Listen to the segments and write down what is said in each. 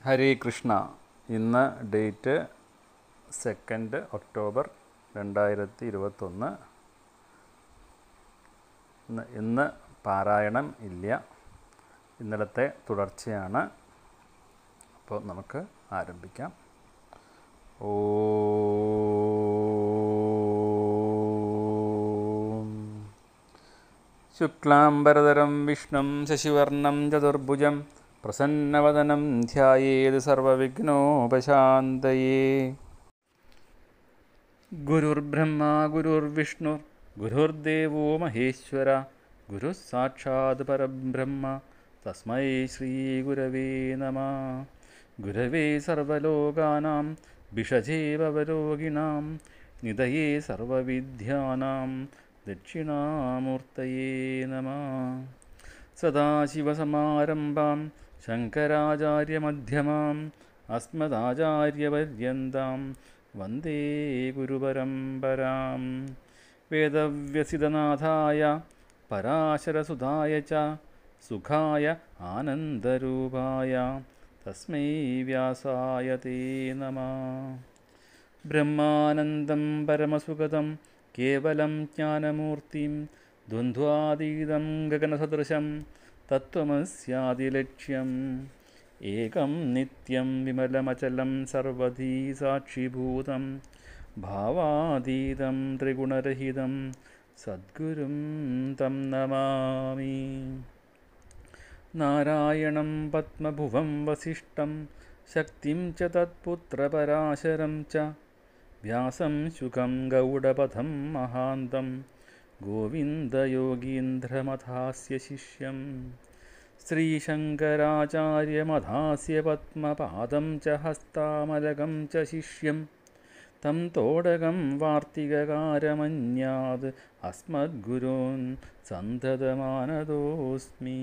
ഹരേ കൃഷ്ണ ഇന്ന് date second October രണ്ടായിരത്തി ഇരുപത്തൊന്ന് ഇന്ന് ഇന്ന് പാരായണം ഇല്ല ഇന്നലത്തെ തുടർച്ചയാണ് അപ്പോൾ നമുക്ക് ആരംഭിക്കാം ഓം ശുക്ലാംബരധരം വിഷ്ണും ശശിവർണം ചതുർഭുജം പ്രസന്നവദനം ധ്യായേത് സർവവിഘ്നോപശാന്തയേ ഗുരുർബ്രഹ്മ ഗുരുർവിഷ്ണുർ ഗുരുർദേവോ മഹേശ്വര ഗുരുഃ സാക്ഷാത് പരബ്രഹ്മ തസ്മൈ ശ്രീഗുരവേ നമ ഗുരവേ സർവലോകാനാം ഭിഷജേ ഭവരോഗിണാം നിധയേ സർവവിദ്യാനാം ദക്ഷിണാമൂർത്തയേ നമ സദാശിവസമാരംഭാം ശങ്കരാചാര്യമധ്യമാം അസ്മദാചാര്യപര്യന്താം വന്ദേ ഗുരുപരമ്പരാം വേദവ്യസിതനാഥായ പരാശരസുതായ ച സുഖായ ആനന്ദരൂപായ തസ്മൈ വ്യാസായ തേ നമ ബ്രഹ്മാനന്ദം പരമസുഗതം കേവലം ജ്ഞാനമൂർത്തിം ദ്വന്ദ്വാതീതം ഗഗനസദൃശം തത്വമസ്യാദിലക്ഷ്യം ഏകം നിത്യം വിമലമചലം സർവധീ സാക്ഷിഭൂതം ഭാവാതീതം ത്രിഗുണരഹിതം സദ്ഗുരും തം നമാമി നാരായണം പത്മഭുവം വസിഷ്ഠം ശക്തിം ച തത്പുത്രപരാശരം ച വ്യാസം ശുഖം ഗൗഡപഥം മഹാന്തം ഗോവിന്ദയോഗീന്ദ്രമഥാസ്യ ശിഷ്യം ശ്രീശങ്കരാചാര്യമധാസ്യ പത്മപാദം ച ഹസ്താമലകം ച ശിഷ്യം തം തോടകം വാർത്തികകാരമന്യാത് അസ്മദ്ഗുരോൻ സന്തതമാനതോസ്മി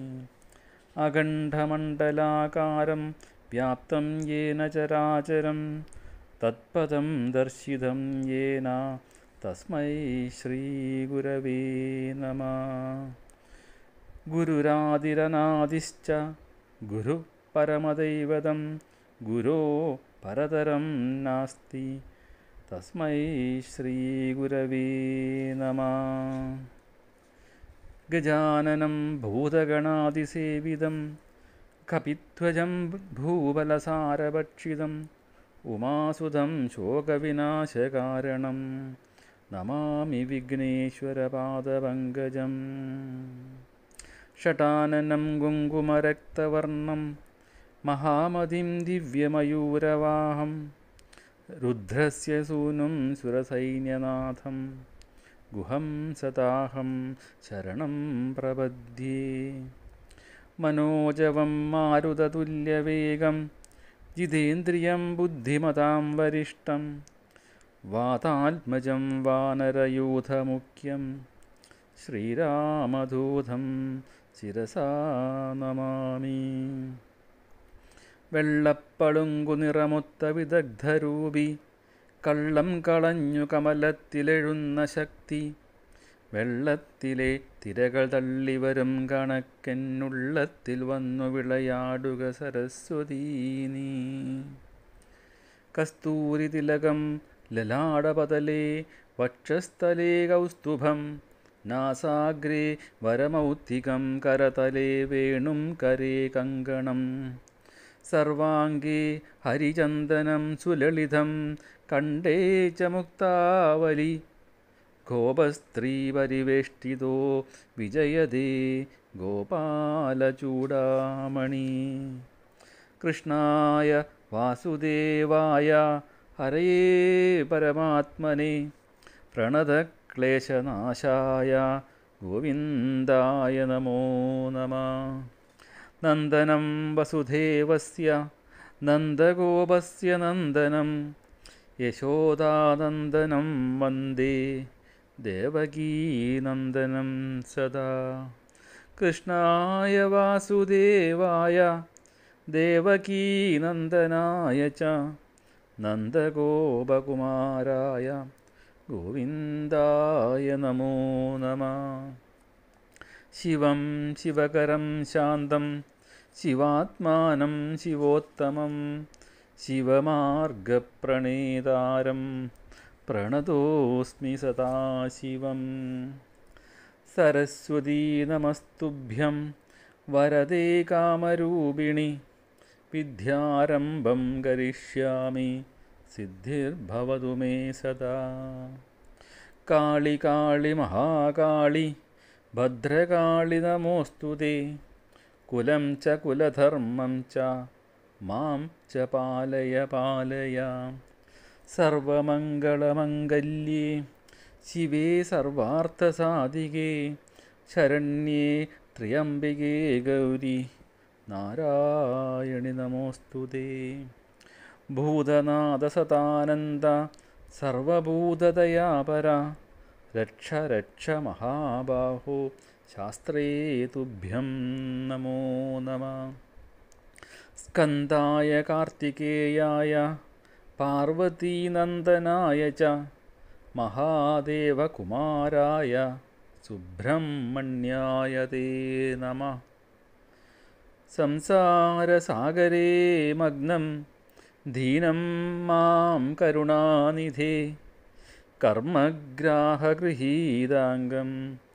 അഖണ്ഡമണ്ഡലാകാരം വ്യാപ്തം യേന ചരാചരം തത്പദം ദർശിതം യേന തസ്മൈ ശ്രീഗുരവേ നമ ഗുരുരാതിരനാദിശ്ച ഗുരു പരമദൈവതം ഗുരോ പരതരം നാസ്തി തസ്മൈ ശ്രീഗുരവേ നമ ഗജാനനം ഭൂതഗണാതിസേവിതം കപിധ്വജം ഭൂബലസാരഭക്ഷിതം ഉമാസുതം ശോകവിനാശകാരണം നമാമി വിഘ്നേശ്വരപാദപങ്കജം ഷട്ടാനനം കുങ്കുമരക്തവർണം മഹാമതിം ദിവ്യമയൂരവാഹം രുദ്രസ്യ സൂനും സുരസൈന്യനാഥം ഗുഹം സതാഹം ശരണം പ്രപദ്യേ മനോജവം മാരുതതുല്യവേഗം ജിതേന്ദ്രിയം ബുദ്ധിമതാം വരിഷ്ടം വാതാത്മജം വാനരയൂഥമുഖ്യം ശ്രീരാമദൂതം ശിരസാ നമാമി വെള്ളപ്പളുങ്കു നിറമൊത്ത വിദഗ്ധരൂപി കള്ളം കളഞ്ഞു കമലത്തിലെഴുന്ന ശക്തി വെള്ളത്തിലെ തിരകൾ തള്ളിവരും കണക്കെന്നുള്ളത്തിൽ വന്നു വിളയാടുക സരസ്വതീ നീ കസ്തൂരി തിലകം ലലാടപതലേ വക്ഷസ്ഥലേ കൗസ്തുഭം നാസാഗ്രേ വരമൗത്തികം കരതലേ വേണും കരേ കങ്കണം സർവാംഗേ ഹരിചന്ദനം സുലളിതം കണ്ടേ ച മുക്താവലി ഗോപസ്ത്രീപരിവേഷ്ടിതോ വിജയതേ ഗോപാലചൂടാമണി കൃഷ്ണായ വാസുദേവായ ഹരയേ പരമാത്മനെ പ്രണതക്ലേശനാശായ ഗോവിന്ദായ നമോ നമ നന്ദനം വസുദേവസ്യ നന്ദഗോപസ്യ നന്ദനം യശോദാനന്ദനം വന്ദേ ദേവകീനന്ദനം സദാ കൃഷ്ണായ വാസുദേവായ ദേവകീനന്ദനായ ച നന്ദഗോപകുമാരായ ഗോവിന്ദായ നമോ നമ ശിവം ശിവകരം ശാന്തം ശിവാത്മാനം ശിവോത്തമം ശിവമാർഗപ്രണേതാരം പ്രണതോസ്മി സദാശിവം സരസ്വതീ നമസ്തുഭ്യം വരദേ കാമരൂപിണി വിദ്യാരംഭം കരിഷ്യാമി സിദ്ധിർഭവതു മേ സദാ കാളി കാളി മഹാകാളി ഭദ്രകാളി നമോസ്തു തേ കുലം ച കുലധർമ്മം ച മാം ച പാലയ പാലയ സർവമംഗളമംഗല്യേ ശിവേ സർവാർത്ഥസാധികേ ശരണ്യേ ത്രിയംബികേ ഗൗരി നാരായണി നമോസ്തു തേ ഭൂതനാദസതാനന്ദ സർവഭൂതദയാപര രക്ഷ രക്ഷ മഹാബാഹോ ശാസ്ത്രേ തുഭ്യം നമോ നമ സ്കന്ദായ കാർത്തികേയായ പാർവതീനന്ദനായ ച മഹാദേവകുമാരായ സുബ്രഹ്മണ്യായ തേ നമ സംസാരസാഗരേ മഗ്നം ദീനം മാം കരുണാനിധേ കർമ്മഗ്രാഹഗൃഹീതാംഗം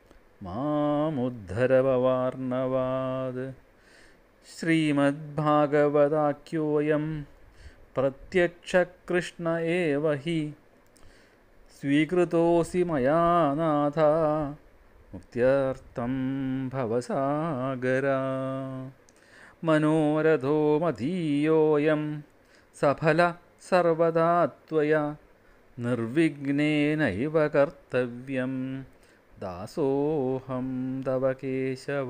മാമുദ്ധരവാർണവാത് ശ്രീമദ്ഭാഗവതാഖ്യോയം പ്രത്യക്ഷകൃഷ്ണ ഏവ ഹി സ്വീകൃതോസി മയാ നാഥ മുക്ത്യർത്ഥം ഭവസാഗര മനോരഥോ മധീയോയം സഫല സർവദാ ത്വയ നിർവിഘ്നേനൈവ കർത്തവ്യം ദാസോഹം തവ കേശവ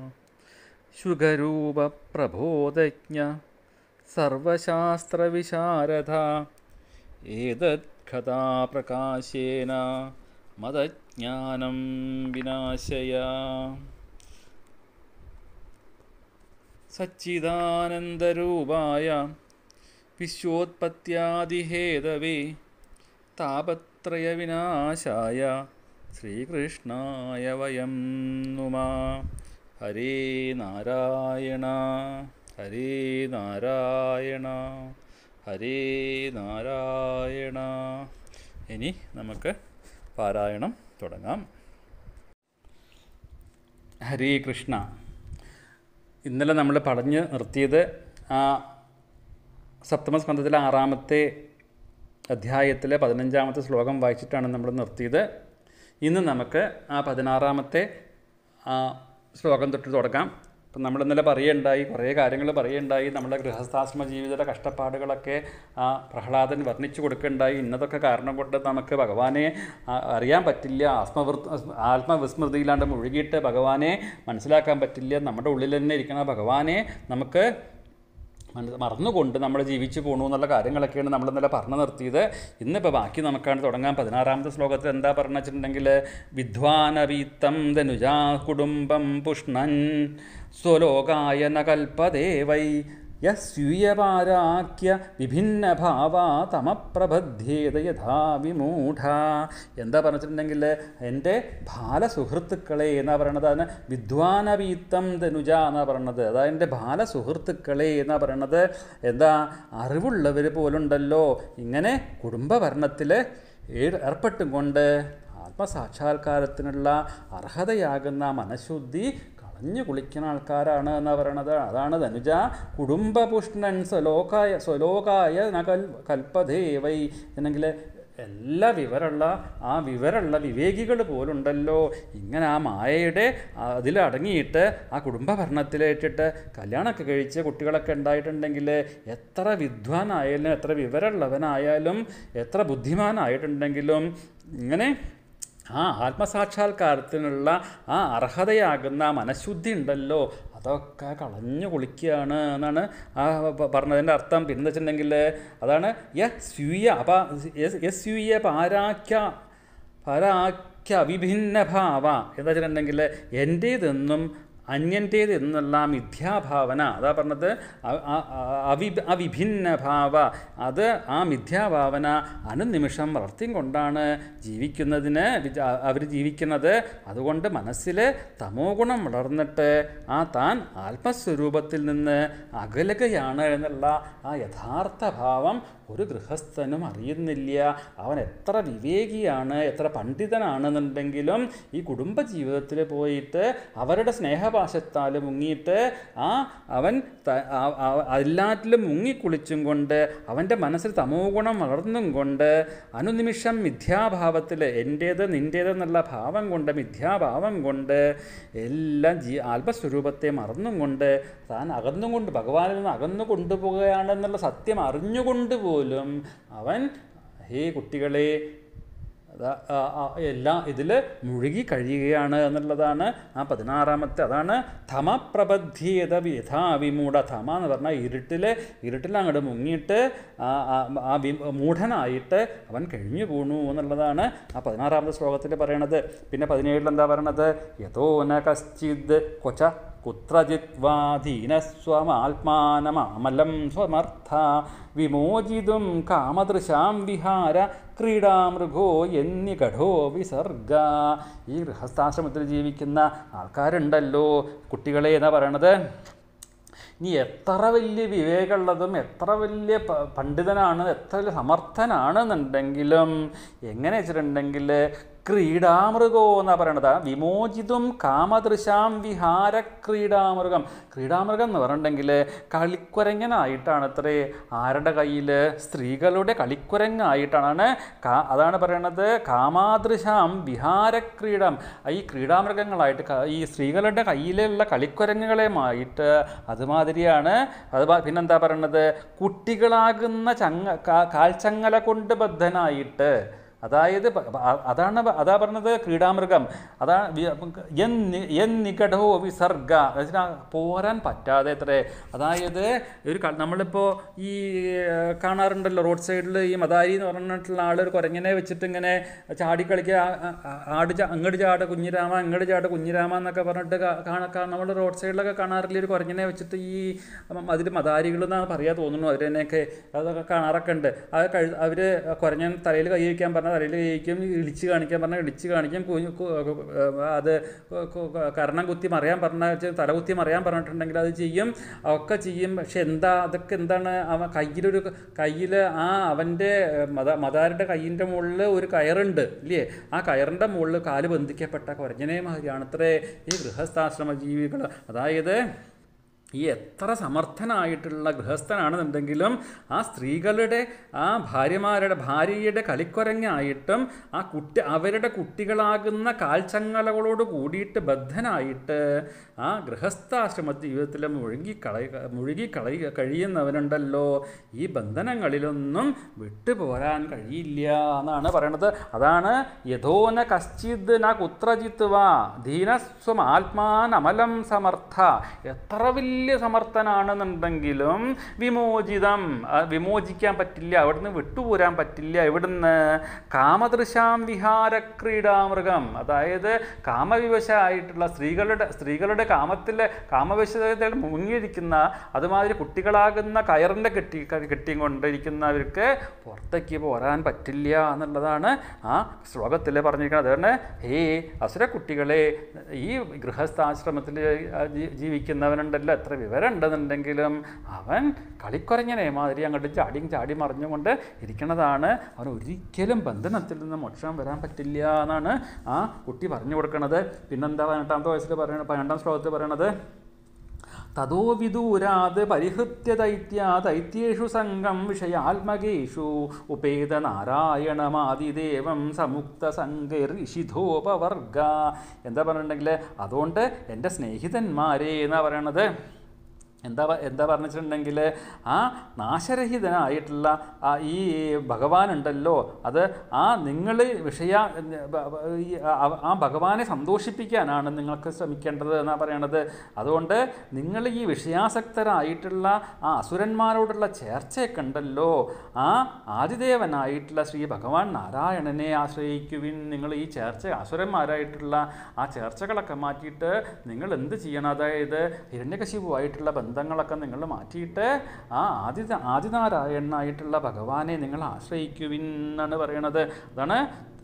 ശുഗരൂപപ്രബോധജ്ഞ സർവശാസ്ത്രവിശാരദ ഏതത്കഥാപ്രകാശേന മതജ്ഞാനം വിനാശയ സച്ചിദാനന്ദരൂപായ വിശ്വോത്പത്യാദിഹേതവേ താപത്രയവിനാശായ ശ്രീകൃഷ്ണായ വയം നുമ ഹരേ നാരായണ ഹരേ നാരായണ ഹരേ നാരായണ ഇനി നമുക്ക് പാരായണം തുടങ്ങാം ഹരേ കൃഷ്ണ ഇന്നലെ നമ്മൾ പറഞ്ഞ് നിർത്തിയത് ആ സപ്തമസ്കന്ധത്തിലെ ആറാമത്തെ അധ്യായത്തിലെ പതിനഞ്ചാമത്തെ ശ്ലോകം വായിച്ചിട്ടാണ് നമ്മൾ നിർത്തിയത് ഇന്ന് നമുക്ക് ആ പതിനാറാമത്തെ ആ ശ്ലോകം തൊട്ട് തുടങ്ങാം അപ്പം നമ്മൾ ഇന്നലെ പറയുണ്ടായി കുറേ കാര്യങ്ങൾ പറയുണ്ടായി നമ്മുടെ ഗൃഹസ്ഥാശ്രമ ജീവിതത്തിലെ കഷ്ടപ്പാടുകളൊക്കെ ആ പ്രഹ്ലാദൻ വർണ്ണിച്ചു കൊടുക്കുകയുണ്ടായി ഇന്നതൊക്കെ കാരണം കൊണ്ട് നമുക്ക് ഭഗവാനെ ആ, അറിയാൻ പറ്റില്ല ആത്മവൃ ആത്മവിസ്മൃതിയിലാണ്ട് മുഴുകിയിട്ട് ഭഗവാനെ മനസ്സിലാക്കാൻ പറ്റില്ല നമ്മുടെ ഉള്ളിൽ തന്നെ ഇരിക്കുന്ന ഭഗവാനെ നമുക്ക് മന- മറന്നുകൊണ്ട് നമ്മൾ ജീവിച്ചു പോകണു എന്നുള്ള കാര്യങ്ങളൊക്കെയാണ് നമ്മൾ ഇന്നലെ പറഞ്ഞു നിർത്തിയത് ഇന്നിപ്പോൾ ബാക്കി നമുക്കാണ് തുടങ്ങാൻ പതിനാറാമത്തെ ശ്ലോകത്തിൽ എന്താ പറഞ്ഞു വെച്ചിട്ടുണ്ടെങ്കിൽ വിദ്വാനവീത്തം ധനുജാ കുടുംബം പുഷ്ണൻ സ്വലോകായ ന കൽപ്പതേ വൈ യസ്യൂയപാരാഖ്യ വിഭിന്ന ഭാവ തമപ്രബധ്യേത യഥാ വിമൂഢ എന്താ പറഞ്ഞിട്ടുണ്ടെങ്കിൽ എൻ്റെ ബാലസുഹൃത്തുക്കളെ എന്നാ പറയണത് അതിന് വിദ്വാനവീത്തം ധനുജ എന്നാ പറയണത് അതായത് എൻ്റെ ബാലസുഹൃത്തുക്കളെ എന്നാ പറയണത് എന്താ അറിവുള്ളവർ പോലുണ്ടല്ലോ ഇങ്ങനെ കുടുംബഭരണത്തിൽ ഏർപ്പെട്ടും കൊണ്ട് ആത്മസാക്ഷാത്കാരത്തിനുള്ള അർഹതയാകുന്ന മനഃശുദ്ധി കളഞ്ഞു കുളിക്കുന്ന ആൾക്കാരാണ് എന്ന് പറയണത് അതാണ് ധനുജ കുടുംബപുഷ്ണൻ സ്വലോകായ സ്വലോകായ നകൽ കൽപ്പദേവൈ എന്നെങ്കിൽ എല്ലാ വിവരമുള്ള ആ വിവരമുള്ള വിവേകികൾ പോലുണ്ടല്ലോ ഇങ്ങനെ ആ മായയുടെ അതിലടങ്ങിയിട്ട് ആ കുടുംബ ഭരണത്തിലേറ്റിട്ട് കല്യാണമൊക്കെ കഴിച്ച് കുട്ടികളൊക്കെ ഉണ്ടായിട്ടുണ്ടെങ്കിൽ എത്ര വിദ്വാനായാലും എത്ര വിവരമുള്ളവനായാലും എത്ര ബുദ്ധിമാനായിട്ടുണ്ടെങ്കിലും ഇങ്ങനെ ആ ആത്മസാക്ഷാത്കാരത്തിനുള്ള ആ അർഹതയാകുന്ന മനഃശുദ്ധി ഉണ്ടല്ലോ അതൊക്കെ കളഞ്ഞു കുളിക്കുകയാണ് എന്നാണ് ആ പ- പറഞ്ഞതിൻ്റെ അർത്ഥം പിന്നെ വെച്ചിട്ടുണ്ടെങ്കിൽ അതാണ് യ സ്യൂയ അപ യസ് സ്യൂയ പാരാഖ്യ പരാഖ്യ അവിഭിന്ന ഭാവ എന്താ വെച്ചിട്ടുണ്ടെങ്കിൽ എൻ്റേതെന്നും അന്യൻ്റേത് എന്നുള്ള ആ മിഥ്യാഭാവന അതാ പറഞ്ഞത് അ- അ- അ- അവി അവിഭിന്ന ഭാവ അത് ആ മിഥ്യാഭാവന അനുനിമിഷം വളർത്തിയും കൊണ്ടാണ് ജീവിക്കുന്നതിന് അവർ ജീവിക്കുന്നത് അതുകൊണ്ട് മനസ്സിൽ തമോ ഗുണം വളർന്നിട്ട് ആ താൻ ആത്മസ്വരൂപത്തിൽ നിന്ന് അകലുകയാണ് എന്നുള്ള ആ യഥാർത്ഥ ഭാവം ഒരു ഗൃഹസ്ഥനും അറിയുന്നില്ല അവൻ എത്ര വിവേകിയാണ് എത്ര പണ്ഡിതനാണെന്നുണ്ടെങ്കിലും ഈ കുടുംബ ജീവിതത്തിൽ പോയിട്ട് അവരുടെ സ്നേഹപാശത്താൽ മുങ്ങിയിട്ട് ആ അവൻ ത- ആ- ആ- എല്ലാറ്റിലും മുങ്ങിക്കുളിച്ചും കൊണ്ട് അവൻ്റെ മനസ്സിൽ തമോ ഗുണം വളർന്നും കൊണ്ട് അനുനിമിഷം മിഥ്യാഭാവത്തിൽ എൻ്റേത് നിൻ്റേതെന്നുള്ള ഭാവം കൊണ്ട് മിഥ്യാഭാവം കൊണ്ട് എല്ലാം ജീ ആത്മസ്വരൂപത്തെ മറന്നും കൊണ്ട് താൻ അകന്നും കൊണ്ട് ഭഗവാനിൽ നിന്ന് അകന്നു കൊണ്ടുപോവുകയാണെന്നുള്ള സത്യം അറിഞ്ഞുകൊണ്ട് പോലും അവൻ ഹേ കുട്ടികളെ അതാ ആ, ആ, എല്ലാം ഇതിൽ മുഴുകി കഴിയുകയാണ് എന്നുള്ളതാണ് ആ പതിനാറാമത്തെ അതാണ് ധമപ്രബദ്ധ്യേത യഥാ വിമൂഢ ധമ എന്ന് പറഞ്ഞാൽ ഇരുട്ടിൽ ഇരുട്ടിൽ അങ്ങോട്ട് മുങ്ങിയിട്ട് ആ ആ- ആ വി മൂഢനായിട്ട് അവൻ കഴിഞ്ഞു പോണു എന്നുള്ളതാണ് ആ പതിനാറാമത്തെ ശ്ലോകത്തിൽ പറയണത് പിന്നെ പതിനേഴിൽ എന്താ പറയണത് യഥോ ന കശ്ചിത് കൊച്ച കുത്രജിത്വാധീനസ്വമാത്മാനമാമലം സ്വമർത്ഥ വിമോചിതും കാമദൃശാം വിഹാര ക്രീഡാമൃഗോ എന്നികഠോ വിസർഗ ഈ ഗൃഹസ്ഥാശ്രമത്തിൽ ജീവിക്കുന്ന ആൾക്കാരുണ്ടല്ലോ കുട്ടികളെ എന്നാ പറയണത് നീ എത്ര വലിയ വിവേകമുള്ളതും എത്ര വലിയ പ- പണ്ഡിതനാണ് എത്ര വലിയ സമർത്ഥനാണെന്നുണ്ടെങ്കിലും എങ്ങനെ വെച്ചിട്ടുണ്ടെങ്കിൽ ക്രീഡാമൃഗോ എന്നാ പറയണത് വിമോചിതും കാമദൃശാം വിഹാര ക്രീഡാമൃഗം ക്രീഡാമൃഗം എന്ന് പറഞ്ഞിട്ടുണ്ടെങ്കിൽ കളിക്കുരങ്ങനായിട്ടാണ് അത്രേ ആരുടെ കയ്യിൽ സ്ത്രീകളുടെ കളിക്കുരങ്ങായിട്ടാണ് കാ അതാണ് പറയണത് കാമാദൃശാം വിഹാരക്രീഡം ഈ ക്രീഡാമൃഗങ്ങളായിട്ട് ക- ഈ സ്ത്രീകളുടെ കയ്യിലുള്ള കളിക്കുരങ്ങുകളുമായിട്ട് അതുമാതിരിയാണ് അത് പ- പിന്നെന്താ പറയണത് കുട്ടികളാകുന്ന ചങ്ങ കാ- കാൽച്ചങ്ങല കൊണ്ട് ബദ്ധനായിട്ട് അതായത് പ- പ- അ- അതാണ് പ- അതാ പറഞ്ഞത് ക്രീഡാമൃഗം അതാ വി- എൻ നി- എൻ നികടോ വിസർഗ എന്നുവെച്ചാൽ പോരാൻ പറ്റാതെ എത്ര അതായത് ഒരു ക- നമ്മളിപ്പോൾ ഈ ഏർ, കാണാറുണ്ടല്ലോ റോഡ് സൈഡിൽ ഈ മദാരി എന്ന് പറഞ്ഞിട്ടുള്ള ആൾ ഒരു കുരങ്ങനെ വെച്ചിട്ട് ഇങ്ങനെ ചാടിക്കളിക്കുക ആ- ആ- ആ- ആട് ചാ- അങ്ങോട്ട് ചാട് കുഞ്ഞിരാമ അങ്ങോട്ട് ചാട് കുഞ്ഞിരാമ എന്നൊക്കെ പറഞ്ഞിട്ട് കാണാൻ നമ്മൾ റോഡ് സൈഡിലൊക്കെ കാണാറില്ല ഒരു കുരങ്ങനെ വെച്ചിട്ട് ഈ അതിൽ മദാരികൾ എന്നാണ് പറയാ തോന്നുന്നു അവർ തന്നെയൊക്കെ അതൊക്കെ കാണാറൊക്കെ ഉണ്ട് അത് കഴി അവർ കുരഞ്ഞൻ തലയിൽ കൈ വയ്ക്കാൻ പറഞ്ഞാൽ തലയിൽ കൈ വയ്ക്കും ഇടിച്ച് കാണിക്കാൻ പറഞ്ഞാൽ ഇടിച്ച് കാണിക്കും കുഞ്ഞു കു- അത് കു- കു- കരണം കുത്തി മറിയാൻ പറഞ്ഞാൽ തല കുത്തി മറിയാൻ പറഞ്ഞിട്ടുണ്ടെങ്കിൽ അത് ചെയ്യും ഒക്കെ ചെയ്യും പക്ഷെ എന്താ അതൊക്കെ എന്താണ് അവൻ കയ്യിലൊരു കയ്യിൽ ആ അവൻ്റെ മത മതാരുടെ കയ്യിൻ്റെ മുകളിൽ ഒരു കയറുണ്ട് ഇല്ലേ ആ കയറിൻ്റെ മുകളിൽ കാല് ബന്ധിക്കപ്പെട്ട കുരഞ്ഞനെ മാതിരിയാണ് അത്രേ ഈ ഗൃഹസ്ഥാശ്രമ ജീവികൾ അതായത് ഈ എത്ര സമർത്ഥനായിട്ടുള്ള ഗൃഹസ്ഥനാണെന്നുണ്ടെങ്കിലും ആ സ്ത്രീകളുടെ ആ ഭാര്യമാരുടെ ഭാര്യയുടെ കളിക്കുരങ്ങായിട്ടും ആ കുട്ടി അവരുടെ കുട്ടികളാകുന്ന കാൽച്ചങ്ങലകളോട് കൂടിയിട്ട് ബദ്ധനായിട്ട് ആ ഗൃഹസ്ഥാശ്രമ ജീവിതത്തിൽ മുഴുകി കളയ മുഴുകി കളയ കഴിയുന്നവനുണ്ടല്ലോ ഈ ബന്ധനങ്ങളിലൊന്നും വിട്ടുപോരാൻ കഴിയില്ല എന്നാണ് പറയണത് അതാണ് യഥോന കശ്ചിത് ന കുത്രജിത്ത് വാ ധീനസ്വം ആത്മാൻ അമലം സമർത്ഥ എത്ര വലിയ സമർത്ഥനാണെന്നുണ്ടെങ്കിലും വിമോചിതം ആ, വിമോചിക്കാൻ പറ്റില്ല അവിടുന്ന് വിട്ടുപോരാൻ പറ്റില്ല എവിടുന്ന് കാമദൃശാം വിഹാര ക്രീഡാമൃഗം അതായത് കാമവിവശായിട്ടുള്ള സ്ത്രീകളുടെ സ്ത്രീകളുടെ കാമത്തിൽ കാമവിശതയിൽ മുങ്ങിയിരിക്കുന്ന അതുമാതിരി കുട്ടികളാകുന്ന കയറിൻ്റെ കെട്ടി കെട്ടിയും കൊണ്ടിരിക്കുന്നവർക്ക് പുറത്തേക്ക് പോരാൻ പറ്റില്ല എന്നുള്ളതാണ് ആ ശ്ലോകത്തിൽ പറഞ്ഞിരിക്കുന്നത് അതുകൊണ്ട് ഹേ അസുര കുട്ടികളെ ഈ ഗൃഹസ്ഥാശ്രമത്തിൽ ജീ- ജീവിക്കുന്നവനുണ്ടല്ലോ എത്ര വിവരം ഉണ്ടെന്നുണ്ടെങ്കിലും അവൻ കളിക്കുറഞ്ഞനെ മാതിരി അങ്ങോട്ട് ചാടിയും ചാടി മറിഞ്ഞുകൊണ്ട് ഇരിക്കുന്നതാണ് അവൻ ഒരിക്കലും ബന്ധനത്തിൽ നിന്ന് മോക്ഷം വരാൻ പറ്റില്ല എന്നാണ് ആ കുട്ടി പറഞ്ഞു കൊടുക്കുന്നത് പിന്നെന്താ പതിനെട്ടാമത്തെ വയസ്സിൽ പറയണ പതിനെട്ടാം ശ്ലോകത്തിൽ പറയണത് തതോ വിദൂരാത് പരിഹൃത്യ ദൈത്യ ദൈത്യേഷു സംഘം വിഷയാത്മകേഷു ഉപേത നാരായണമാതിദേവം സമുക്ത സംഘർഷിധോപവർഗ എന്താ പറഞ്ഞിട്ടുണ്ടെങ്കിൽ അതുകൊണ്ട് എൻ്റെ സ്നേഹിതന്മാരെ എന്നാ പറയണത് എന്താ പ- എന്താ പറഞ്ഞിട്ടുണ്ടെങ്കിൽ ആ നാശരഹിതനായിട്ടുള്ള ആ ഈ ഭഗവാൻ ഉണ്ടല്ലോ അത് ആ നിങ്ങൾ വിഷയ ബ- ബ- ഈ ആ- ആ ഭഗവാനെ സന്തോഷിപ്പിക്കാനാണ് നിങ്ങൾക്ക് ശ്രമിക്കേണ്ടത് എന്നാണ് പറയണത് അതുകൊണ്ട് നിങ്ങൾ ഈ വിഷയാസക്തരായിട്ടുള്ള ആ അസുരന്മാരോടുള്ള ചേർച്ചയൊക്കെ ഉണ്ടല്ലോ ആ ആദിദേവനായിട്ടുള്ള ശ്രീ ഭഗവാൻ നാരായണനെ ആശ്രയിക്കുവിൻ നിങ്ങൾ ഈ ചേർച്ച അസുരന്മാരായിട്ടുള്ള ആ ചേർച്ചകളൊക്കെ മാറ്റിയിട്ട് നിങ്ങൾ എന്ത് ചെയ്യണം അതായത് ഹിരണ്യകശിപുവായിട്ടുള്ള ബന്ധങ്ങളൊക്കെ നിങ്ങൾ മാറ്റിയിട്ട് ആ ആദി ആദിനാരായണനായിട്ടുള്ള ഭഗവാനെ നിങ്ങൾ ആശ്രയിക്കുവിൻ എന്നാണ് പറയണത് അതാണ്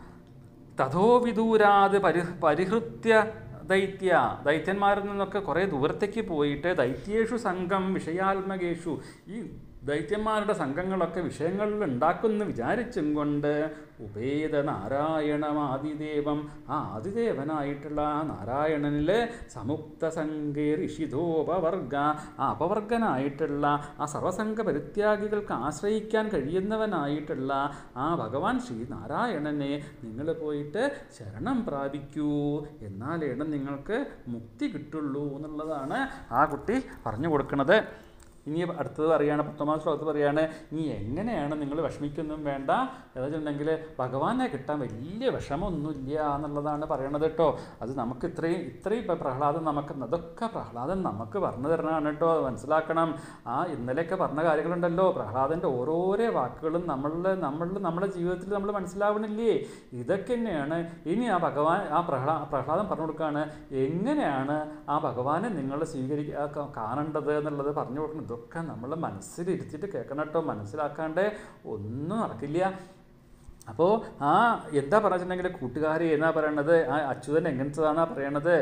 തഥോ വിദൂരാത് പരി പരിഹൃത്യ ദൈത്യ ദൈത്യന്മാരിൽ നിന്നൊക്കെ കുറേ ദൂരത്തേക്ക് പോയിട്ട് ദൈത്യേഷു സംഘം വിഷയാത്മകേഷു ഈ ദൈത്യന്മാരുടെ സംഘങ്ങളൊക്കെ വിഷയങ്ങളിൽ ഉണ്ടാക്കുമെന്ന് വിചാരിച്ചും കൊണ്ട് ഉപേത നാരായണമാദിദേവം ആ ആദിദേവനായിട്ടുള്ള ആ നാരായണനിൽ സമുക്ത സംഘേ ഋഷിതോപവർഗ ആ അപവർഗനായിട്ടുള്ള ആ സർവസംഘ പരിത്യാഗികൾക്ക് ആശ്രയിക്കാൻ കഴിയുന്നവനായിട്ടുള്ള ആ ഭഗവാൻ ശ്രീ നാരായണനെ നിങ്ങൾ പോയിട്ട് ശരണം പ്രാപിക്കൂ എന്നാലാണ് നിങ്ങൾക്ക് മുക്തി കിട്ടുള്ളൂ എന്നുള്ളതാണ് ആ കുട്ടി പറഞ്ഞു കൊടുക്കുന്നത് ഇനി അടുത്തത് പറയുകയാണ് പത്തൊമ്പതാം ശ്ലോകത്ത് പറയുകയാണ് ഇനി എങ്ങനെയാണ് നിങ്ങൾ വിഷമിക്കൊന്നും വേണ്ട എന്താ വെച്ചിട്ടുണ്ടെങ്കിൽ ഭഗവാനെ കിട്ടാൻ വലിയ വിഷമമൊന്നുമില്ല എന്നുള്ളതാണ് പറയണത് കേട്ടോ അത് നമുക്ക് ഇത്രയും ഇത്രയും ഇപ്പം പ്രഹ്ലാദം നമുക്ക് അതൊക്കെ പ്രഹ്ലാദൻ നമുക്ക് പറഞ്ഞു തരണതാണ് കേട്ടോ അത് മനസ്സിലാക്കണം ആ ഇന്നലെയൊക്കെ പറഞ്ഞ കാര്യങ്ങളുണ്ടല്ലോ പ്രഹ്ലാദൻ്റെ ഓരോരോ വാക്കുകളും നമ്മളുടെ നമ്മളുടെ നമ്മുടെ ജീവിതത്തിൽ നമ്മൾ മനസ്സിലാവണില്ലേ ഇതൊക്കെ തന്നെയാണ് ഇനി ആ ഭഗവാൻ ആ പ്രഹ്ലാ പ്രഹ്ലാദം പറഞ്ഞു കൊടുക്കുകയാണ് എങ്ങനെയാണ് ആ ഭഗവാനെ നിങ്ങൾ സ്വീകരിക്കുക കാണേണ്ടത് എന്നുള്ളത് പറഞ്ഞു കൊടുക്കണം ഇതൊക്കെ നമ്മൾ മനസ്സിലിരുത്തിയിട്ട് കേൾക്കണം കേട്ടോ മനസ്സിലാക്കാണ്ട് ഒന്നും നടക്കില്ല അപ്പോൾ ആ എന്താ പറഞ്ഞിട്ടുണ്ടെങ്കിൽ കൂട്ടുകാരെ എന്നാ പറയണത് ആ അച്യുതൻ എങ്ങനത്തതാന്നാ പറയണത്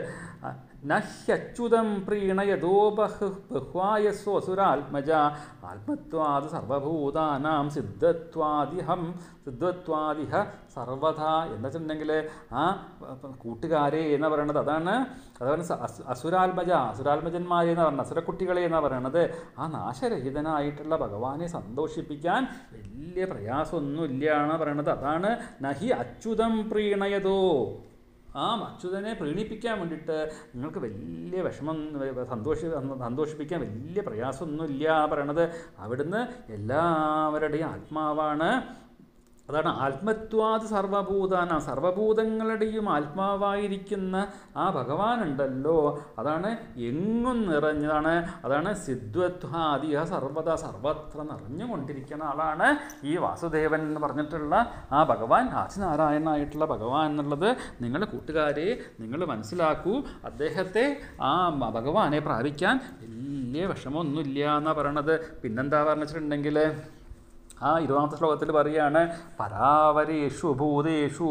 നഹ്യച്യുതം പ്രീണയതോ ബഹ് ബഹ്വായസ്വ അസുരാത്മജ ആത്മത്വാത് സർവഭൂതാനാം സിദ്ധത്വാദിഹം സിദ്ധത്വാദിഹ സർവഥ എന്ന് വെച്ചിട്ടുണ്ടെങ്കിൽ ആ കൂട്ടുകാരെ എന്ന് പറയണത് അതാണ് അതാണ് സ- അസു- അസുരാത്മജ അസുരാത്മജന്മാരെ എന്ന് പറഞ്ഞ അസുരക്കുട്ടികളെ എന്നാ പറയണത് ആ നാശരഹിതനായിട്ടുള്ള ഭഗവാനെ സന്തോഷിപ്പിക്കാൻ വലിയ പ്രയാസമൊന്നുമില്ല എന്ന് പറയണത് അതാണ് നഹി അച്യുതം പ്രീണയതോ ആ അച്യുതനെ പ്രീണിപ്പിക്കാൻ വേണ്ടിയിട്ട് നിങ്ങൾക്ക് വലിയ വിഷമം സന്തോഷി സന്തോഷിപ്പിക്കാൻ വലിയ പ്രയാസമൊന്നുമില്ല പറയണത് അവിടുന്ന് എല്ലാവരുടെയും ആത്മാവാണ് അതാണ് ആത്മത്വാത് സർവഭൂതാന സർവഭൂതങ്ങളുടെയും ആത്മാവായിരിക്കുന്ന ആ ഭഗവാനുണ്ടല്ലോ അതാണ് എങ്ങും നിറഞ്ഞതാണ് അതാണ് സിദ്ധ്വത്വാദിയ സർവത സർവത്ര നിറഞ്ഞുകൊണ്ടിരിക്കുന്ന ആളാണ് ഈ വാസുദേവൻ എന്ന് പറഞ്ഞിട്ടുള്ള ആ ഭഗവാൻ ആദിനാരായണനായിട്ടുള്ള ഭഗവാൻ എന്നുള്ളത് നിങ്ങൾ കൂട്ടുകാരെ നിങ്ങൾ മനസ്സിലാക്കൂ അദ്ദേഹത്തെ ആ മ- ഭഗവാനെ പ്രാപിക്കാൻ വലിയ വിഷമമൊന്നുമില്ല എന്നാണ് പറയണത് പിന്നെന്താ പറഞ്ഞിട്ടുണ്ടെങ്കിൽ ആ ഇരുപതാമത്തെ ശ്ലോകത്തിൽ പറയാണ് പരാവരേഷു ഭൂതേഷു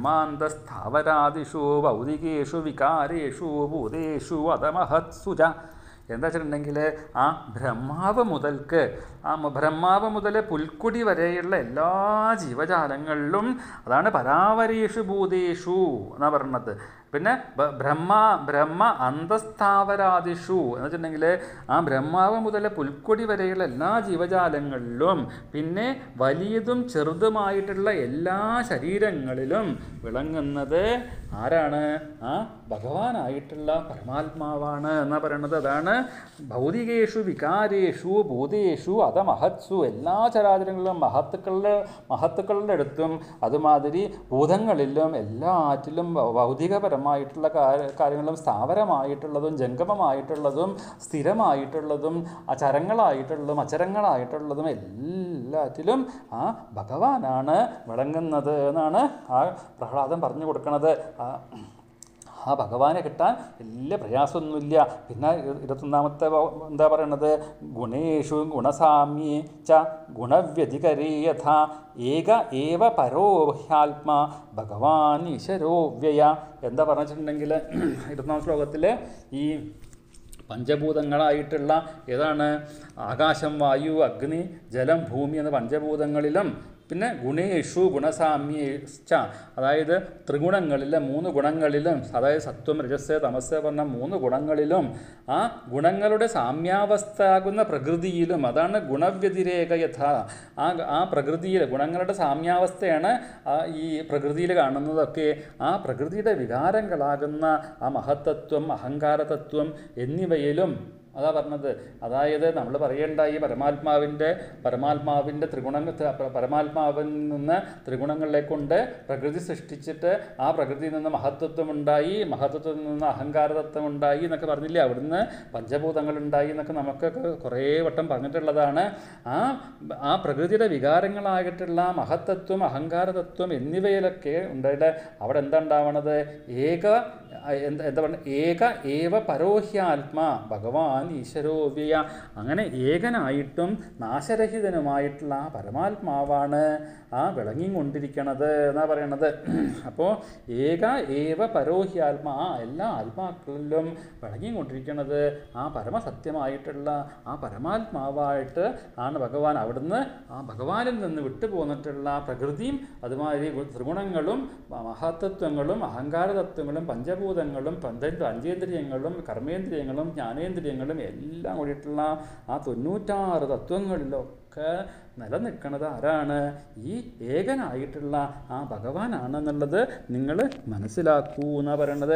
ബ്രഹ്മാന്തസ്ഥാവരാദിഷു ഭൗതികേഷു വികാരേഷു ഭൂതേഷു അധമഹത്സു ച എന്താ വെച്ചിട്ടുണ്ടെങ്കിൽ ആ ബ്രഹ്മാവ് മുതൽക്ക് ആ മ- ബ്രഹ്മാവ് മുതൽ പുൽക്കുടി വരെയുള്ള എല്ലാ ജീവജാലങ്ങളിലും അതാണ് പരാവരേഷു ഭൂതേഷു എന്നാ പറയുന്നത് പിന്നെ ബ- ബ്രഹ്മ ബ്രഹ്മ അന്തസ്ഥാവരാദിഷു എന്ന് വെച്ചിട്ടുണ്ടെങ്കിൽ ആ ബ്രഹ്മാവ് മുതൽ പുൽക്കൊടി വരെയുള്ള എല്ലാ ജീവജാലങ്ങളിലും പിന്നെ വലിയതും ചെറുതുമായിട്ടുള്ള എല്ലാ ശരീരങ്ങളിലും വിളങ്ങുന്നത് ആരാണ് ആ ഭഗവാനായിട്ടുള്ള പരമാത്മാവാണ് എന്നാ പറയുന്നത് അതാണ് ഭൗതികേഷു വികാരേഷു ഭൂതേഷു അതമഹത്സു എല്ലാ ചരാചരങ്ങളിലും മഹത്തുക്കളുടെ മഹത്തുക്കളുടെ അടുത്തും അതുമാതിരി ഭൂതങ്ങളിലും എല്ലാറ്റിലും ഭൗ- ഭൗതികപരമായിട്ടുള്ള കാര്യ- കാര്യങ്ങളും സ്ഥാവരമായിട്ടുള്ളതും ജംഗമമായിട്ടുള്ളതും സ്ഥിരമായിട്ടുള്ളതും അചരങ്ങളായിട്ടുള്ളതും അചരങ്ങളായിട്ടുള്ളതും എല്ലാറ്റിലും ആ ഭഗവാനാണ് വിളങ്ങുന്നത് എന്നാണ് ആ പ്രഹ്ലാദം പറഞ്ഞു കൊടുക്കുന്നത് ആ ആ ഭഗവാനെ കിട്ടാൻ വലിയ പ്രയാസമൊന്നുമില്ല പിന്നെ ഇരു- ഇരുപത്തൊന്നാമത്തെ വ- എന്താ പറയണത് ഗുണേഷു ഗുണസാമ്യേ ച ഗുണവ്യതികരേ യഥാ ഏക ഏവ പരോ ഹ്യാത്മാ ഭഗവാൻ ഈശ്വരോ വ്യയ എന്താ പറഞ്ഞിട്ടുണ്ടെങ്കിൽ ഇരുപത്തൊന്നാം ശ്ലോകത്തിൽ ഈ പഞ്ചഭൂതങ്ങളായിട്ടുള്ള ഏതാണ് ആകാശം വായു അഗ്നി ജലം ഭൂമി എന്ന പഞ്ചഭൂതങ്ങളിലും പിന്നെ ഗുണേഷു ഗുണസാമ്യേശ്ച അതായത് ത്രിഗുണങ്ങളിലെ മൂന്ന് ഗുണങ്ങളിലും അതായത് സത്വം രജസ് തമസ് പറഞ്ഞ മൂന്ന് ഗുണങ്ങളിലും ആ ഗുണങ്ങളുടെ സാമ്യാവസ്ഥയാകുന്ന പ്രകൃതിയിലും അതാണ് ഗുണവ്യതിരേക യഥ ആ ആ പ്രകൃതിയിൽ ഗുണങ്ങളുടെ സാമ്യാവസ്ഥയാണ് ആ ഈ പ്രകൃതിയിൽ കാണുന്നതൊക്കെ ആ പ്രകൃതിയുടെ വികാരങ്ങളാകുന്ന ആ മഹത്തത്വം അഹങ്കാരതത്വം എന്നിവയിലും അതാ പറഞ്ഞത് അതായത് നമ്മൾ പറയേണ്ട ഈ പരമാത്മാവിൻ്റെ പരമാത്മാവിൻ്റെ ത്രിഗുണങ്ങൾ പരമാത്മാവിൽ നിന്ന് ത്രിഗുണങ്ങളിലെ കൊണ്ട് പ്രകൃതി സൃഷ്ടിച്ചിട്ട് ആ പ്രകൃതിയിൽ നിന്ന് മഹത്വത്വം ഉണ്ടായി മഹത്വത്തിൽ നിന്ന് അഹങ്കാരതത്വം ഉണ്ടായി എന്നൊക്കെ പറഞ്ഞില്ലേ അവിടുന്ന് പഞ്ചഭൂതങ്ങൾ ഉണ്ടായി എന്നൊക്കെ നമുക്കൊക്കെ കുറേ വട്ടം പറഞ്ഞിട്ടുള്ളതാണ് ആ ആ പ്രകൃതിയുടെ വികാരങ്ങളായിട്ടുള്ള മഹത്തത്വം അഹങ്കാരതത്വം എന്നിവയിലൊക്കെ ഉണ്ടായിട്ട് അവിടെ എന്താ ഉണ്ടാവണത് ഏക എന്താ എന്താ പറയുക ഏക ഏവ പരോഹ്യാത്മാ ഭഗവാൻ ഈശ്വരോവ്യ അങ്ങനെ ഏകനായിട്ടും നാശരഹിതനുമായിട്ടുള്ള ആ പരമാത്മാവാണ് ആ വിളങ്ങിക്കൊണ്ടിരിക്കണത് എന്നാ പറയണത് അപ്പോൾ ഏക ഏവ പരോഹ്യാത്മാ ആ എല്ലാ ആത്മാക്കളിലും വിളങ്ങിക്കൊണ്ടിരിക്കണത് ആ പരമസത്യമായിട്ടുള്ള ആ പരമാത്മാവായിട്ട് ആണ് ഭഗവാൻ അവിടുന്ന് ആ ഭഗവാനിൽ നിന്ന് വിട്ടു പോന്നിട്ടുള്ള പ്രകൃതിയും അതുമാതിരി ത്രിഗുണങ്ങളും മഹത്തത്വങ്ങളും അഹങ്കാരതത്വങ്ങളും പഞ്ചഭൂതങ്ങളും പഞ്ച പഞ്ചേന്ദ്രിയങ്ങളും കർമ്മേന്ദ്രിയങ്ങളും ജ്ഞാനേന്ദ്രിയങ്ങളും എല്ലാം കൂടിയിട്ടുള്ള ആ തൊണ്ണൂറ്റാറ് തത്വങ്ങളിലൊക്കെ നിലനിൽക്കുന്നത് ആരാണ് ഈ ഏകനായിട്ടുള്ള ആ ഭഗവാനാണെന്നുള്ളത് നിങ്ങൾ മനസ്സിലാക്കൂ എന്നാണ് പറയണത്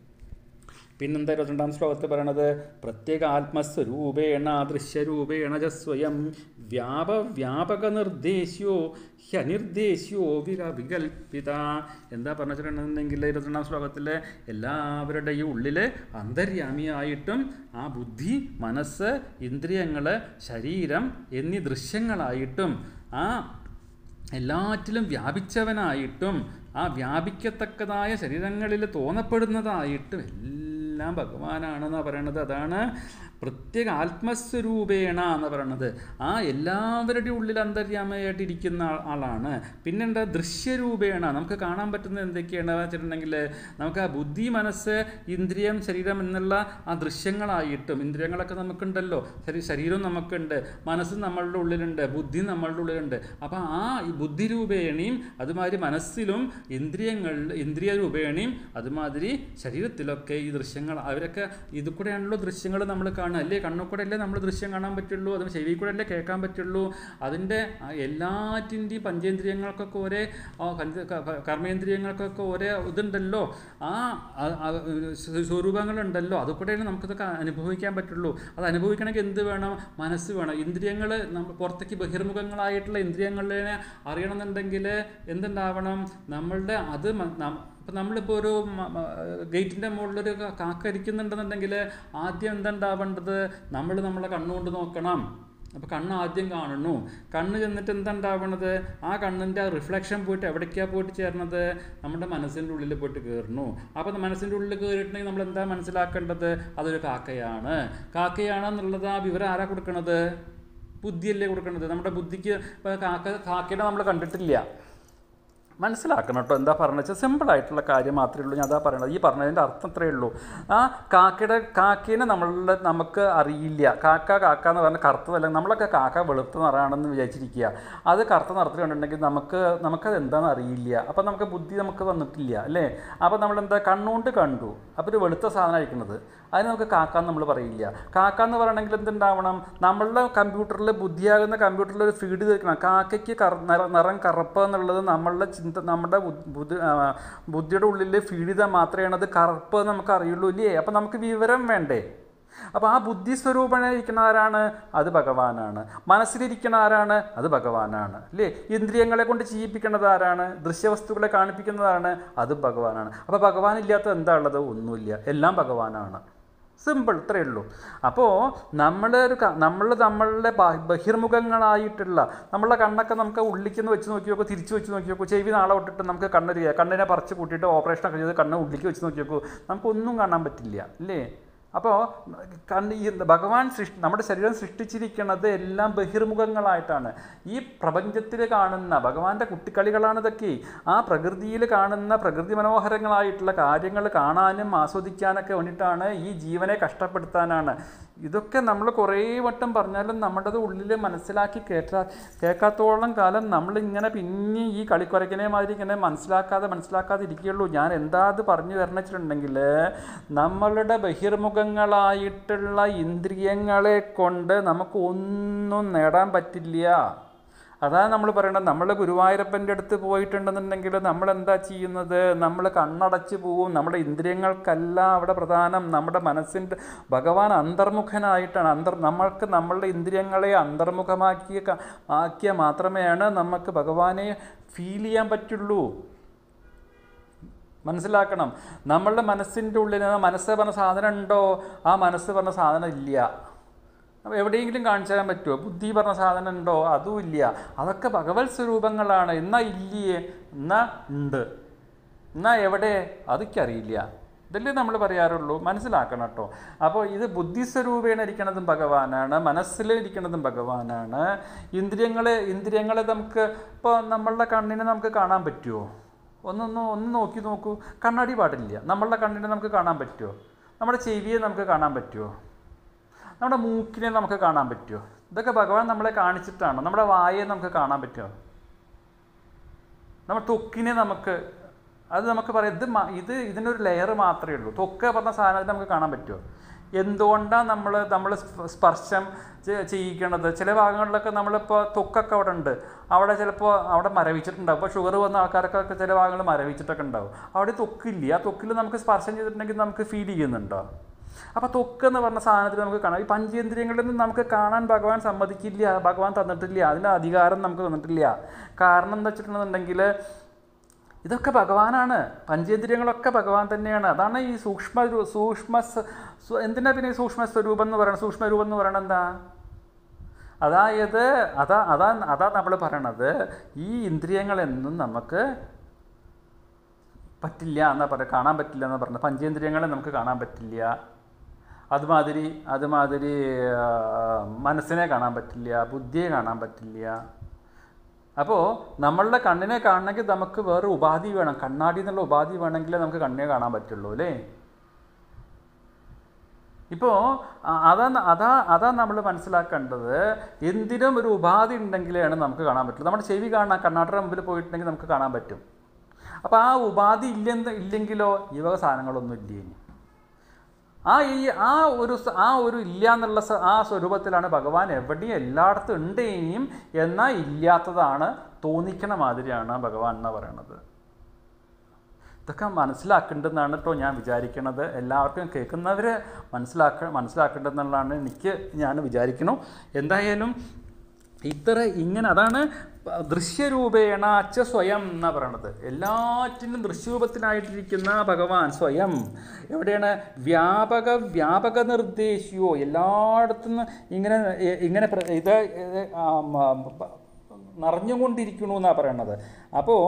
പിന്നെന്താ ഇരുപത്തിരണ്ടാം ശ്ലോകത്തിൽ പറയണത് പ്രത്യേക ആത്മസ്വരൂപേണ ദൃശ്യരൂപേണ ച സ്വയം വ്യാപ വ്യാപക നിർദ്ദേശ്യോ ഹ്യനിർദ്ദേശ്യോ വിക വികൽപ്പിത എന്താ പറഞ്ഞിട്ടുണ്ടെന്നുണ്ടെങ്കിൽ ഇരുപത്തിരണ്ടാം ശ്ലോകത്തിൽ എല്ലാവരുടെയും ഉള്ളിൽ അന്തര്യാമിയായിട്ടും ആ ബുദ്ധി മനസ്സ് ഇന്ദ്രിയങ്ങൾ ശരീരം എന്നീ ദൃശ്യങ്ങളായിട്ടും ആ എല്ലാറ്റിലും വ്യാപിച്ചവനായിട്ടും ആ വ്യാപിക്കത്തക്കതായ ശരീരങ്ങളിൽ തോന്നപ്പെടുന്നതായിട്ടും എല്ലാം ഭഗവാനാണെന്നാണ് പറയണത് അതാണ് പ്രത്യേക ആത്മസ്വരൂപേണ എന്ന് പറയണത് ആ എല്ലാവരുടെയും ഉള്ളിൽ അന്തര്യാമയായിട്ടിരിക്കുന്ന ആളാണ് പിന്നെന്താ ദൃശ്യരൂപേണ നമുക്ക് കാണാൻ പറ്റുന്നത് എന്തൊക്കെയാണ് വെച്ചിട്ടുണ്ടെങ്കിൽ നമുക്ക് ആ ബുദ്ധി മനസ്സ് ഇന്ദ്രിയം ശരീരം എന്നുള്ള ആ ദൃശ്യങ്ങളായിട്ടും ഇന്ദ്രിയങ്ങളൊക്കെ നമുക്കുണ്ടല്ലോ ശരീ ശരീരം നമുക്കുണ്ട് മനസ്സും നമ്മളുടെ ഉള്ളിലുണ്ട് ബുദ്ധി നമ്മളുടെ ഉള്ളിലുണ്ട് അപ്പോൾ ആ ഈ ബുദ്ധി രൂപേണയും അതുമാതിരി മനസ്സിലും ഇന്ദ്രിയങ്ങൾ ഇന്ദ്രിയ രൂപേണയും അതുമാതിരി ശരീരത്തിലൊക്കെ ഈ ദൃശ്യങ്ങൾ അവരൊക്കെ ഇത് കൂടെയാണല്ലോ ദൃശ്യങ്ങൾ നമ്മൾ കാണുക അല്ലേ കണ്ണു കൂടെ അല്ലേ നമ്മൾ ദൃശ്യം കാണാൻ പറ്റുള്ളൂ അത് ചെവി കൂടെ അല്ലേ കേൾക്കാൻ പറ്റുള്ളൂ അതിൻ്റെ എല്ലാറ്റിൻ്റെയും പഞ്ചേന്ദ്രിയങ്ങൾക്കൊക്കെ ഒരേ ആ, കഞ്ച- ക- ക- കർമ്മേന്ദ്രിയങ്ങൾക്കൊക്കെ ഒരേ ഇതുണ്ടല്ലോ ആ ആ- ആ, സ്വ- സ്വരൂപങ്ങളുണ്ടല്ലോ അതുകൂടെയാണ് നമുക്കിതൊക്കെ അനുഭവിക്കാൻ പറ്റുള്ളൂ അത് അനുഭവിക്കണമെങ്കിൽ എന്ത് വേണം മനസ്സ് വേണം ഇന്ദ്രിയങ്ങൾ നമ്മൾ പുറത്തേക്ക് ബഹിർമുഖങ്ങളായിട്ടുള്ള ഇന്ദ്രിയങ്ങളെ അറിയണമെന്നുണ്ടെങ്കിൽ എന്തുണ്ടാവണം നമ്മളുടെ അത് മ- നം- ഇപ്പം നമ്മളിപ്പോൾ ഒരു ഗേറ്റിൻ്റെ മുകളിലൊരു ക- കാക്ക ഇരിക്കുന്നുണ്ടെന്നുണ്ടെങ്കിൽ ആദ്യം എന്തുണ്ടാവേണ്ടത് നമ്മൾ നമ്മളെ കണ്ണുകൊണ്ട് നോക്കണം അപ്പോൾ കണ്ണ് ആദ്യം കാണുന്നു കണ്ണ് ചെന്നിട്ട് എന്തുണ്ടാവണത് ആ കണ്ണിൻ്റെ റിഫ്ലക്ഷൻ പോയിട്ട് എവിടേക്കാണ് പോയിട്ട് ചേർന്നത് നമ്മുടെ മനസ്സിൻ്റെ ഉള്ളിൽ പോയിട്ട് കയറുന്നു അപ്പോൾ മനസ്സിൻ്റെ ഉള്ളിൽ കയറിയിട്ടുണ്ടെങ്കിൽ നമ്മൾ എന്താ മനസ്സിലാക്കേണ്ടത് അതൊരു കാക്കയാണ് കാക്കയാണെന്നുള്ളത് ആ വിവരം ആരാ കൊടുക്കണത് ബുദ്ധിയല്ലേ കൊടുക്കണത് നമ്മുടെ ബുദ്ധിക്ക് ഇപ്പോൾ കാക്ക കാക്കയുടെ നമ്മൾ കണ്ടിട്ടില്ല മനസ്സിലാക്കണം കേട്ടോ എന്താ പറഞ്ഞത് വെച്ചാൽ സിമ്പിളായിട്ടുള്ള കാര്യം മാത്രമേ ഉള്ളൂ ഞാൻ അതാ പറയണത് ഈ പറഞ്ഞതിൻ്റെ അർത്ഥം അത്രയേ ഉള്ളൂ ആ കാക്കയുടെ കാക്കേനെ നമ്മളുടെ നമുക്ക് അറിയില്ല കാക്ക കാക്ക എന്ന് പറഞ്ഞാൽ കറുത്തതല്ല നമ്മളൊക്കെ കാക്ക വെളുത്ത നിറമാണെന്ന് വിചാരിച്ചിരിക്കുക അത് കറുത്ത നിറത്തിൽ കണ്ടിട്ടുണ്ടെങ്കിൽ നമുക്ക് നമുക്കത് എന്താണെന്ന് അറിയില്ല അപ്പം നമുക്ക് ബുദ്ധി നമുക്ക് വന്നിട്ടില്ല അല്ലേ അപ്പോൾ നമ്മൾ എന്താ കണ്ണുകൊണ്ട് കണ്ടു അപ്പോൾ ഒരു വെളുത്ത സാധനം അയക്കുന്നത് അതിന് നമുക്ക് കാക്ക എന്ന് നമ്മൾ പറയില്ല കാക്ക എന്ന് പറയണമെങ്കിൽ എന്തുണ്ടാവണം നമ്മളുടെ കമ്പ്യൂട്ടറിൽ ബുദ്ധിയാകുന്ന കമ്പ്യൂട്ടറിൽ ഒരു ഫീഡ് തീർക്കണം കാക്കയ്ക്ക് കറ നിറ- നിറം കറുപ്പ് എന്നുള്ളത് നമ്മളുടെ ചിന്ത നമ്മുടെ ബുദ്ധി ബുദ്ധി- ആ, ബുദ്ധിയുടെ ഉള്ളിൽ ഫീഡ് ചെയ്താൽ മാത്രമേ അത് കറുപ്പ് എന്ന് നമുക്ക് അറിയുള്ളൂ ഇല്ലേ അപ്പം നമുക്ക് വിവരം വേണ്ടേ അപ്പോൾ ആ ബുദ്ധി സ്വരൂപനായിരിക്കുന്ന ആരാണ് അത് ഭഗവാനാണ് മനസ്സിലിരിക്കുന്ന ആരാണ് അത് ഭഗവാനാണ് അല്ലേ ഇന്ദ്രിയങ്ങളെ കൊണ്ട് ചെയ്യിപ്പിക്കുന്നത് ആരാണ് ദൃശ്യവസ്തുക്കളെ കാണിപ്പിക്കുന്നതാണ് അത് ഭഗവാനാണ് അപ്പോൾ ഭഗവാൻ ഇല്ലാത്തത് എന്താ ഉള്ളത് ഒന്നുമില്ല എല്ലാം ഭഗവാനാണ് സിമ്പിൾ ഇത്രയേ ഉള്ളൂ അപ്പോൾ നമ്മുടെ ഒരു നമ്മൾ നമ്മളുടെ ബ- ബഹിർമുഖങ്ങളായിട്ടുള്ള നമ്മളുടെ കണ്ണൊക്കെ നമുക്ക് ഉള്ളിക്കുന്ന വെച്ച് നോക്കി നോക്കൂ തിരിച്ച് വെച്ച് നോക്കി നോക്കൂ ചെവി നാളെ വിട്ടിട്ട് നമുക്ക് കണ്ണൊരു കണ്ണിനെ പറിച്ച് കൂട്ടിയിട്ട് ഓപ്പറേഷനൊക്കെ ചെയ്ത് കണ്ണ് ഉള്ളിലേക്ക് വെച്ച് നോക്കി നോക്കൂ നമുക്കൊന്നും കാണാൻ പറ്റില്ല അല്ലേ അപ്പോൾ കണ്ണ് ഈ ഭഗവാൻ സൃഷ്ടി നമ്മുടെ ശരീരം സൃഷ്ടിച്ചിരിക്കുന്നത് എല്ലാം ബഹിർമുഖങ്ങളായിട്ടാണ് ഈ പ്രപഞ്ചത്തിൽ കാണുന്ന ഭഗവാന്റെ കുട്ടിക്കളികളാണ് ഇതൊക്കെ ആ പ്രകൃതിയിൽ കാണുന്ന പ്രകൃതി മനോഹരങ്ങളായിട്ടുള്ള കാര്യങ്ങൾ കാണാനും ആസ്വദിക്കാനൊക്കെ വേണ്ടിയിട്ടാണ് ഈ ജീവനെ കഷ്ടപ്പെടുത്താനാണ് ഇതൊക്കെ നമ്മൾ കുറേ വട്ടം പറഞ്ഞാലും നമ്മുടേത് ഉള്ളിൽ മനസ്സിലാക്കി കേട്ടാ കേൾക്കാത്തോളം കാലം നമ്മളിങ്ങനെ പിന്നെ ഈ കളിക്കുറയ്ക്കനെ മാതിരി ഇങ്ങനെ മനസ്സിലാക്കാതെ മനസ്സിലാക്കാതെ ഇരിക്കുകയുള്ളൂ ഞാൻ എന്താ അത് പറഞ്ഞു വരണം വെച്ചിട്ടുണ്ടെങ്കിൽ നമ്മളുടെ ബഹിർമുഖങ്ങളായിട്ടുള്ള ഇന്ദ്രിയങ്ങളെ കൊണ്ട് നമുക്ക് ഒന്നും നേടാൻ പറ്റില്ല അതാ നമ്മൾ പറയണത് നമ്മൾ ഗുരുവായൂരപ്പൻ്റെ അടുത്ത് പോയിട്ടുണ്ടെന്നുണ്ടെങ്കിൽ നമ്മൾ എന്താ ചെയ്യുന്നത് നമ്മൾ കണ്ണടച്ച് പോവും നമ്മുടെ ഇന്ദ്രിയങ്ങൾക്കല്ല അവിടെ പ്രധാനം നമ്മുടെ മനസ്സിൻ്റെ ഭഗവാൻ അന്തർമുഖനായിട്ടാണ് അന്തർ നമ്മൾക്ക് നമ്മളുടെ ഇന്ദ്രിയങ്ങളെ അന്തർമുഖമാക്കിയ ക- ആക്കിയാൽ മാത്രമേയാണ് നമുക്ക് ഭഗവാനെ ഫീൽ ചെയ്യാൻ പറ്റുള്ളൂ മനസ്സിലാക്കണം നമ്മളുടെ മനസ്സിൻ്റെ ഉള്ളിൽ ആ മനസ്സ് പറഞ്ഞ സാധനം ഉണ്ടോ ആ മനസ്സ് പറഞ്ഞ സാധനം ഇല്ല അപ്പോൾ എവിടെയെങ്കിലും കാണിച്ചു തരാൻ പറ്റുമോ ബുദ്ധി പറഞ്ഞ സാധനം ഉണ്ടോ അതും ഇല്ല അതൊക്കെ ഭഗവത് സ്വരൂപങ്ങളാണ് എന്നാ ഇല്ലയേ എന്നാ ഉണ്ട് എന്നാ എവിടെ അതൊക്കെയറിയില്ല ഇതല്ലേ നമ്മൾ പറയാറുള്ളൂ മനസ്സിലാക്കണം കേട്ടോ അപ്പോൾ ഇത് ബുദ്ധിസ്വരൂപേണ ഇരിക്കുന്നതും ഭഗവാനാണ് മനസ്സിൽ ഇരിക്കുന്നതും ഭഗവാനാണ് ഇന്ദ്രിയങ്ങളെ ഇന്ദ്രിയങ്ങളെ നമുക്ക് ഇപ്പോൾ നമ്മളുടെ കണ്ണിനെ നമുക്ക് കാണാൻ പറ്റുമോ ഒന്നൊന്ന് ഒന്ന് നോക്കി നോക്കൂ കണ്ണാടി പാടില്ല നമ്മളുടെ കണ്ണിനെ നമുക്ക് കാണാൻ പറ്റുമോ നമ്മുടെ ചെവിയെ നമുക്ക് കാണാൻ പറ്റുമോ നമ്മുടെ മൂക്കിനെ നമുക്ക് കാണാൻ പറ്റുമോ ഇതൊക്കെ ഭഗവാൻ നമ്മളെ കാണിച്ചിട്ടാണ് നമ്മുടെ വായയെ നമുക്ക് കാണാൻ പറ്റുമോ നമ്മുടെ ത്വക്കിനെ നമുക്ക് അത് നമുക്ക് പറയാം ഇത് മ- ഇത് ഇതിനൊരു ലെയർ മാത്രമേ ഉള്ളൂ ത്വക്ക് പറഞ്ഞ സാധനത്തിന് നമുക്ക് കാണാൻ പറ്റുമോ എന്തുകൊണ്ടാണ് നമ്മൾ നമ്മൾ സ്പർശം ചെ- ചെയ്യിക്കണത് ചില ഭാഗങ്ങളിലൊക്കെ നമ്മളിപ്പോൾ ത്വക്കൊക്കെ അവിടെ ഉണ്ട് അവിടെ ചിലപ്പോൾ അവിടെ മരവിച്ചിട്ടുണ്ടാവും ഇപ്പോൾ ഷുഗർ വന്ന ആൾക്കാരൊക്കെ ചില ഭാഗങ്ങൾ മരവിച്ചിട്ടൊക്കെ ഉണ്ടാവും അവിടെ ത്വക്കില്ല ആ ത്വക്കിൽ നമുക്ക് സ്പർശം ചെയ്തിട്ടുണ്ടെങ്കിൽ നമുക്ക് ഫീൽ ചെയ്യുന്നുണ്ടോ അപ്പോൾ ത്വക്ക് എന്ന് പറഞ്ഞ സാധനത്തിൽ നമുക്ക് കാണാം ഈ പഞ്ചേന്ദ്രിയങ്ങളിൽ നിന്ന് നമുക്ക് കാണാൻ ഭഗവാൻ സമ്മതിക്കില്ല ഭഗവാൻ തന്നിട്ടില്ല അതിന് അധികാരം നമുക്ക് തന്നിട്ടില്ല കാരണം എന്താ വെച്ചിട്ടുണ്ടെന്നുണ്ടെങ്കിൽ ഇതൊക്കെ ഭഗവാനാണ് പഞ്ചേന്ദ്രിയങ്ങളൊക്കെ ഭഗവാൻ തന്നെയാണ് അതാണ് ഈ സൂക്ഷ്മ രൂ- സൂക്ഷ്മ സ- സ്വ- എന്തിനാ പിന്നെ ഈ സൂക്ഷ്മ സ്വരൂപം എന്ന് പറയുന്നത് സൂക്ഷ്മരൂപം എന്ന് പറയണത് എന്താ അതായത് അതാ അതാ അതാ നമ്മൾ പറയണത് ഈ ഇന്ദ്രിയങ്ങളെന്നും നമുക്ക് പറ്റില്ല എന്നാ പറയുക കാണാൻ പറ്റില്ല എന്ന് പറഞ്ഞത് പഞ്ചേന്ദ്രിയങ്ങളെ നമുക്ക് കാണാൻ പറ്റില്ല അതുമാതിരി അതുമാതിരി ആ, മനസ്സിനെ കാണാൻ പറ്റില്ല ബുദ്ധിയെ കാണാൻ പറ്റില്ല അപ്പോൾ നമ്മളുടെ കണ്ണിനെ കാണണമെങ്കിൽ നമുക്ക് വേറെ ഉപാധി വേണം കണ്ണാടി എന്നുള്ള ഉപാധി വേണമെങ്കിലേ നമുക്ക് കണ്ണിനെ കാണാൻ പറ്റുള്ളൂ അല്ലേ ഇപ്പോൾ അതാ അതാ അതാ നമ്മൾ മനസ്സിലാക്കേണ്ടത് എന്തിനും ഒരു ഉപാധി ഉണ്ടെങ്കിലാണ് നമുക്ക് കാണാൻ പറ്റുള്ളൂ നമ്മുടെ ചെവി കാണാൻ കണ്ണാടിയുടെ മുമ്പിൽ പോയിട്ടുണ്ടെങ്കിൽ നമുക്ക് കാണാൻ പറ്റും അപ്പോൾ ആ ഉപാധി ഇല്ലെന്ന് ഇല്ലെങ്കിലോ ഈ വക സാധനങ്ങളൊന്നും ഇല്ല ഇനി ആ ഈ ആ ഒരു സ- ആ ഒരു ഇല്ല എന്നുള്ള സ- ആ സ്വരൂപത്തിലാണ് ഭഗവാൻ എവിടെയും എല്ലായിടത്തും ഉണ്ട് ഇനിയും എന്നാൽ ഇല്ലാത്തതാണ് തോന്നിക്കണ മാതിരിയാണ് ഭഗവാൻ എന്ന് പറയണത് ഇതൊക്കെ മനസ്സിലാക്കേണ്ടതെന്നാണ് കേട്ടോ ഞാൻ വിചാരിക്കണത് എല്ലാവർക്കും കേൾക്കുന്നവർ മനസ്സിലാക്ക മനസ്സിലാക്കേണ്ടതെന്നുള്ളതാണ് എനിക്ക് ഞാൻ വിചാരിക്കണു എന്തായാലും ഇത്ര ഇങ്ങനെ അതാണ് പ- ദൃശ്യരൂപേണ അച്ച സ്വയം എന്നാ പറയണത് എല്ലാറ്റിനും ദൃശ്യരൂപത്തിലായിട്ടിരിക്കുന്ന ഭഗവാൻ സ്വയം എവിടെയാണ് വ്യാപക വ്യാപക നിർദ്ദേശിയോ എല്ലായിടത്തും ഇങ്ങനെ എ- ഇങ്ങനെ പ്ര- ഇത് ഇത് ആ, മ, പ- നിറഞ്ഞുകൊണ്ടിരിക്കണു എന്നാണ് പറയണത് അപ്പോൾ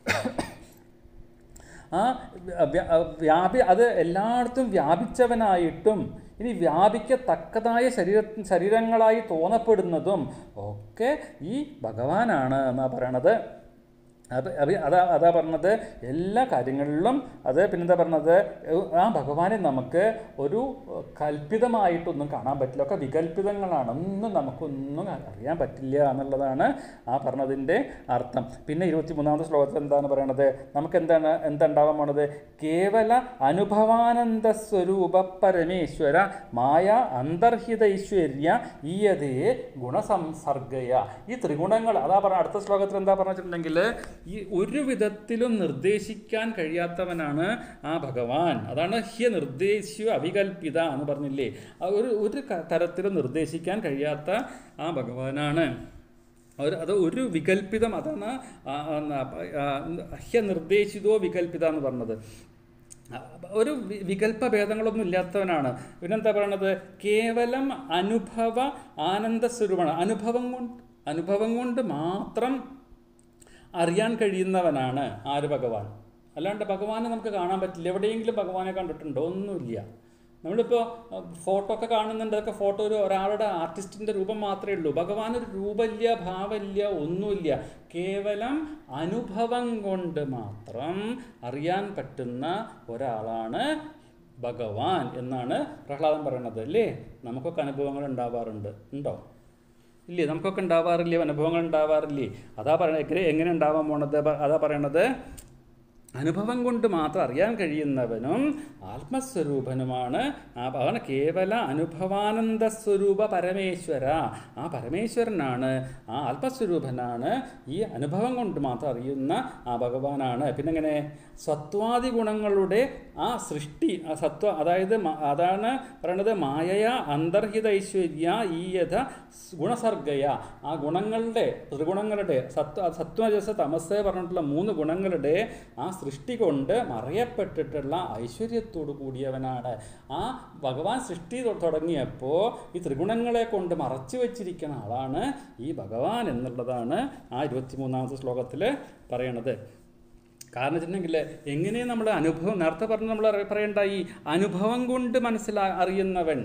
ആ വ്യ- വ്യാപി അത് എല്ലായിടത്തും വ്യാപിച്ചവനായിട്ടും ഇനി വ്യാപിക്കത്തക്കതായ ശരീര ശരീരങ്ങളായി തോന്നപ്പെടുന്നതും ഒക്കെ ഈ ഭഗവാനാണ് എന്നാണ് പറയണത് അത് അത് അതാ അതാ പറഞ്ഞത് എല്ലാ കാര്യങ്ങളിലും അത് പിന്നെന്താ പറഞ്ഞത് ആ ഭഗവാനെ നമുക്ക് ഒരു കൽപ്പിതമായിട്ടൊന്നും കാണാൻ പറ്റില്ല ഒക്കെ വികല്പിതങ്ങളാണ് ഒന്നും നമുക്കൊന്നും അറിയാൻ പറ്റില്ല എന്നുള്ളതാണ് ആ പറഞ്ഞതിൻ്റെ അർത്ഥം പിന്നെ ഇരുപത്തി മൂന്നാമത്തെ ശ്ലോകത്തിൽ എന്താണ് പറയണത് നമുക്ക് എന്താണ് എന്തുണ്ടാവാൻ പോണത് കേവല അനുഭവാനന്ദ സ്വരൂപ പരമേശ്വര മായ അന്തർഹിത ഐശ്വര്യ ഈയതേ ഗുണസംസർഗയ ഈ ത്രിഗുണങ്ങൾ അതാ പറഞ്ഞ അടുത്ത ശ്ലോകത്തിൽ എന്താ പറഞ്ഞിട്ടുണ്ടെങ്കിൽ ഈ ഒരു വിധത്തിലും നിർദ്ദേശിക്കാൻ കഴിയാത്തവനാണ് ആ ഭഗവാൻ അതാണ് ഹ്യ നിർദ്ദേശിയോ അവികൽപിത എന്ന് പറഞ്ഞില്ലേ ആ ഒരു ഒരു ക- തരത്തിലും നിർദ്ദേശിക്കാൻ കഴിയാത്ത ആ ഭഗവാനാണ് ഒരു അത് ഒരു വികൽപ്പിതം അതാണ് ആ- ആ- ആ- ഹ്യ നിർദ്ദേശിതോ വികൽപിത എന്ന് പറഞ്ഞത് ഒരു വി- വികല്പ ഭേദങ്ങളൊന്നും ഇല്ലാത്തവനാണ് പിന്നെന്താ പറയണത് കേവലം അനുഭവ ആനന്ദ സ്വരൂപമാണ് അനുഭവം കൊണ്ട് അനുഭവം കൊണ്ട് മാത്രം അറിയാൻ കഴിയുന്നവനാണ് ആര് ഭഗവാൻ അല്ലാണ്ട് ഭഗവാനെ നമുക്ക് കാണാൻ പറ്റില്ല എവിടെയെങ്കിലും ഭഗവാനെ കണ്ടിട്ടുണ്ടോ ഒന്നുമില്ല നമ്മളിപ്പോൾ ഫോട്ടോ ഒക്കെ കാണുന്നുണ്ട് അതൊക്കെ ഫോട്ടോ ഒരു ഒരാളുടെ ആർട്ടിസ്റ്റിൻ്റെ രൂപം മാത്രമേ ഉള്ളൂ ഭഗവാൻ ഒരു രൂപമില്ല ഭാവമില്ല ഒന്നുമില്ല കേവലം അനുഭവം കൊണ്ട് മാത്രം അറിയാൻ പറ്റുന്ന ഒരാളാണ് ഭഗവാൻ എന്നാണ് പ്രഹ്ലാദൻ പറയണത് അല്ലേ നമുക്കൊക്കെ അനുഭവങ്ങൾ ഉണ്ടാവാറുണ്ട് ഉണ്ടോ ഇല്ലേ നമുക്കൊക്കെ ഉണ്ടാവാറില്ലേ അനുഭവങ്ങൾ ഉണ്ടാവാറില്ലേ അതാ പറയണത് എങ്ങനെ എങ്ങനെ ഉണ്ടാവാൻ പോണത് പ- അതാ പറയണത് അനുഭവം കൊണ്ട് മാത്രം അറിയാൻ കഴിയുന്നവനും ആത്മസ്വരൂപനുമാണ് ആ അതാണ് കേവല അനുഭവാനന്ദ സ്വരൂപ പരമേശ്വര ആ പരമേശ്വരനാണ് ആ ആത്മസ്വരൂപനാണ് ഈ അനുഭവം കൊണ്ട് മാത്രം അറിയുന്ന ആ ഭഗവാനാണ് പിന്നെ എങ്ങനെ സത്വാദി ഗുണങ്ങളുടെ ആ സൃഷ്ടി ആ സത്വ അതായത് മ- അതാണ് പറയണത് മായയ അന്തർഹിത ഐശ്വര്യ ഈ യഥ ഗുണസർഗയ ആ ഗുണങ്ങളുടെ ത്രിഗുണങ്ങളുടെ സത്വ സത്വരജസ് തമസ് പറഞ്ഞിട്ടുള്ള മൂന്ന് ഗുണങ്ങളുടെ ആ സൃഷ്ടി കൊണ്ട് മറയപ്പെട്ടിട്ടുള്ള ഐശ്വര്യത്തോടു കൂടിയവനാണ് ആ ഭഗവാൻ സൃഷ്ടി തൊ- തുടങ്ങിയപ്പോൾ ഈ ത്രിഗുണങ്ങളെ കൊണ്ട് മറച്ചു വെച്ചിരിക്കുന്ന ആളാണ് ഈ ഭഗവാൻ എന്നുള്ളതാണ് ആ ഇരുപത്തിമൂന്നാമത്തെ ശ്ലോകത്തിൽ പറയണത് കാരണം വെച്ചിട്ടുണ്ടെങ്കിൽ എങ്ങനെ നമ്മൾ അനുഭവം നേരത്തെ പറഞ്ഞ് നമ്മൾ പറയേണ്ട ഈ അനുഭവം കൊണ്ട് മനസ്സിലാ അറിയുന്നവൻ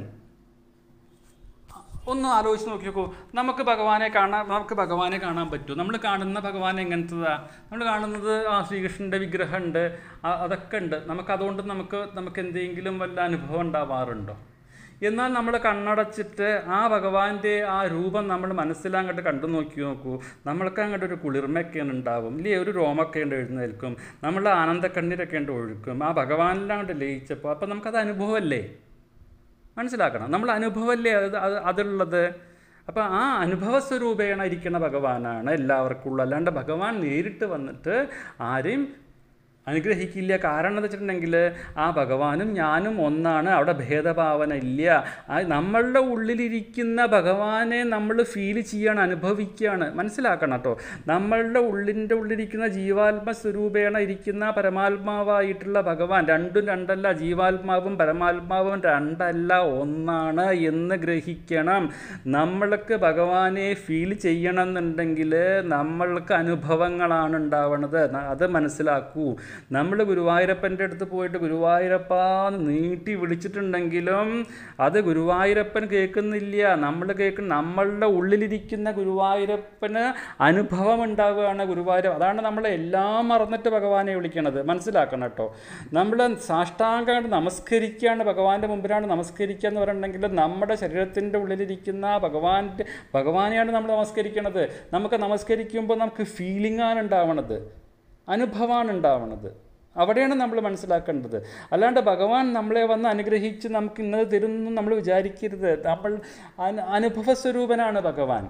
ഒന്ന് ആലോചിച്ച് നോക്കി നോക്കൂ നമുക്ക് ഭഗവാനെ കാണാൻ നമുക്ക് ഭഗവാനെ കാണാൻ പറ്റും നമ്മൾ കാണുന്ന ഭഗവാൻ എങ്ങനത്തതാ നമ്മൾ കാണുന്നത് ആ ശ്രീകൃഷ്ണൻ്റെ വിഗ്രഹമുണ്ട് ആ- അതൊക്കെ ഉണ്ട് നമുക്ക് അതുകൊണ്ട് നമുക്ക് നമുക്ക് എന്തെങ്കിലും വല്ല അനുഭവം ഉണ്ടാവാറുണ്ടോ എന്നാൽ നമ്മൾ കണ്ണടച്ചിട്ട് ആ ഭഗവാന്റെ ആ രൂപം നമ്മൾ മനസ്സിലങ്ങോട്ട് കണ്ടു നോക്കി നോക്കൂ നമ്മൾക്ക് അങ്ങോട്ട് ഒരു കുളിർമയൊക്കെ ഉണ്ടാവും ഇല്ലേ ഒരു രോമൊക്കെ ഉണ്ട് എഴുന്നേൽക്കും നമ്മൾ ആനന്ദക്കണ്ണീരൊക്കെ ഉണ്ട് ഒഴുക്കും ആ ഭഗവാനിലങ്ങോട്ട് ലയിച്ചപ്പോൾ അപ്പം നമുക്കത് അനുഭവമല്ലേ മനസ്സിലാക്കണം നമ്മൾ അനുഭവമല്ലേ അത് അത് അതുള്ളത് അപ്പോൾ ആ അനുഭവ സ്വരൂപേണ ഇരിക്കുന്ന ഭഗവാനാണ് എല്ലാവർക്കും ഉള്ളത് അല്ലാണ്ട് ഭഗവാൻ നേരിട്ട് വന്നിട്ട് ആരെയും അനുഗ്രഹിക്കില്ല കാരണം എന്ന് വെച്ചിട്ടുണ്ടെങ്കിൽ ആ ഭഗവാനും ഞാനും ഒന്നാണ് അവിടെ ഭേദഭാവന ഇല്ല ആ നമ്മളുടെ ഉള്ളിലിരിക്കുന്ന ഭഗവാനെ നമ്മൾ ഫീൽ ചെയ്യാണ് അനുഭവിക്കുകയാണ് മനസ്സിലാക്കണം കേട്ടോ നമ്മളുടെ ഉള്ളിൻ്റെ ഉള്ളിലിരിക്കുന്ന ജീവാത്മ സ്വരൂപേണ ഇരിക്കുന്ന പരമാത്മാവായിട്ടുള്ള ഭഗവാൻ രണ്ടും രണ്ടല്ല ജീവാത്മാവും പരമാത്മാവും രണ്ടല്ല ഒന്നാണ് എന്ന് ഗ്രഹിക്കണം നമ്മൾക്ക് ഭഗവാനെ ഫീൽ ചെയ്യണം എന്നുണ്ടെങ്കിൽ നമ്മൾക്ക് അനുഭവങ്ങളാണ് ഉണ്ടാവണത് ന- അത് മനസ്സിലാക്കൂ നമ്മൾ ഗുരുവായൂരപ്പൻ്റെ അടുത്ത് പോയിട്ട് ഗുരുവായൂരപ്പ എന്ന് നീട്ടി വിളിച്ചിട്ടുണ്ടെങ്കിലും അത് ഗുരുവായൂരപ്പൻ കേൾക്കുന്നില്ല നമ്മൾ കേൾക്കുന്ന നമ്മളുടെ ഉള്ളിലിരിക്കുന്ന ഗുരുവായൂരപ്പന് അനുഭവം ഉണ്ടാവുകയാണ് ഗുരുവായൂരം അതാണ് നമ്മൾ എല്ലാം മറന്നിട്ട് ഭഗവാനെ വിളിക്കണത് മനസ്സിലാക്കണം കേട്ടോ നമ്മൾ സാഷ്ടാംഗമായിട്ട് നമസ്കരിക്കുകയാണ് ഭഗവാന്റെ മുമ്പിലാണ് നമസ്കരിക്കുക എന്ന് പറയുന്നുണ്ടെങ്കിൽ നമ്മുടെ ശരീരത്തിൻ്റെ ഉള്ളിലിരിക്കുന്ന ഭഗവാന്റെ ഭഗവാനെയാണ് നമ്മൾ നമസ്കരിക്കണത് നമുക്ക് നമസ്കരിക്കുമ്പോൾ നമുക്ക് ഫീലിംഗ് ആണ് ഉണ്ടാവണത് അനുഭവമാണ് ഉണ്ടാവണത് അവിടെയാണ് നമ്മൾ മനസ്സിലാക്കേണ്ടത് അല്ലാണ്ട് ഭഗവാൻ നമ്മളെ വന്ന് അനുഗ്രഹിച്ച് നമുക്ക് ഇന്നത് തരുന്നു നമ്മൾ വിചാരിക്കരുത് നമ്മൾ അനു- അനുഭവ സ്വരൂപനാണ് ഭഗവാൻ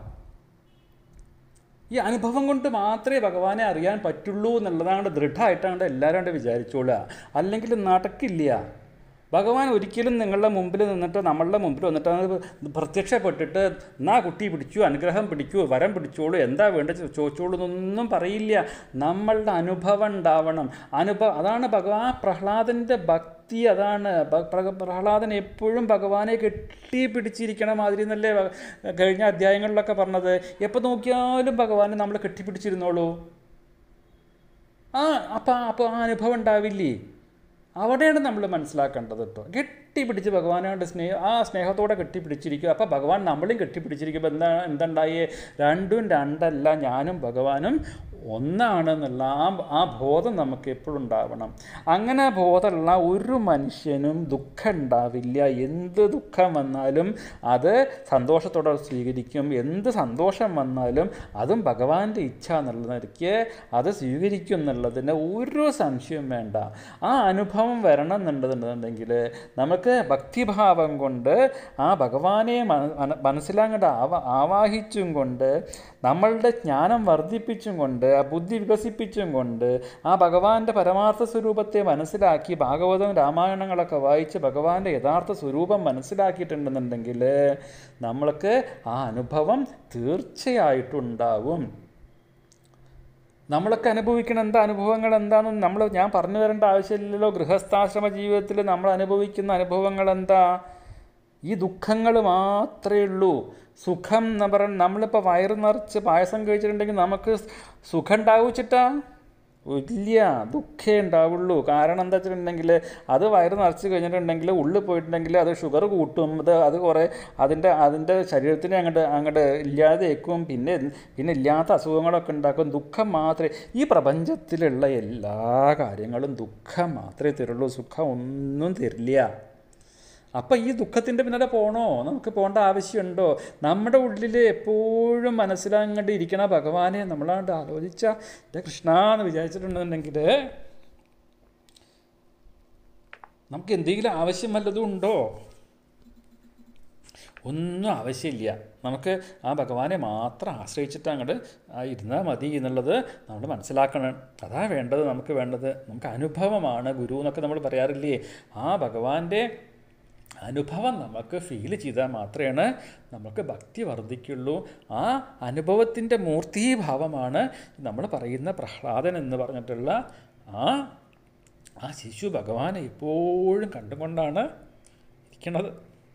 ഈ അനുഭവം കൊണ്ട് മാത്രമേ ഭഗവാനെ അറിയാൻ പറ്റുള്ളൂ എന്നുള്ളതാണ് ദൃഢമായിട്ടാണ് എല്ലാവരും കൊണ്ട് വിചാരിച്ചോളുക അല്ലെങ്കിൽ നടക്കില്ല ഭഗവാൻ ഒരിക്കലും നിങ്ങളുടെ മുമ്പിൽ നിന്നിട്ട് നമ്മളുടെ മുമ്പിൽ വന്നിട്ട് അത് പ്രത്യക്ഷപ്പെട്ടിട്ട് എന്നാ കുട്ടി പിടിച്ചു അനുഗ്രഹം പിടിക്കൂ വരം പിടിച്ചോളൂ എന്താ വേണ്ട ചോദിച്ചോളൂ എന്നൊന്നും പറയില്ല നമ്മളുടെ അനുഭവം ഉണ്ടാവണം അനുഭവം അതാണ് ഭഗവാൻ പ്രഹ്ലാദൻ്റെ ഭക്തി അതാണ് ഭ- പ്ര- പ്രഹ്ലാദൻ എപ്പോഴും ഭഗവാനെ കെട്ടി പിടിച്ചിരിക്കണ മാതിരി എന്നല്ലേ ഭ- കഴിഞ്ഞ അധ്യായങ്ങളിലൊക്കെ പറഞ്ഞത് എപ്പോൾ നോക്കിയാലും ഭഗവാനെ നമ്മൾ കെട്ടിപ്പിടിച്ചിരുന്നോളൂ ആ അപ്പം അപ്പോൾ ആ അനുഭവം ഉണ്ടാവില്ലേ അവിടെയാണ് നമ്മൾ മനസ്സിലാക്കേണ്ടത് കേട്ടോ കെട്ടിപ്പിടിച്ച് ഭഗവാനോട് സ്നേഹം ആ സ്നേഹത്തോടെ കെട്ടിപ്പിടിച്ചിരിക്കും അപ്പോൾ ഭഗവാൻ നമ്മളും കെട്ടിപ്പിടിച്ചിരിക്കുമ്പോൾ എന്താ എന്തുണ്ടായേ രണ്ടും രണ്ടല്ല ഞാനും ഭഗവാനും ഒന്നാണെന്നുള്ള ആ ആ ബോധം നമുക്ക് എപ്പോഴും ഉണ്ടാവണം അങ്ങനെ ബോധമുള്ള ഒരു മനുഷ്യനും ദുഃഖം ഉണ്ടാവില്ല എന്ത് ദുഃഖം വന്നാലും അത് സന്തോഷത്തോടെ സ്വീകരിക്കും എന്ത് സന്തോഷം വന്നാലും അതും ഭഗവാന്റെ ഇച്ഛ എന്നുള്ളതിലേക്ക് അത് സ്വീകരിക്കും എന്നുള്ളതിന് ഒരു സംശയവും വേണ്ട ആ അനുഭവം വരണം എന്നുണ്ടെന്നുണ്ടെങ്കിൽ നമുക്ക് ഭക്തിഭാവം കൊണ്ട് ആ ഭഗവാനെ മന- മന- മനസ്സിലാങ്ങോട്ട് ആവ ആവാഹിച്ചും കൊണ്ട് നമ്മളുടെ ജ്ഞാനം വർദ്ധിപ്പിച്ചും കൊണ്ട് ആ ബുദ്ധി വികസിപ്പിച്ചും കൊണ്ട് ആ ഭഗവാന്റെ പരമാർത്ഥ സ്വരൂപത്തെ മനസ്സിലാക്കി ഭാഗവതം രാമായണങ്ങളൊക്കെ വായിച്ച് ഭഗവാന്റെ യഥാർത്ഥ സ്വരൂപം മനസ്സിലാക്കിയിട്ടുണ്ടെന്നുണ്ടെങ്കിൽ നമ്മൾക്ക് ആ അനുഭവം തീർച്ചയായിട്ടും ഉണ്ടാവും നമ്മളൊക്കെ അനുഭവിക്കുന്ന എന്താ അനുഭവങ്ങൾ എന്താണെന്ന് നമ്മൾ ഞാൻ പറഞ്ഞു തരേണ്ട ആവശ്യമില്ലല്ലോ ഗൃഹസ്ഥാശ്രമ ജീവിതത്തിൽ നമ്മൾ അനുഭവിക്കുന്ന അനുഭവങ്ങൾ എന്താ ഈ ദുഃഖങ്ങൾ മാത്രമേ ഉള്ളൂ സുഖം എന്ന് പറഞ്ഞാൽ നമ്മളിപ്പോൾ വയറ് നിറച്ച് പായസം കഴിച്ചിട്ടുണ്ടെങ്കിൽ നമുക്ക് സുഖം ഉണ്ടാവിച്ചിട്ടാ ഇല്ല ദുഃഖേ ഉണ്ടാവുള്ളൂ കാരണം എന്താ വെച്ചിട്ടുണ്ടെങ്കിൽ അത് വയറ് നിറച്ച് കഴിഞ്ഞിട്ടുണ്ടെങ്കിൽ ഉള്ളിൽ പോയിട്ടുണ്ടെങ്കിൽ അത് ഷുഗർ കൂട്ടും അത് അത് കുറേ അതിൻ്റെ അതിൻ്റെ ശരീരത്തിനെ അങ്ങോട്ട് അങ്ങോട്ട് ഇല്ലാതെയാക്കും പിന്നെ പിന്നെ ഇല്ലാത്ത അസുഖങ്ങളൊക്കെ ഉണ്ടാക്കും ദുഃഖം മാത്രമേ ഈ പ്രപഞ്ചത്തിലുള്ള എല്ലാ കാര്യങ്ങളും ദുഃഖം മാത്രമേ തരുള്ളൂ സുഖം ഒന്നും തരില്ല അപ്പം ഈ ദുഃഖത്തിൻ്റെ പിന്നാലെ പോകണോ നമുക്ക് പോകേണ്ട ആവശ്യമുണ്ടോ നമ്മുടെ ഉള്ളിൽ എപ്പോഴും മനസ്സിലാങ്ങണ്ട് ഇരിക്കണ ഭഗവാനെ നമ്മളാണ്ട് ആലോചിച്ച എൻ്റെ കൃഷ്ണ എന്ന് വിചാരിച്ചിട്ടുണ്ടെന്നുണ്ടെങ്കിൽ നമുക്ക് എന്തെങ്കിലും ആവശ്യം വല്ലതും ഉണ്ടോ ഒന്നും ആവശ്യമില്ല നമുക്ക് ആ ഭഗവാനെ മാത്രം ആശ്രയിച്ചിട്ട് അങ്ങോട്ട് ഇരുന്നാൽ മതി എന്നുള്ളത് നമ്മൾ മനസ്സിലാക്കണം അതാ വേണ്ടത് നമുക്ക് വേണ്ടത് നമുക്ക് അനുഭവമാണ് ഗുരു എന്നൊക്കെ നമ്മൾ പറയാറില്ലേ ആ ഭഗവാന്റെ അനുഭവം നമുക്ക് ഫീൽ ചെയ്താൽ മാത്രമേ നമുക്ക് ഭക്തി വർദ്ധിക്കുള്ളൂ ആ അനുഭവത്തിൻ്റെ മൂർത്തീഭാവമാണ് നമ്മൾ പറയുന്ന പ്രഹ്ലാദൻ എന്ന് പറഞ്ഞിട്ടുള്ള ആ ആ ശിശു ഭഗവാനെ എപ്പോഴും കണ്ടുകൊണ്ടാണ് ഇരിക്കുന്നത്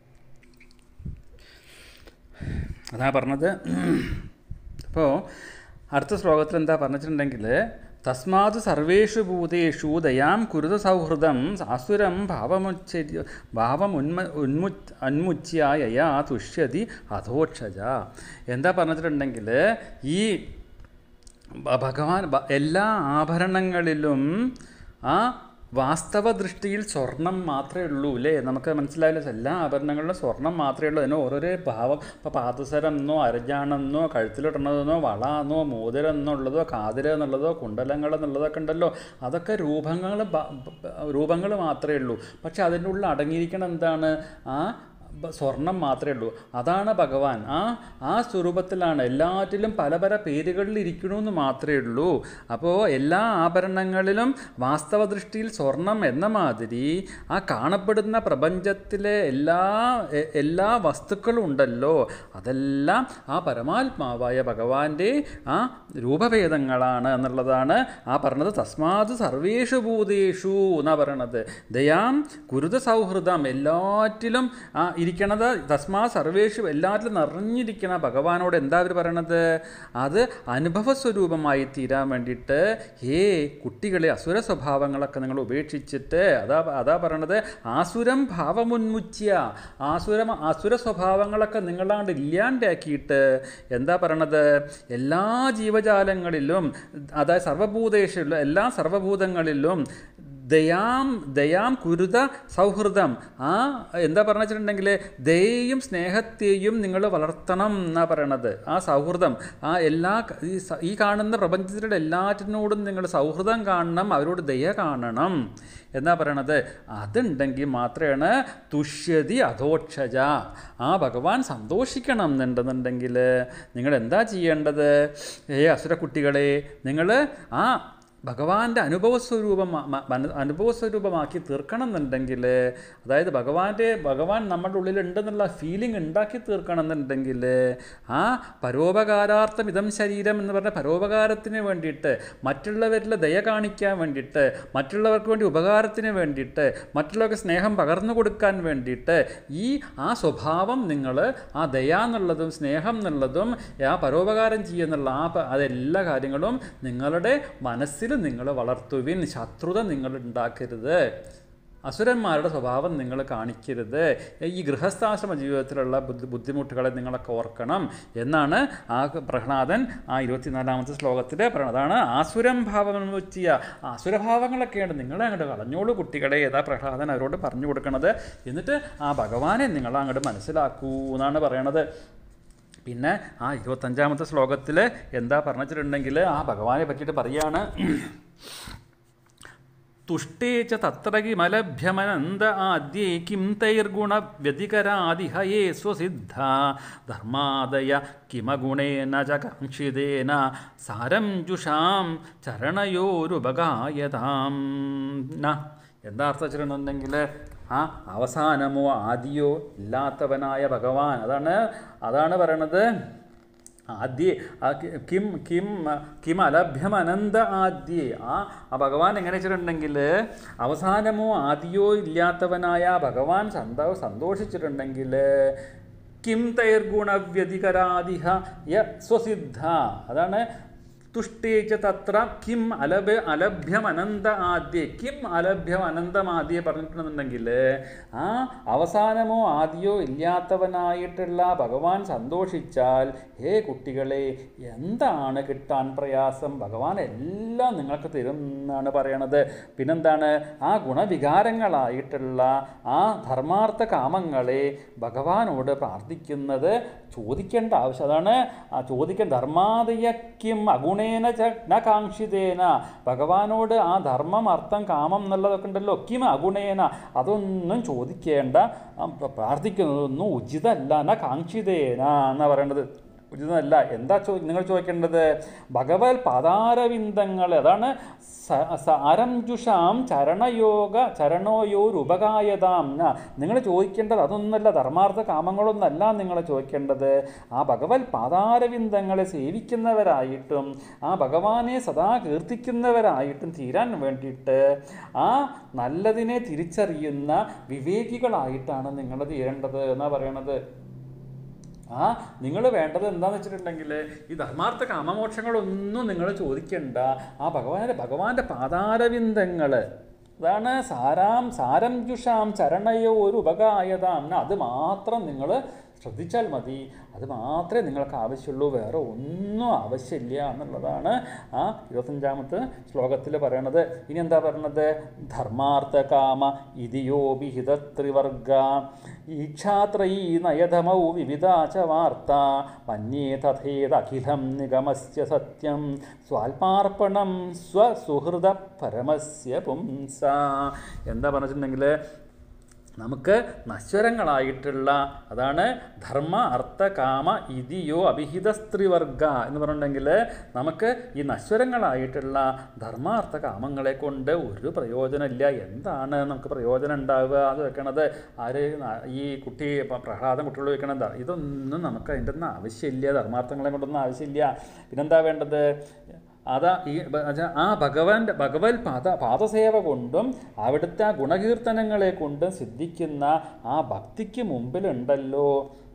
അതാ പറഞ്ഞത് അപ്പോൾ അടുത്ത ശ്ലോകത്തിൽ എന്താ പറഞ്ഞിട്ടുണ്ടെങ്കിൽ തസ്മാത് സർവേഷു ഭൂതേഷു ദയാം കുരുത സൗഹൃദം ആസുരം ഭാവമുച്ച ഭാവമുന്മ ഉന്മു അന്മുച്യായയാ തുഷ്യതി അധോക്ഷജ എന്താ പറഞ്ഞിട്ടുണ്ടെങ്കിൽ ഈ ഭ- ഭഗവാൻ ഭ- എല്ലാ ആഭരണങ്ങളിലും ആ വാസ്തവ ദൃഷ്ടിയിൽ സ്വർണം മാത്രമേ ഉള്ളൂ അല്ലേ നമുക്ക് മനസ്സിലായല്ലോ എല്ലാ ആഭരണങ്ങളിലും സ്വർണം മാത്രമേ ഉള്ളൂ അതിന് ഓരോരോ ഭാവം ഇപ്പോൾ പാദസരം എന്നോ അരഞ്ഞാണെന്നോ കഴുത്തിലിടണതെന്നോ വള എന്നോ മോതിരം എന്നുള്ളതോ കാതിര എന്നുള്ളതോ കുണ്ടലങ്ങൾ എന്നുള്ളതൊക്കെ ഉണ്ടല്ലോ അതൊക്കെ രൂപങ്ങൾ രൂപങ്ങൾ മാത്രമേ ഉള്ളൂ പക്ഷെ അതിൻ്റെ ഉള്ളിൽ അടങ്ങിയിരിക്കണം എന്താണ് ആ ബ- സ്വർണം മാത്രമേ ഉള്ളൂ അതാണ് ഭഗവാൻ ആ ആ സ്വരൂപത്തിലാണ് എല്ലാറ്റിലും പല പല പേരുകളിൽ ഇരിക്കണമെന്ന് മാത്രമേ ഉള്ളൂ അപ്പോൾ എല്ലാ ആഭരണങ്ങളിലും വാസ്തവ ദൃഷ്ടിയിൽ സ്വർണം എന്ന മാതിരി ആ കാണപ്പെടുന്ന പ്രപഞ്ചത്തിലെ എല്ലാ എ- എല്ലാ വസ്തുക്കളും ഉണ്ടല്ലോ അതെല്ലാം ആ പരമാത്മാവായ ഭഗവാന്റെ ആ രൂപഭേദങ്ങളാണ് എന്നുള്ളതാണ് ആ പറഞ്ഞത് തസ്മാത് സർവേഷു ഭൂതേഷു എന്നാ പറയണത് ദയാം കുരുത സൗഹൃദം എല്ലാറ്റിലും ആ ഇരിക്കണത് തസ്മാ സർവേഷു എല്ലാറ്റിലും നിറഞ്ഞിരിക്കണ ഭഗവാനോട് എന്താ അവർ പറയണത് അത് അനുഭവ സ്വരൂപമായി തീരാൻ വേണ്ടിയിട്ട് ഹേ കുട്ടികളെ അസുര സ്വഭാവങ്ങളൊക്കെ നിങ്ങൾ ഉപേക്ഷിച്ചിട്ട് അതാ അതാ പറയണത് ആസുരം ഭാവമുന്മുച്യ ആസുരം അസുര സ്വഭാവങ്ങളൊക്കെ നിങ്ങളാണ്ട് ഇല്ലാണ്ടാക്കിയിട്ട് എന്താ പറയണത് എല്ലാ ജീവജാലങ്ങളിലും അതായത് സർവഭൂതേഷിലും എല്ലാ സർവഭൂതങ്ങളിലും ദയാം ദയാം കുരുത സൗഹൃദം ആ എന്താ പറഞ്ഞു വെച്ചിട്ടുണ്ടെങ്കിൽ ദയയും സ്നേഹത്തെയും നിങ്ങൾ വളർത്തണം എന്നാ പറയണത് ആ സൗഹൃദം ആ എല്ലാ ഈ സ- ഈ കാണുന്ന പ്രപഞ്ചത്തിലുള്ള എല്ലാറ്റിനോടും നിങ്ങൾ സൗഹൃദം കാണണം അവരോട് ദയ കാണണം എന്നാ പറയണത് അതുണ്ടെങ്കിൽ മാത്രമാണ് തുഷ്യതി അധോക്ഷജ ആ ഭഗവാൻ സന്തോഷിക്കണം എന്നുണ്ടെന്നുണ്ടെങ്കിൽ നിങ്ങൾ എന്താ ചെയ്യേണ്ടത് ഏ അസുര കുട്ടികളെ നിങ്ങൾ ആ ഭഗവാന്റെ അനുഭവസ്വരൂപം അനുഭവസ്വരൂപമാക്കി തീർക്കണം എന്നുണ്ടെങ്കിൽ അതായത് ഭഗവാന്റെ ഭഗവാൻ നമ്മുടെ ഉള്ളിലുണ്ടെന്നുള്ള ഫീലിംഗ് ഉണ്ടാക്കി തീർക്കണം എന്നുണ്ടെങ്കിൽ ആ പരോപകാരാർത്ഥം ഇതം ശരീരം എന്ന് പറഞ്ഞ പരോപകാരത്തിന് വേണ്ടിയിട്ട് മറ്റുള്ളവരിൽ ദയ കാണിക്കാൻ വേണ്ടിയിട്ട് മറ്റുള്ളവർക്ക് വേണ്ടി ഉപകാരത്തിന് വേണ്ടിയിട്ട് മറ്റുള്ളവർക്ക് സ്നേഹം പകർന്നു കൊടുക്കാൻ വേണ്ടിയിട്ട് ഈ ആ സ്വഭാവം നിങ്ങൾ ആ ദയ എന്നുള്ളതും സ്നേഹം എന്നുള്ളതും ആ പരോപകാരം ചെയ്യുന്നുള്ള ആ പ- അതെല്ലാ കാര്യങ്ങളും നിങ്ങളുടെ മനസ്സിൽ നിങ്ങൾ വളർത്തുവിൻ ശത്രുത നിങ്ങൾ ഉണ്ടാക്കരുത് അസുരന്മാരുടെ സ്വഭാവം നിങ്ങൾ കാണിക്കരുത് ഈ ഗൃഹസ്ഥാശ്രമ ജീവിതത്തിലുള്ള ബുദ്ധി ബുദ്ധിമുട്ടുകളെ നിങ്ങളൊക്കെ ഓർക്കണം എന്നാണ് ആ പ്രഹ്ലാദൻ ആ ഇരുപത്തിനാലാമത്തെ ശ്ലോകത്തിൽ പറയുന്നത് അതാണ് ആസുരം ഭാവം എന്ന് വെച്ചിയ ആസുരഭാവങ്ങളൊക്കെയാണ് നിങ്ങളെ അങ്ങോട്ട് കളഞ്ഞോളൂ കുട്ടികളെ ഏതാ പ്രഹ്ലാദൻ അവരോട് പറഞ്ഞു കൊടുക്കണത് എന്നിട്ട് ആ ഭഗവാനെ നിങ്ങൾ അങ്ങോട്ട് മനസ്സിലാക്കൂ എന്നാണ് പറയണത് പിന്നെ ആ ഇരുപത്തഞ്ചാമത്തെ ശ്ലോകത്തിൽ എന്താ പറഞ്ഞിട്ടുണ്ടെങ്കിൽ ആ ഭഗവാനെ പറ്റിയിട്ട് പറയാണ് തുഷ്ടേ ച തത്ര കിമലഭ്യമനന്ത ആദ്യേ കിം തൈർഗുണ വ്യതികരാദിഹയേ സ്വസിദ്ധ ധർമാദയ കിമഗുണേന ച കാക്ഷിതേന സാരം ജുഷാം ചരണയോരുപകായതാം ന എന്താ അർത്ഥം വെച്ചിട്ടുണ്ടെങ്കിൽ ആ അവസാനമോ ആദിയോ ഇല്ലാത്തവനായ ഭഗവാൻ അതാണ് അതാണ് പറയണത് ആദ്യേ ആ കി- കിം കിം കിം അലഭ്യം അനന്ത ആദ്യേ ആ ആ ഭഗവാൻ എങ്ങനെ വെച്ചിട്ടുണ്ടെങ്കിൽ അവസാനമോ ആദിയോ ഇല്ലാത്തവനായ ആ ഭഗവാൻ സന്തോ സന്തോഷിച്ചിട്ടുണ്ടെങ്കിൽ കിം തൈർഗുണവ്യതികരാദിഹ യ സ്വസിദ്ധ അതാണ് തുഷ്ടേച്ച തത്ര കിം അലഭ അലഭ്യം അനന്ത ആദ്യേ കിം അലഭ്യം അനന്തമാദ്യേ പറഞ്ഞിട്ടുണ്ടെന്നുണ്ടെങ്കിൽ ആ അവസാനമോ ആദ്യോ ഇല്ലാത്തവനായിട്ടുള്ള ഭഗവാൻ സന്തോഷിച്ചാൽ ഹേ കുട്ടികളെ എന്താണ് കിട്ടാൻ പ്രയാസം ഭഗവാൻ എല്ലാം നിങ്ങൾക്ക് തരും എന്നാണ് പറയണത് പിന്നെന്താണ് ആ ഗുണവികാരങ്ങളായിട്ടുള്ള ആ ധർമാർത്ഥ കാമങ്ങളെ ഭഗവാനോട് പ്രാർത്ഥിക്കുന്നത് ചോദിക്കേണ്ട ആവശ്യം അതാണ് ആ ചോദിക്കാൻ ധർമാദയക്കും അഗുണേന ച ന കാക്ഷിതേന ഭഗവാനോട് ആ ധർമ്മം അർത്ഥം കാമം എന്നുള്ളതൊക്കെ ഉണ്ടല്ലോ കിം അഗുണേന അതൊന്നും ചോദിക്കേണ്ട ആ പ്ര- പ്രാർത്ഥിക്കുന്നതൊന്നും ഉചിതമല്ല ന കാക്ഷിതേന എന്നാ പറയേണ്ടത് ഉചിതമല്ല എന്താ ചോ നിങ്ങൾ ചോദിക്കേണ്ടത് ഭഗവത് പദാരവിന്ദങ്ങൾ അതാണ് സ- സാരം ജുഷാം ചരണയോഗ ചരണോയോരുപകായതാം ന നിങ്ങൾ ചോദിക്കേണ്ടത് അതൊന്നല്ല ധർമാർത്ഥ കാമങ്ങളൊന്നല്ല നിങ്ങൾ ചോദിക്കേണ്ടത് ആ ഭഗവത് പാതാരവിന്ദങ്ങളെ സേവിക്കുന്നവരായിട്ടും ആ ഭഗവാനെ സദാ കീർത്തിക്കുന്നവരായിട്ടും തീരാൻ വേണ്ടിയിട്ട് ആ നല്ലതിനെ തിരിച്ചറിയുന്ന വിവേകികളായിട്ടാണ് നിങ്ങൾ തീരേണ്ടത് എന്നാ പറയണത് ആ നിങ്ങൾ വേണ്ടത് എന്താണെന്ന് വെച്ചിട്ടുണ്ടെങ്കിൽ ഈ ധർമാർത്ഥ കാമമോക്ഷങ്ങളൊന്നും നിങ്ങൾ ചോദിക്കണ്ട ആ ഭഗവാന്റെ ഭഗവാന്റെ പാതാരവിന്ദങ്ങൾ അതാണ് സാരാം സാരം ജുഷാം ചരണയോ ഒരു ഉപകായതാം ന അത് മാത്രം നിങ്ങൾ ശ്രദ്ധിച്ചാൽ മതി അത് മാത്രമേ നിങ്ങൾക്ക് ആവശ്യമുള്ളൂ വേറെ ഒന്നും ആവശ്യമില്ല എന്നുള്ളതാണ് ആ ഇരുപത്തഞ്ചാമത്തെ ശ്ലോകത്തിൽ പറയണത് ഇനി എന്താ പറയണത് ധർമാർത്ഥ കാമ ഇതിയോപിഹിത ത്രിവർഗ ഈക്ഷാത്രയീ നയധമൗ വിവിധാച വാർത്ത മന്യേ തഥേതഖിലം നിഗമസ്യ സത്യം സ്വാൽപാർപ്പണം സ്വസുഹൃദ പരമസ്യ പുംസ എന്താ പറഞ്ഞിട്ടുണ്ടെങ്കിൽ നമുക്ക് നശ്വരങ്ങളായിട്ടുള്ള അതാണ് ധർമ്മ അർത്ഥ കാമ ഇതിയോ അഭിഹിത സ്ത്രീവർഗ എന്ന് പറഞ്ഞിട്ടുണ്ടെങ്കിൽ നമുക്ക് ഈ നശ്വരങ്ങളായിട്ടുള്ള ധർമ്മ അർത്ഥ കാമങ്ങളെ കൊണ്ട് ഒരു പ്രയോജനമില്ല എന്താണ് നമുക്ക് പ്രയോജനം ഉണ്ടാവുക അത് വെക്കണത് ആര് ന- ഈ കുട്ടി ഇപ്പം പ്രഹ്ലാദം കുട്ടികൾ വെക്കണത് ഇതൊന്നും നമുക്ക് അതിൻ്റെ ഒന്നും ആവശ്യമില്ല ധർമാർത്ഥങ്ങളെ കൊണ്ടൊന്നും ആവശ്യമില്ല പിന്നെന്താ വേണ്ടത് അതാ ഈ ബ- അത- ആ ഭഗവാന്റെ ഭഗവത് പാദ പാദസേവ കൊണ്ടും അവിടുത്തെ ആ ഗുണകീർത്തനങ്ങളെ കൊണ്ടും സിദ്ധിക്കുന്ന ആ ഭക്തിക്ക് മുമ്പിലുണ്ടല്ലോ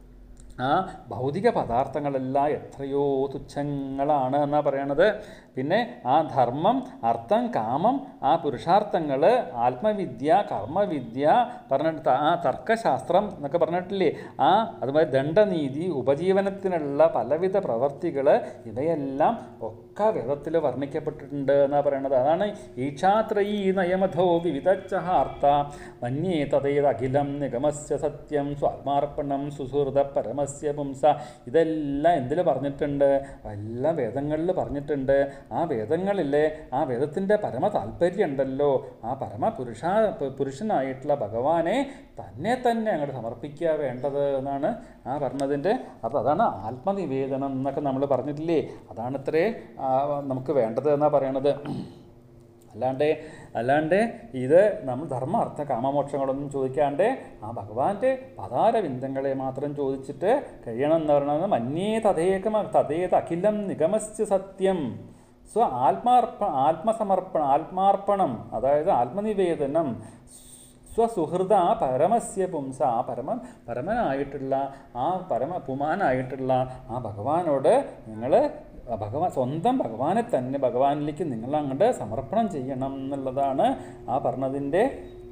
ആ ഭൗതിക പദാർത്ഥങ്ങളെല്ലാം എത്രയോ തുച്ഛങ്ങളാണ് എന്നാ പറയണത് പിന്നെ ആ ധർമ്മം അർത്ഥം കാമം ആ പുരുഷാർത്ഥങ്ങൾ ആത്മവിദ്യ കർമ്മവിദ്യ പറഞ്ഞിട്ട് ആ തർക്കശാസ്ത്രം എന്നൊക്കെ പറഞ്ഞിട്ടില്ലേ ആ അതുപോലെ ദണ്ഡനീതി ഉപജീവനത്തിനുള്ള പലവിധ പ്രവർത്തികൾ ഇവയെല്ലാം ഒക്കെ വേദത്തിൽ വർണ്ണിക്കപ്പെട്ടിട്ടുണ്ട് എന്നാ പറയണത് അതാണ് ഈക്ഷാത്രയീ നയമധോ വിവിധച്ചഹാർത്ത മന്യേ തതേത് അഖിലം നിഗമസ്യ സത്യം സ്വാത്മാർപ്പണം സുഹൃത പരമസ്യ പുംസ ഇതെല്ലാം എന്തിൽ പറഞ്ഞിട്ടുണ്ട് എല്ലാം വേദങ്ങളിൽ പറഞ്ഞിട്ടുണ്ട് ആ വേദങ്ങളിലെ ആ വേദത്തിൻ്റെ പരമ താല്പര്യം ഉണ്ടല്ലോ ആ പരമ പുരുഷ പുരുഷനായിട്ടുള്ള ഭഗവാനെ തന്നെ തന്നെ അങ്ങോട്ട് സമർപ്പിക്കുക വേണ്ടത് എന്നാണ് ആ പറഞ്ഞതിൻ്റെ അത് അതാണ് ആത്മനിവേദനം എന്നൊക്കെ നമ്മൾ പറഞ്ഞിട്ടില്ലേ അതാണത്രേ ആ, നമുക്ക് വേണ്ടത് എന്നാണ് പറയണത് അല്ലാണ്ട് അല്ലാണ്ട് ഇത് നമ്മൾ ധർമ്മ അർത്ഥ കാമമോക്ഷങ്ങളൊന്നും ചോദിക്കാണ്ട് ആ ഭഗവാന്റെ പതാരവിന്ദങ്ങളെ മാത്രം ചോദിച്ചിട്ട് കഴിയണം എന്ന് പറയുന്നത് മന്യേ തഥേകമ തഥേത് അഖിലം നിഗമസ്യ സത്യം സ്വ ആത്മാർപ്പ ആത്മസമർപ്പണം ആത്മാർപ്പണം അതായത് ആത്മനിവേദനം സ്വസുഹൃത പരമസ്യ പുംസ ആ പരമ പരമനായിട്ടുള്ള ആ പരമ പുമാനായിട്ടുള്ള ആ ഭഗവാനോട് നിങ്ങൾ ഭഗവാൻ സ്വന്തം ഭഗവാനെ തന്നെ ഭഗവാനിലേക്ക് നിങ്ങൾ അങ്ങോട്ട് സമർപ്പണം ചെയ്യണം എന്നുള്ളതാണ് ആ പറഞ്ഞതിൻ്റെ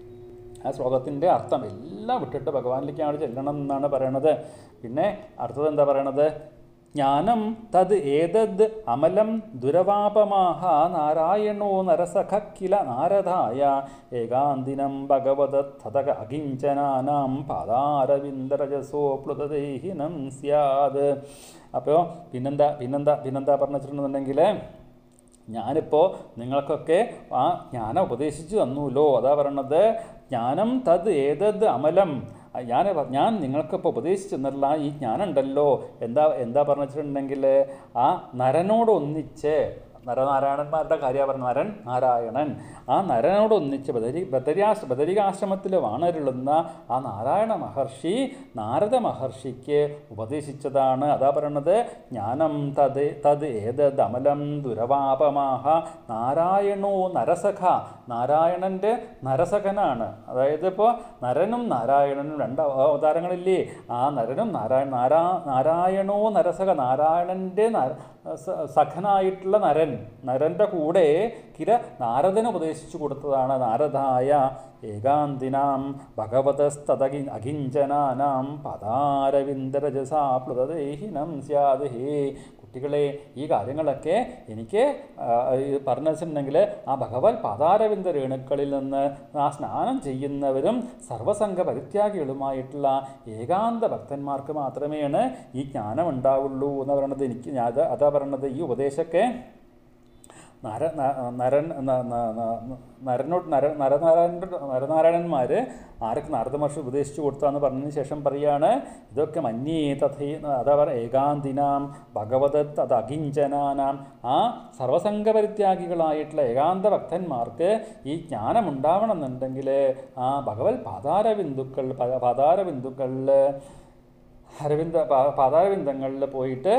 ആ ശ്ലോകത്തിൻ്റെ അർത്ഥം എല്ലാം വിട്ടിട്ട് ഭഗവാനിലേക്ക് അങ്ങോട്ട് ചെല്ലണം എന്നാണ് പറയണത് പിന്നെ അടുത്തത് എന്താ പറയണത് ജ്ഞാനം തത് ഏതദ് അമലം ദുരവാപമാഹ നാരായണോ നരസഖ കില നാരദായ ഏകാന്തിനം ഭഗവത തഥക അകിഞ്ചനാനാം പാദാരവിന്ദരജസോ പ്ലുതദേഹിനം സ്യാത് അപ്പോൾ പിന്നെന്താ പിന്നെന്താ പിന്നെന്താ പറഞ്ഞു വെച്ചിട്ടുണ്ടെന്നുണ്ടെങ്കിൽ ഞാനിപ്പോൾ നിങ്ങൾക്കൊക്കെ ആ ജ്ഞാനം ഉപദേശിച്ചു തന്നൂലോ അതാ പറയണത് ജ്ഞാനം തത് ഏതത് അമലം ഞാൻ ഞാൻ നിങ്ങൾക്കിപ്പോൾ ഉപദേശിച്ചു തന്നുള്ള ഈ ജ്ഞാനുണ്ടല്ലോ എന്താ എന്താ പറഞ്ഞു വെച്ചിട്ടുണ്ടെങ്കിൽ ആ നരനോടൊന്നിച്ച് നരനാരായണന്മാരുടെ കാര്യമാണ് പറഞ്ഞത് നരൻ നാരായണൻ ആ നരനോടൊന്നിച്ച് ബദരി ബദരിയാശ്ര ബദരികാശ്രമത്തിൽ വാണരുളുന്ന ആ നാരായണ മഹർഷി നാരദ മഹർഷിക്ക് ഉപദേശിച്ചതാണ് അതാ പറയണത് ജ്ഞാനം തത് തത് ഏതത് അമലം ദുരവാപമാഹ നാരായണോ നരസഖ നാരായണൻ്റെ നരസഖനാണ് അതായത് ഇപ്പോൾ നരനും നാരായണനും രണ്ട് അവതാരങ്ങളില്ലേ ആ നരനും നാരായണ നാരാ നാരായണോ നരസഖ നാരായണൻ്റെ നര സ- സഖനായിട്ടുള്ള നരൻ നരൻ്റെ കൂടെ കിര നാരദന് ഉപദേശിച്ചു കൊടുത്തതാണ് നാരദായ ഏകാന്തിനാം ഭഗവതസ്തതകി അകിഞ്ചനാനാം പദാരവിന്ദരജസാ പ്ലുതദേഹിനം സ്യാത് ഹേ കുട്ടികളെ ഈ കാര്യങ്ങളൊക്കെ എനിക്ക് ആ, ഈ പറഞ്ഞു വെച്ചിട്ടുണ്ടെങ്കിൽ ആ ഭഗവത് പാതാരവിന്ദ രേണുക്കളിൽ നിന്ന് ആ സ്നാനം ചെയ്യുന്നവരും സർവസംഘ പരിത്യാഗികളുമായിട്ടുള്ള ഏകാന്ത ഭക്തന്മാർക്ക് മാത്രമേയാണ് ഈ ജ്ഞാനം ഉണ്ടാവുള്ളൂ എന്ന് പറയണത് എനിക്ക് ഞാൻ അത് അതാ പറയണത് ഈ ഉപദേശമൊക്കെ നര ന- നരൻ ന- ന- ന- നരനോട് നര നരനാരായണ നരനാരായണന്മാർ ആർക്ക് നാരദ മഹർഷി ഉപദേശിച്ചു കൊടുത്താന്ന് പറഞ്ഞതിന് ശേഷം പറയാണ് ഇതൊക്കെ മന്യേ തഥേ അതാ പറ ഏകാന്തിനാം ഭഗവതത് അത് അകിഞ്ചനാനാം ആ സർവസംഘ പരിത്യാഗികളായിട്ടുള്ള ഏകാന്ത ഭക്തന്മാർക്ക് ഈ ജ്ഞാനം ഉണ്ടാവണമെന്നുണ്ടെങ്കിൽ ആ ഭഗവത് പാതാരബിന്ദുക്കൾ പ- പാതാരബിന്ദുക്കളിൽ അരവിന്ദ പാ- പാതാരബിന്ദങ്ങളിൽ പോയിട്ട്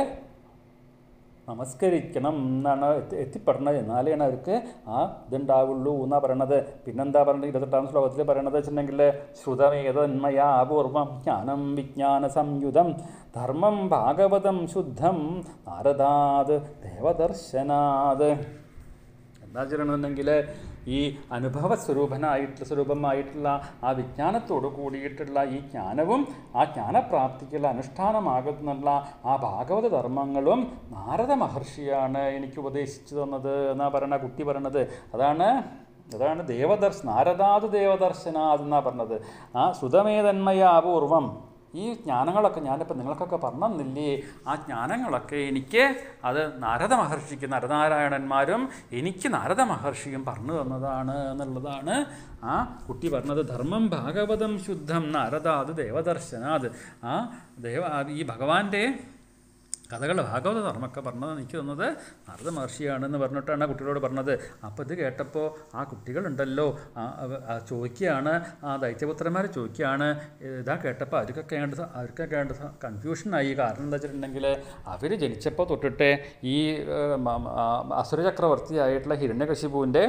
നമസ്കരിക്കണം എന്നാണ് എത്തി എത്തിപ്പെടണത് എന്നാലാണ് അവർക്ക് ആ ഇതുണ്ടാവുള്ളൂ എന്നാണ് പറയണത് പിന്നെന്താ പറയുന്നത് ഇരുപത്തെട്ടാം ശ്ലോകത്തിൽ പറയണത് വെച്ചിട്ടുണ്ടെങ്കിൽ ശ്രുതമേതന്മയാ പൂർവം ജ്ഞാനം വിജ്ഞാന സംയുതം ധർമ്മം ഭാഗവതം ശുദ്ധം നാരദാത് ദേവദർശനാത് എന്താ ചെയ്യണമെന്നുണ്ടെങ്കിൽ ഈ അനുഭവ സ്വരൂപനായിട്ടുള്ള സ്വരൂപമായിട്ടുള്ള ആ വിജ്ഞാനത്തോട് കൂടിയിട്ടുള്ള ഈ ജ്ഞാനവും ആ ജ്ഞാനപ്രാപ്തിക്കുള്ള അനുഷ്ഠാനമാകുന്നുള്ള ആ ഭാഗവത ധർമ്മങ്ങളും നാരദ മഹർഷിയാണ് എനിക്ക് ഉപദേശിച്ചു തന്നത് എന്നാ പറയണ കുട്ടി പറയണത് അതാണ് അതാണ് ദേവദർശ നാരദാത് ദേവദർശനാത് എന്നാ പറഞ്ഞത് ആ ശ്രുതമേതന്മയാപൂർവം ഈ ജ്ഞാനങ്ങളൊക്കെ ഞാനിപ്പോൾ നിങ്ങൾക്കൊക്കെ പറഞ്ഞു തന്നില്ലേ ആ ജ്ഞാനങ്ങളൊക്കെ എനിക്ക് അത് നാരദ മഹർഷിക്ക് നരനാരായണന്മാരും എനിക്ക് നാരദ മഹർഷിയും പറഞ്ഞു തന്നതാണ് എന്നുള്ളതാണ് ആ കുട്ടി പറഞ്ഞത് ധർമ്മം ഭാഗവതം ശുദ്ധം നാരദാത് ദേവദർശനാത് ആ ദേവ ഈ ഭഗവാന്റെ കഥകൾ ഭാഗവത ധർമ്മമൊക്കെ പറഞ്ഞത് എനിക്ക് തന്നത് നാരദ മഹർഷിയാണെന്ന് പറഞ്ഞിട്ടാണ് ആ കുട്ടികളോട് പറഞ്ഞത് അപ്പോൾ ഇത് കേട്ടപ്പോൾ ആ കുട്ടികളുണ്ടല്ലോ ആ അവ- ആ ചോദിക്കുകയാണ് ആ ദൈത്യപുത്രന്മാർ ചോദിക്കുകയാണ് ഇതാ കേട്ടപ്പോൾ അവർക്കൊക്കെ വേണ്ട അവർക്കൊക്കെ വേണ്ട കൺഫ്യൂഷനായി കാരണം എന്താ വെച്ചിട്ടുണ്ടെങ്കിൽ അവർ ജനിച്ചപ്പോൾ തൊട്ടിട്ട് ഈ ഏഹ്, മ- മ- ആ അസുരചക്രവർത്തിയായിട്ടുള്ള ഹിരണ്യകശിപുവിൻ്റെ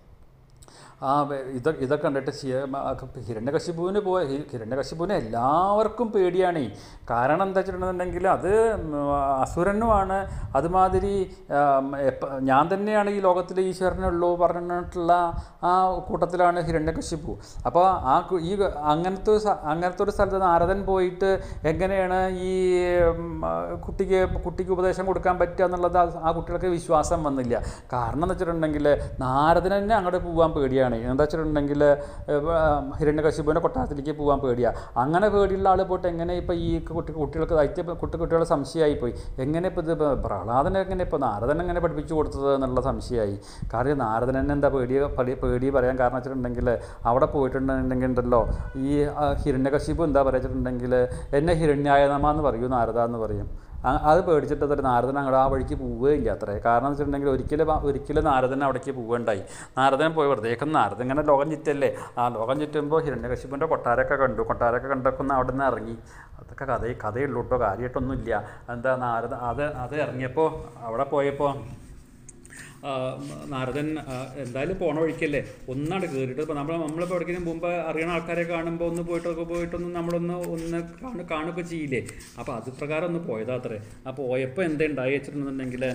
ആ വെ- ഇത് ഇതൊക്കെ കണ്ടിട്ട് ശിയ- മ- ആ ഹിരണ്യകശിപുവിന് പോയ ഹി- ഹിരണ്യകശിപുവിനെ എല്ലാവർക്കും പേടിയാണ് കാരണം എന്താ വെച്ചിട്ടുണ്ടെന്നുണ്ടെങ്കിൽ അത് ഉം, അസുരനുമാണ് അതുമാതിരി ആം, എപ്പ- ഞാൻ തന്നെയാണ് ഈ ലോകത്തിൽ ഈശ്വരനുള്ളൂ പറഞ്ഞിട്ടുള്ള ആ കൂട്ടത്തിലാണ് ഹിരണ്യകശിപു അപ്പോൾ ആ കു- ഈ അങ്ങനത്തെ ഒരു സ- അങ്ങനത്തെ ഒരു സ്ഥലത്ത് നാരദൻ പോയിട്ട് എങ്ങനെയാണ് ഈ ഉം, ആ, കുട്ടിക്ക് കുട്ടിക്ക് ഉപദേശം കൊടുക്കാൻ പറ്റുക എന്നുള്ളത് ആ- ആ കുട്ടികൾക്ക് വിശ്വാസം വന്നില്ല കാരണം എന്ന് വെച്ചിട്ടുണ്ടെങ്കിൽ നാരദന് തന്നെ അങ്ങോട്ട് പോകാൻ പേടിയാണ് എന്താ വെച്ചിട്ടുണ്ടെങ്കിൽ ഹിരണ്യകശിപുവിൻ്റെ കൊട്ടാരത്തിലേക്ക് പോകാൻ പേടിയാണ് അങ്ങനെ പേടിയുള്ള ആൾ പോയിട്ട് എങ്ങനെ ഇപ്പോൾ ഈ കുട്ടി കുട്ടികൾക്ക് ദൈത്യ കുട്ടി കുട്ടികളെ സംശയമായി പോയി എങ്ങനെ ഇപ്പോൾ ഇത് ഇപ്പോൾ പ്രഹ്ലാദനെ എങ്ങനെ ഇപ്പോൾ നാരദൻ എങ്ങനെ പഠിപ്പിച്ചു കൊടുത്തത് എന്നുള്ള സംശയമായി കാരണം നാരദൻ തന്നെ എന്താ പേടി പടി- പേടി പറയാൻ കാരണം വെച്ചിട്ടുണ്ടെങ്കിൽ അവിടെ പോയിട്ടുണ്ടെങ്കിൽ ഉണ്ടല്ലോ ഈ ആ, ഹിരണ്യകശിപു എന്താ പറയുക എന്നെ ഹിരണ്യായ നമ എന്ന് പറയൂ നാരദ എന്ന് പറയും ആ- അത് പേടിച്ചിട്ട് ഒരു നാരദൻ അങ്ങോട്ട് ആ വഴിക്ക് പോവുകയില്ല അത്രേ കാരണം എന്ന് വെച്ചിട്ടുണ്ടെങ്കിൽ ഒരിക്കലും ആ- ഒരിക്കലും നാരദൻ അവിടേക്ക് പോവുകയുണ്ടായി നാരദൻ പോയി വെറുതേക്കും നാരദൻ ഇങ്ങനെ ലോകം ചുറ്റല്ലേ ആ ലോകം ചുറ്റുമ്പോൾ ഹിരണ്യകശിപുൻ്റെ കൊട്ടാരമൊക്കെ കണ്ടു കൊട്ടാരമൊക്കെ കണ്ടൊക്കെ അവിടെ നിന്ന് ഇറങ്ങി അതൊക്കെ കഥ കഥയുള്ളൂ കേട്ടോ കാര്യമായിട്ടൊന്നുമില്ല എന്താ നാരദ അത് അത് ഇറങ്ങിയപ്പോൾ അവിടെ പോയപ്പോൾ ആ, നാരദൻ ആ, എന്തായാലും പോണ വഴിക്കല്ലേ ഒന്നാണ്ട് കയറിയിട്ട് ഇപ്പോൾ നമ്മൾ നമ്മളിപ്പോൾ എവിടേക്കും മുമ്പ് അറിയണ ആൾക്കാരെ കാണുമ്പോൾ ഒന്ന് പോയിട്ടൊക്കെ പോയിട്ടൊന്ന് നമ്മളൊന്ന് ഒന്ന് കാണു കാണുകയൊക്കെ ചെയ്യില്ലേ അപ്പോൾ അത് പ്രകാരം ഒന്ന് പോയതാ അത്രേ ആ പോയപ്പോൾ എന്താ ഉണ്ടായി വെച്ചിട്ടുണ്ടെന്നുണ്ടെങ്കിൽ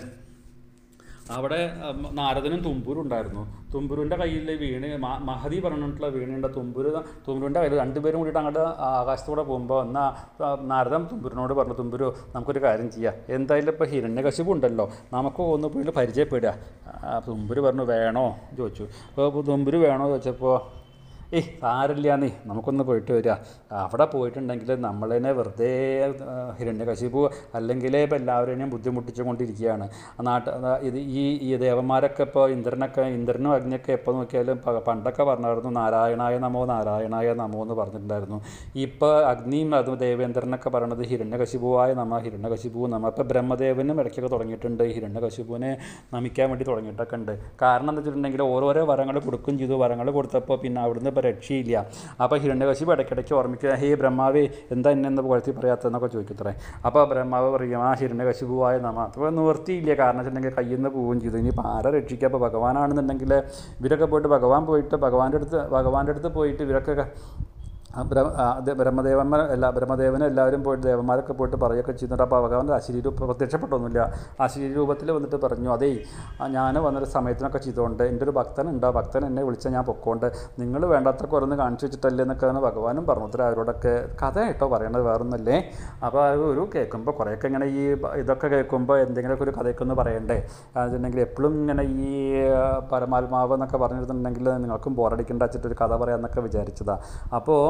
അവിടെ ഉം, നാരദനും തുമ്പൂരും ഉണ്ടായിരുന്നു തുമ്പുരുവിൻ്റെ കയ്യിൽ വീണ് മ- മഹതി പറഞ്ഞിട്ടുള്ള വീണുണ്ട് തുമ്പുരു തുമ്പുരുവിൻ്റെ കയ്യിൽ രണ്ടുപേരും കൂടിയിട്ട് അങ്ങോട്ട് ആകാശത്തൂടെ പോകുമ്പോൾ എന്നാൽ നാരദൻ തുമ്പുരിനോട് പറഞ്ഞു തുമ്പുരു നമുക്കൊരു കാര്യം ചെയ്യാം എന്തായാലും ഇപ്പോൾ ഹിരണ്യകശിപു ഉണ്ടല്ലോ നമുക്ക് ഒന്ന് പോയിട്ട് പരിചയപ്പെടുക ആ, തുമ്പുരു പറഞ്ഞു വേണോ ചോദിച്ചു അപ്പോൾ തുമ്പുരു വേണോ ചോദിച്ചപ്പോൾ ഏയ് സാരില്ല നീ നമുക്കൊന്ന് പോയിട്ട് വരിക അവിടെ പോയിട്ടുണ്ടെങ്കിൽ നമ്മളതിനെ വെറുതെ ആ, ഹിരണ്യകശിപു അല്ലെങ്കിൽ ഇപ്പം എല്ലാവരെയും ബുദ്ധിമുട്ടിച്ചു കൊണ്ടിരിക്കുകയാണ് ആ നാട്ട് ആ, ഇത് ഈ ഈ ദേവന്മാരൊക്കെ ഇപ്പോൾ ഇന്ദ്രനൊക്കെ ഇന്ദ്രനും അഗ്നിയൊക്കെ എപ്പോൾ നോക്കിയാലും പ- പണ്ടൊക്കെ പറഞ്ഞായിരുന്നു നാരായണായ നമോ നാരായണായ നമോ എന്ന് പറഞ്ഞിട്ടുണ്ടായിരുന്നു ഇപ്പോൾ അഗ്നിയും അതും ദേവേന്ദ്രനൊക്കെ പറയണത് ഹിരണ്യകശിപുവായ നമ ഹിരണ്യകശിപു നമ ഇപ്പോൾ ബ്രഹ്മദേവനും ഇടയ്ക്കൊക്കെ തുടങ്ങിയിട്ടുണ്ട് ഈ ഹിരണ്യകശിപുവിനെ നമിക്കാൻ വേണ്ടി തുടങ്ങിയിട്ടൊക്കെ ഉണ്ട് കാരണം എന്താ വെച്ചിട്ടുണ്ടെങ്കിൽ ഓരോരോ വരങ്ങൾ കൊടുക്കുകയും ചെയ്തു വരങ്ങൾ കൊടുത്തപ്പോൾ പിന്നെ അവിടുന്ന് ഇപ്പോൾ രക്ഷയില്ല അപ്പോൾ ഹിരണ്യകശിപു ഇടയ്ക്കിടയ്ക്ക് ഓർമ്മിക്കുക ഹേ ബ്രഹ്മാവേ എന്താ എന്നെ എന്ന് പുകഴ്ത്തി പറയാത്തതെന്നൊക്കെ ചോദിക്കത്രേ അപ്പോൾ ബ്രഹ്മാവ് പറയും ആ ഹിരണ്യകശിപുവായ നമ അപ്പോൾ നിവർത്തിയില്ല കാരണം വെച്ചിട്ടുണ്ടെങ്കിൽ കയ്യിൽ നിന്ന് പോവുകയും ചെയ്തു ഇനിയിപ്പോൾ ആരെ രക്ഷിക്കുക അപ്പോൾ ഭഗവാനാണെന്നുണ്ടെങ്കിൽ ഇവരൊക്കെ പോയിട്ട് ഭഗവാൻ പോയിട്ട് ഭഗവാന്റെ അടുത്ത് ഭഗവാന്റെ അടുത്ത് പോയിട്ട് ഇവരൊക്കെ ആ ബ്രഹ്മ ആ ഇത് ബ്രഹ്മദേവന്മാർ എല്ലാ ബ്രഹ്മദേവനും എല്ലാവരും പോയിട്ട് ദേവന്മാരൊക്കെ പോയിട്ട് പറയുകയൊക്കെ ചെയ്യുന്നുണ്ട് അപ്പോൾ ഭഗവാന്റെ അശരീര രൂപം പ്രത്യക്ഷപ്പെട്ടൊന്നുമില്ല അശരീര രൂപത്തിൽ വന്നിട്ട് പറഞ്ഞു അതേ ഞാൻ വന്നൊരു സമയത്തിനൊക്കെ ചെയ്തുകൊണ്ട് എൻ്റെ ഒരു ഭക്തനുണ്ട് ആ ഭക്തൻ എന്നെ വിളിച്ചാൽ ഞാൻ പൊക്കോണ്ട് നിങ്ങൾ വേണ്ടാത്തൊക്കെ ഓരോന്ന് കാണിച്ചു വെച്ചിട്ടല്ലേ എന്നൊക്കെയാണ് ഭഗവാനും പറഞ്ഞു ഉത്തരം അവരോടൊക്കെ കഥ കേട്ടോ പറയണത് വേറൊന്നല്ലേ അപ്പോൾ അത് ഒരു കേൾക്കുമ്പോൾ കുറേയൊക്കെ ഇങ്ങനെ ഈ ബ- ഇതൊക്കെ കേൾക്കുമ്പോൾ എന്തെങ്കിലുമൊക്കെ ഒരു കഥയൊക്കെ ഒന്ന് പറയണ്ടേ അതുണ്ടെങ്കിൽ എപ്പോഴും ഇങ്ങനെ ഈ ആ, പരമാത്മാവ് എന്നൊക്കെ പറഞ്ഞിരുന്നുണ്ടെങ്കിൽ നിങ്ങൾക്കും ബോറടിക്കേണ്ട വെച്ചിട്ട് ഒരു കഥ പറയാമെന്നൊക്കെ വിചാരിച്ചതാണ് അപ്പോൾ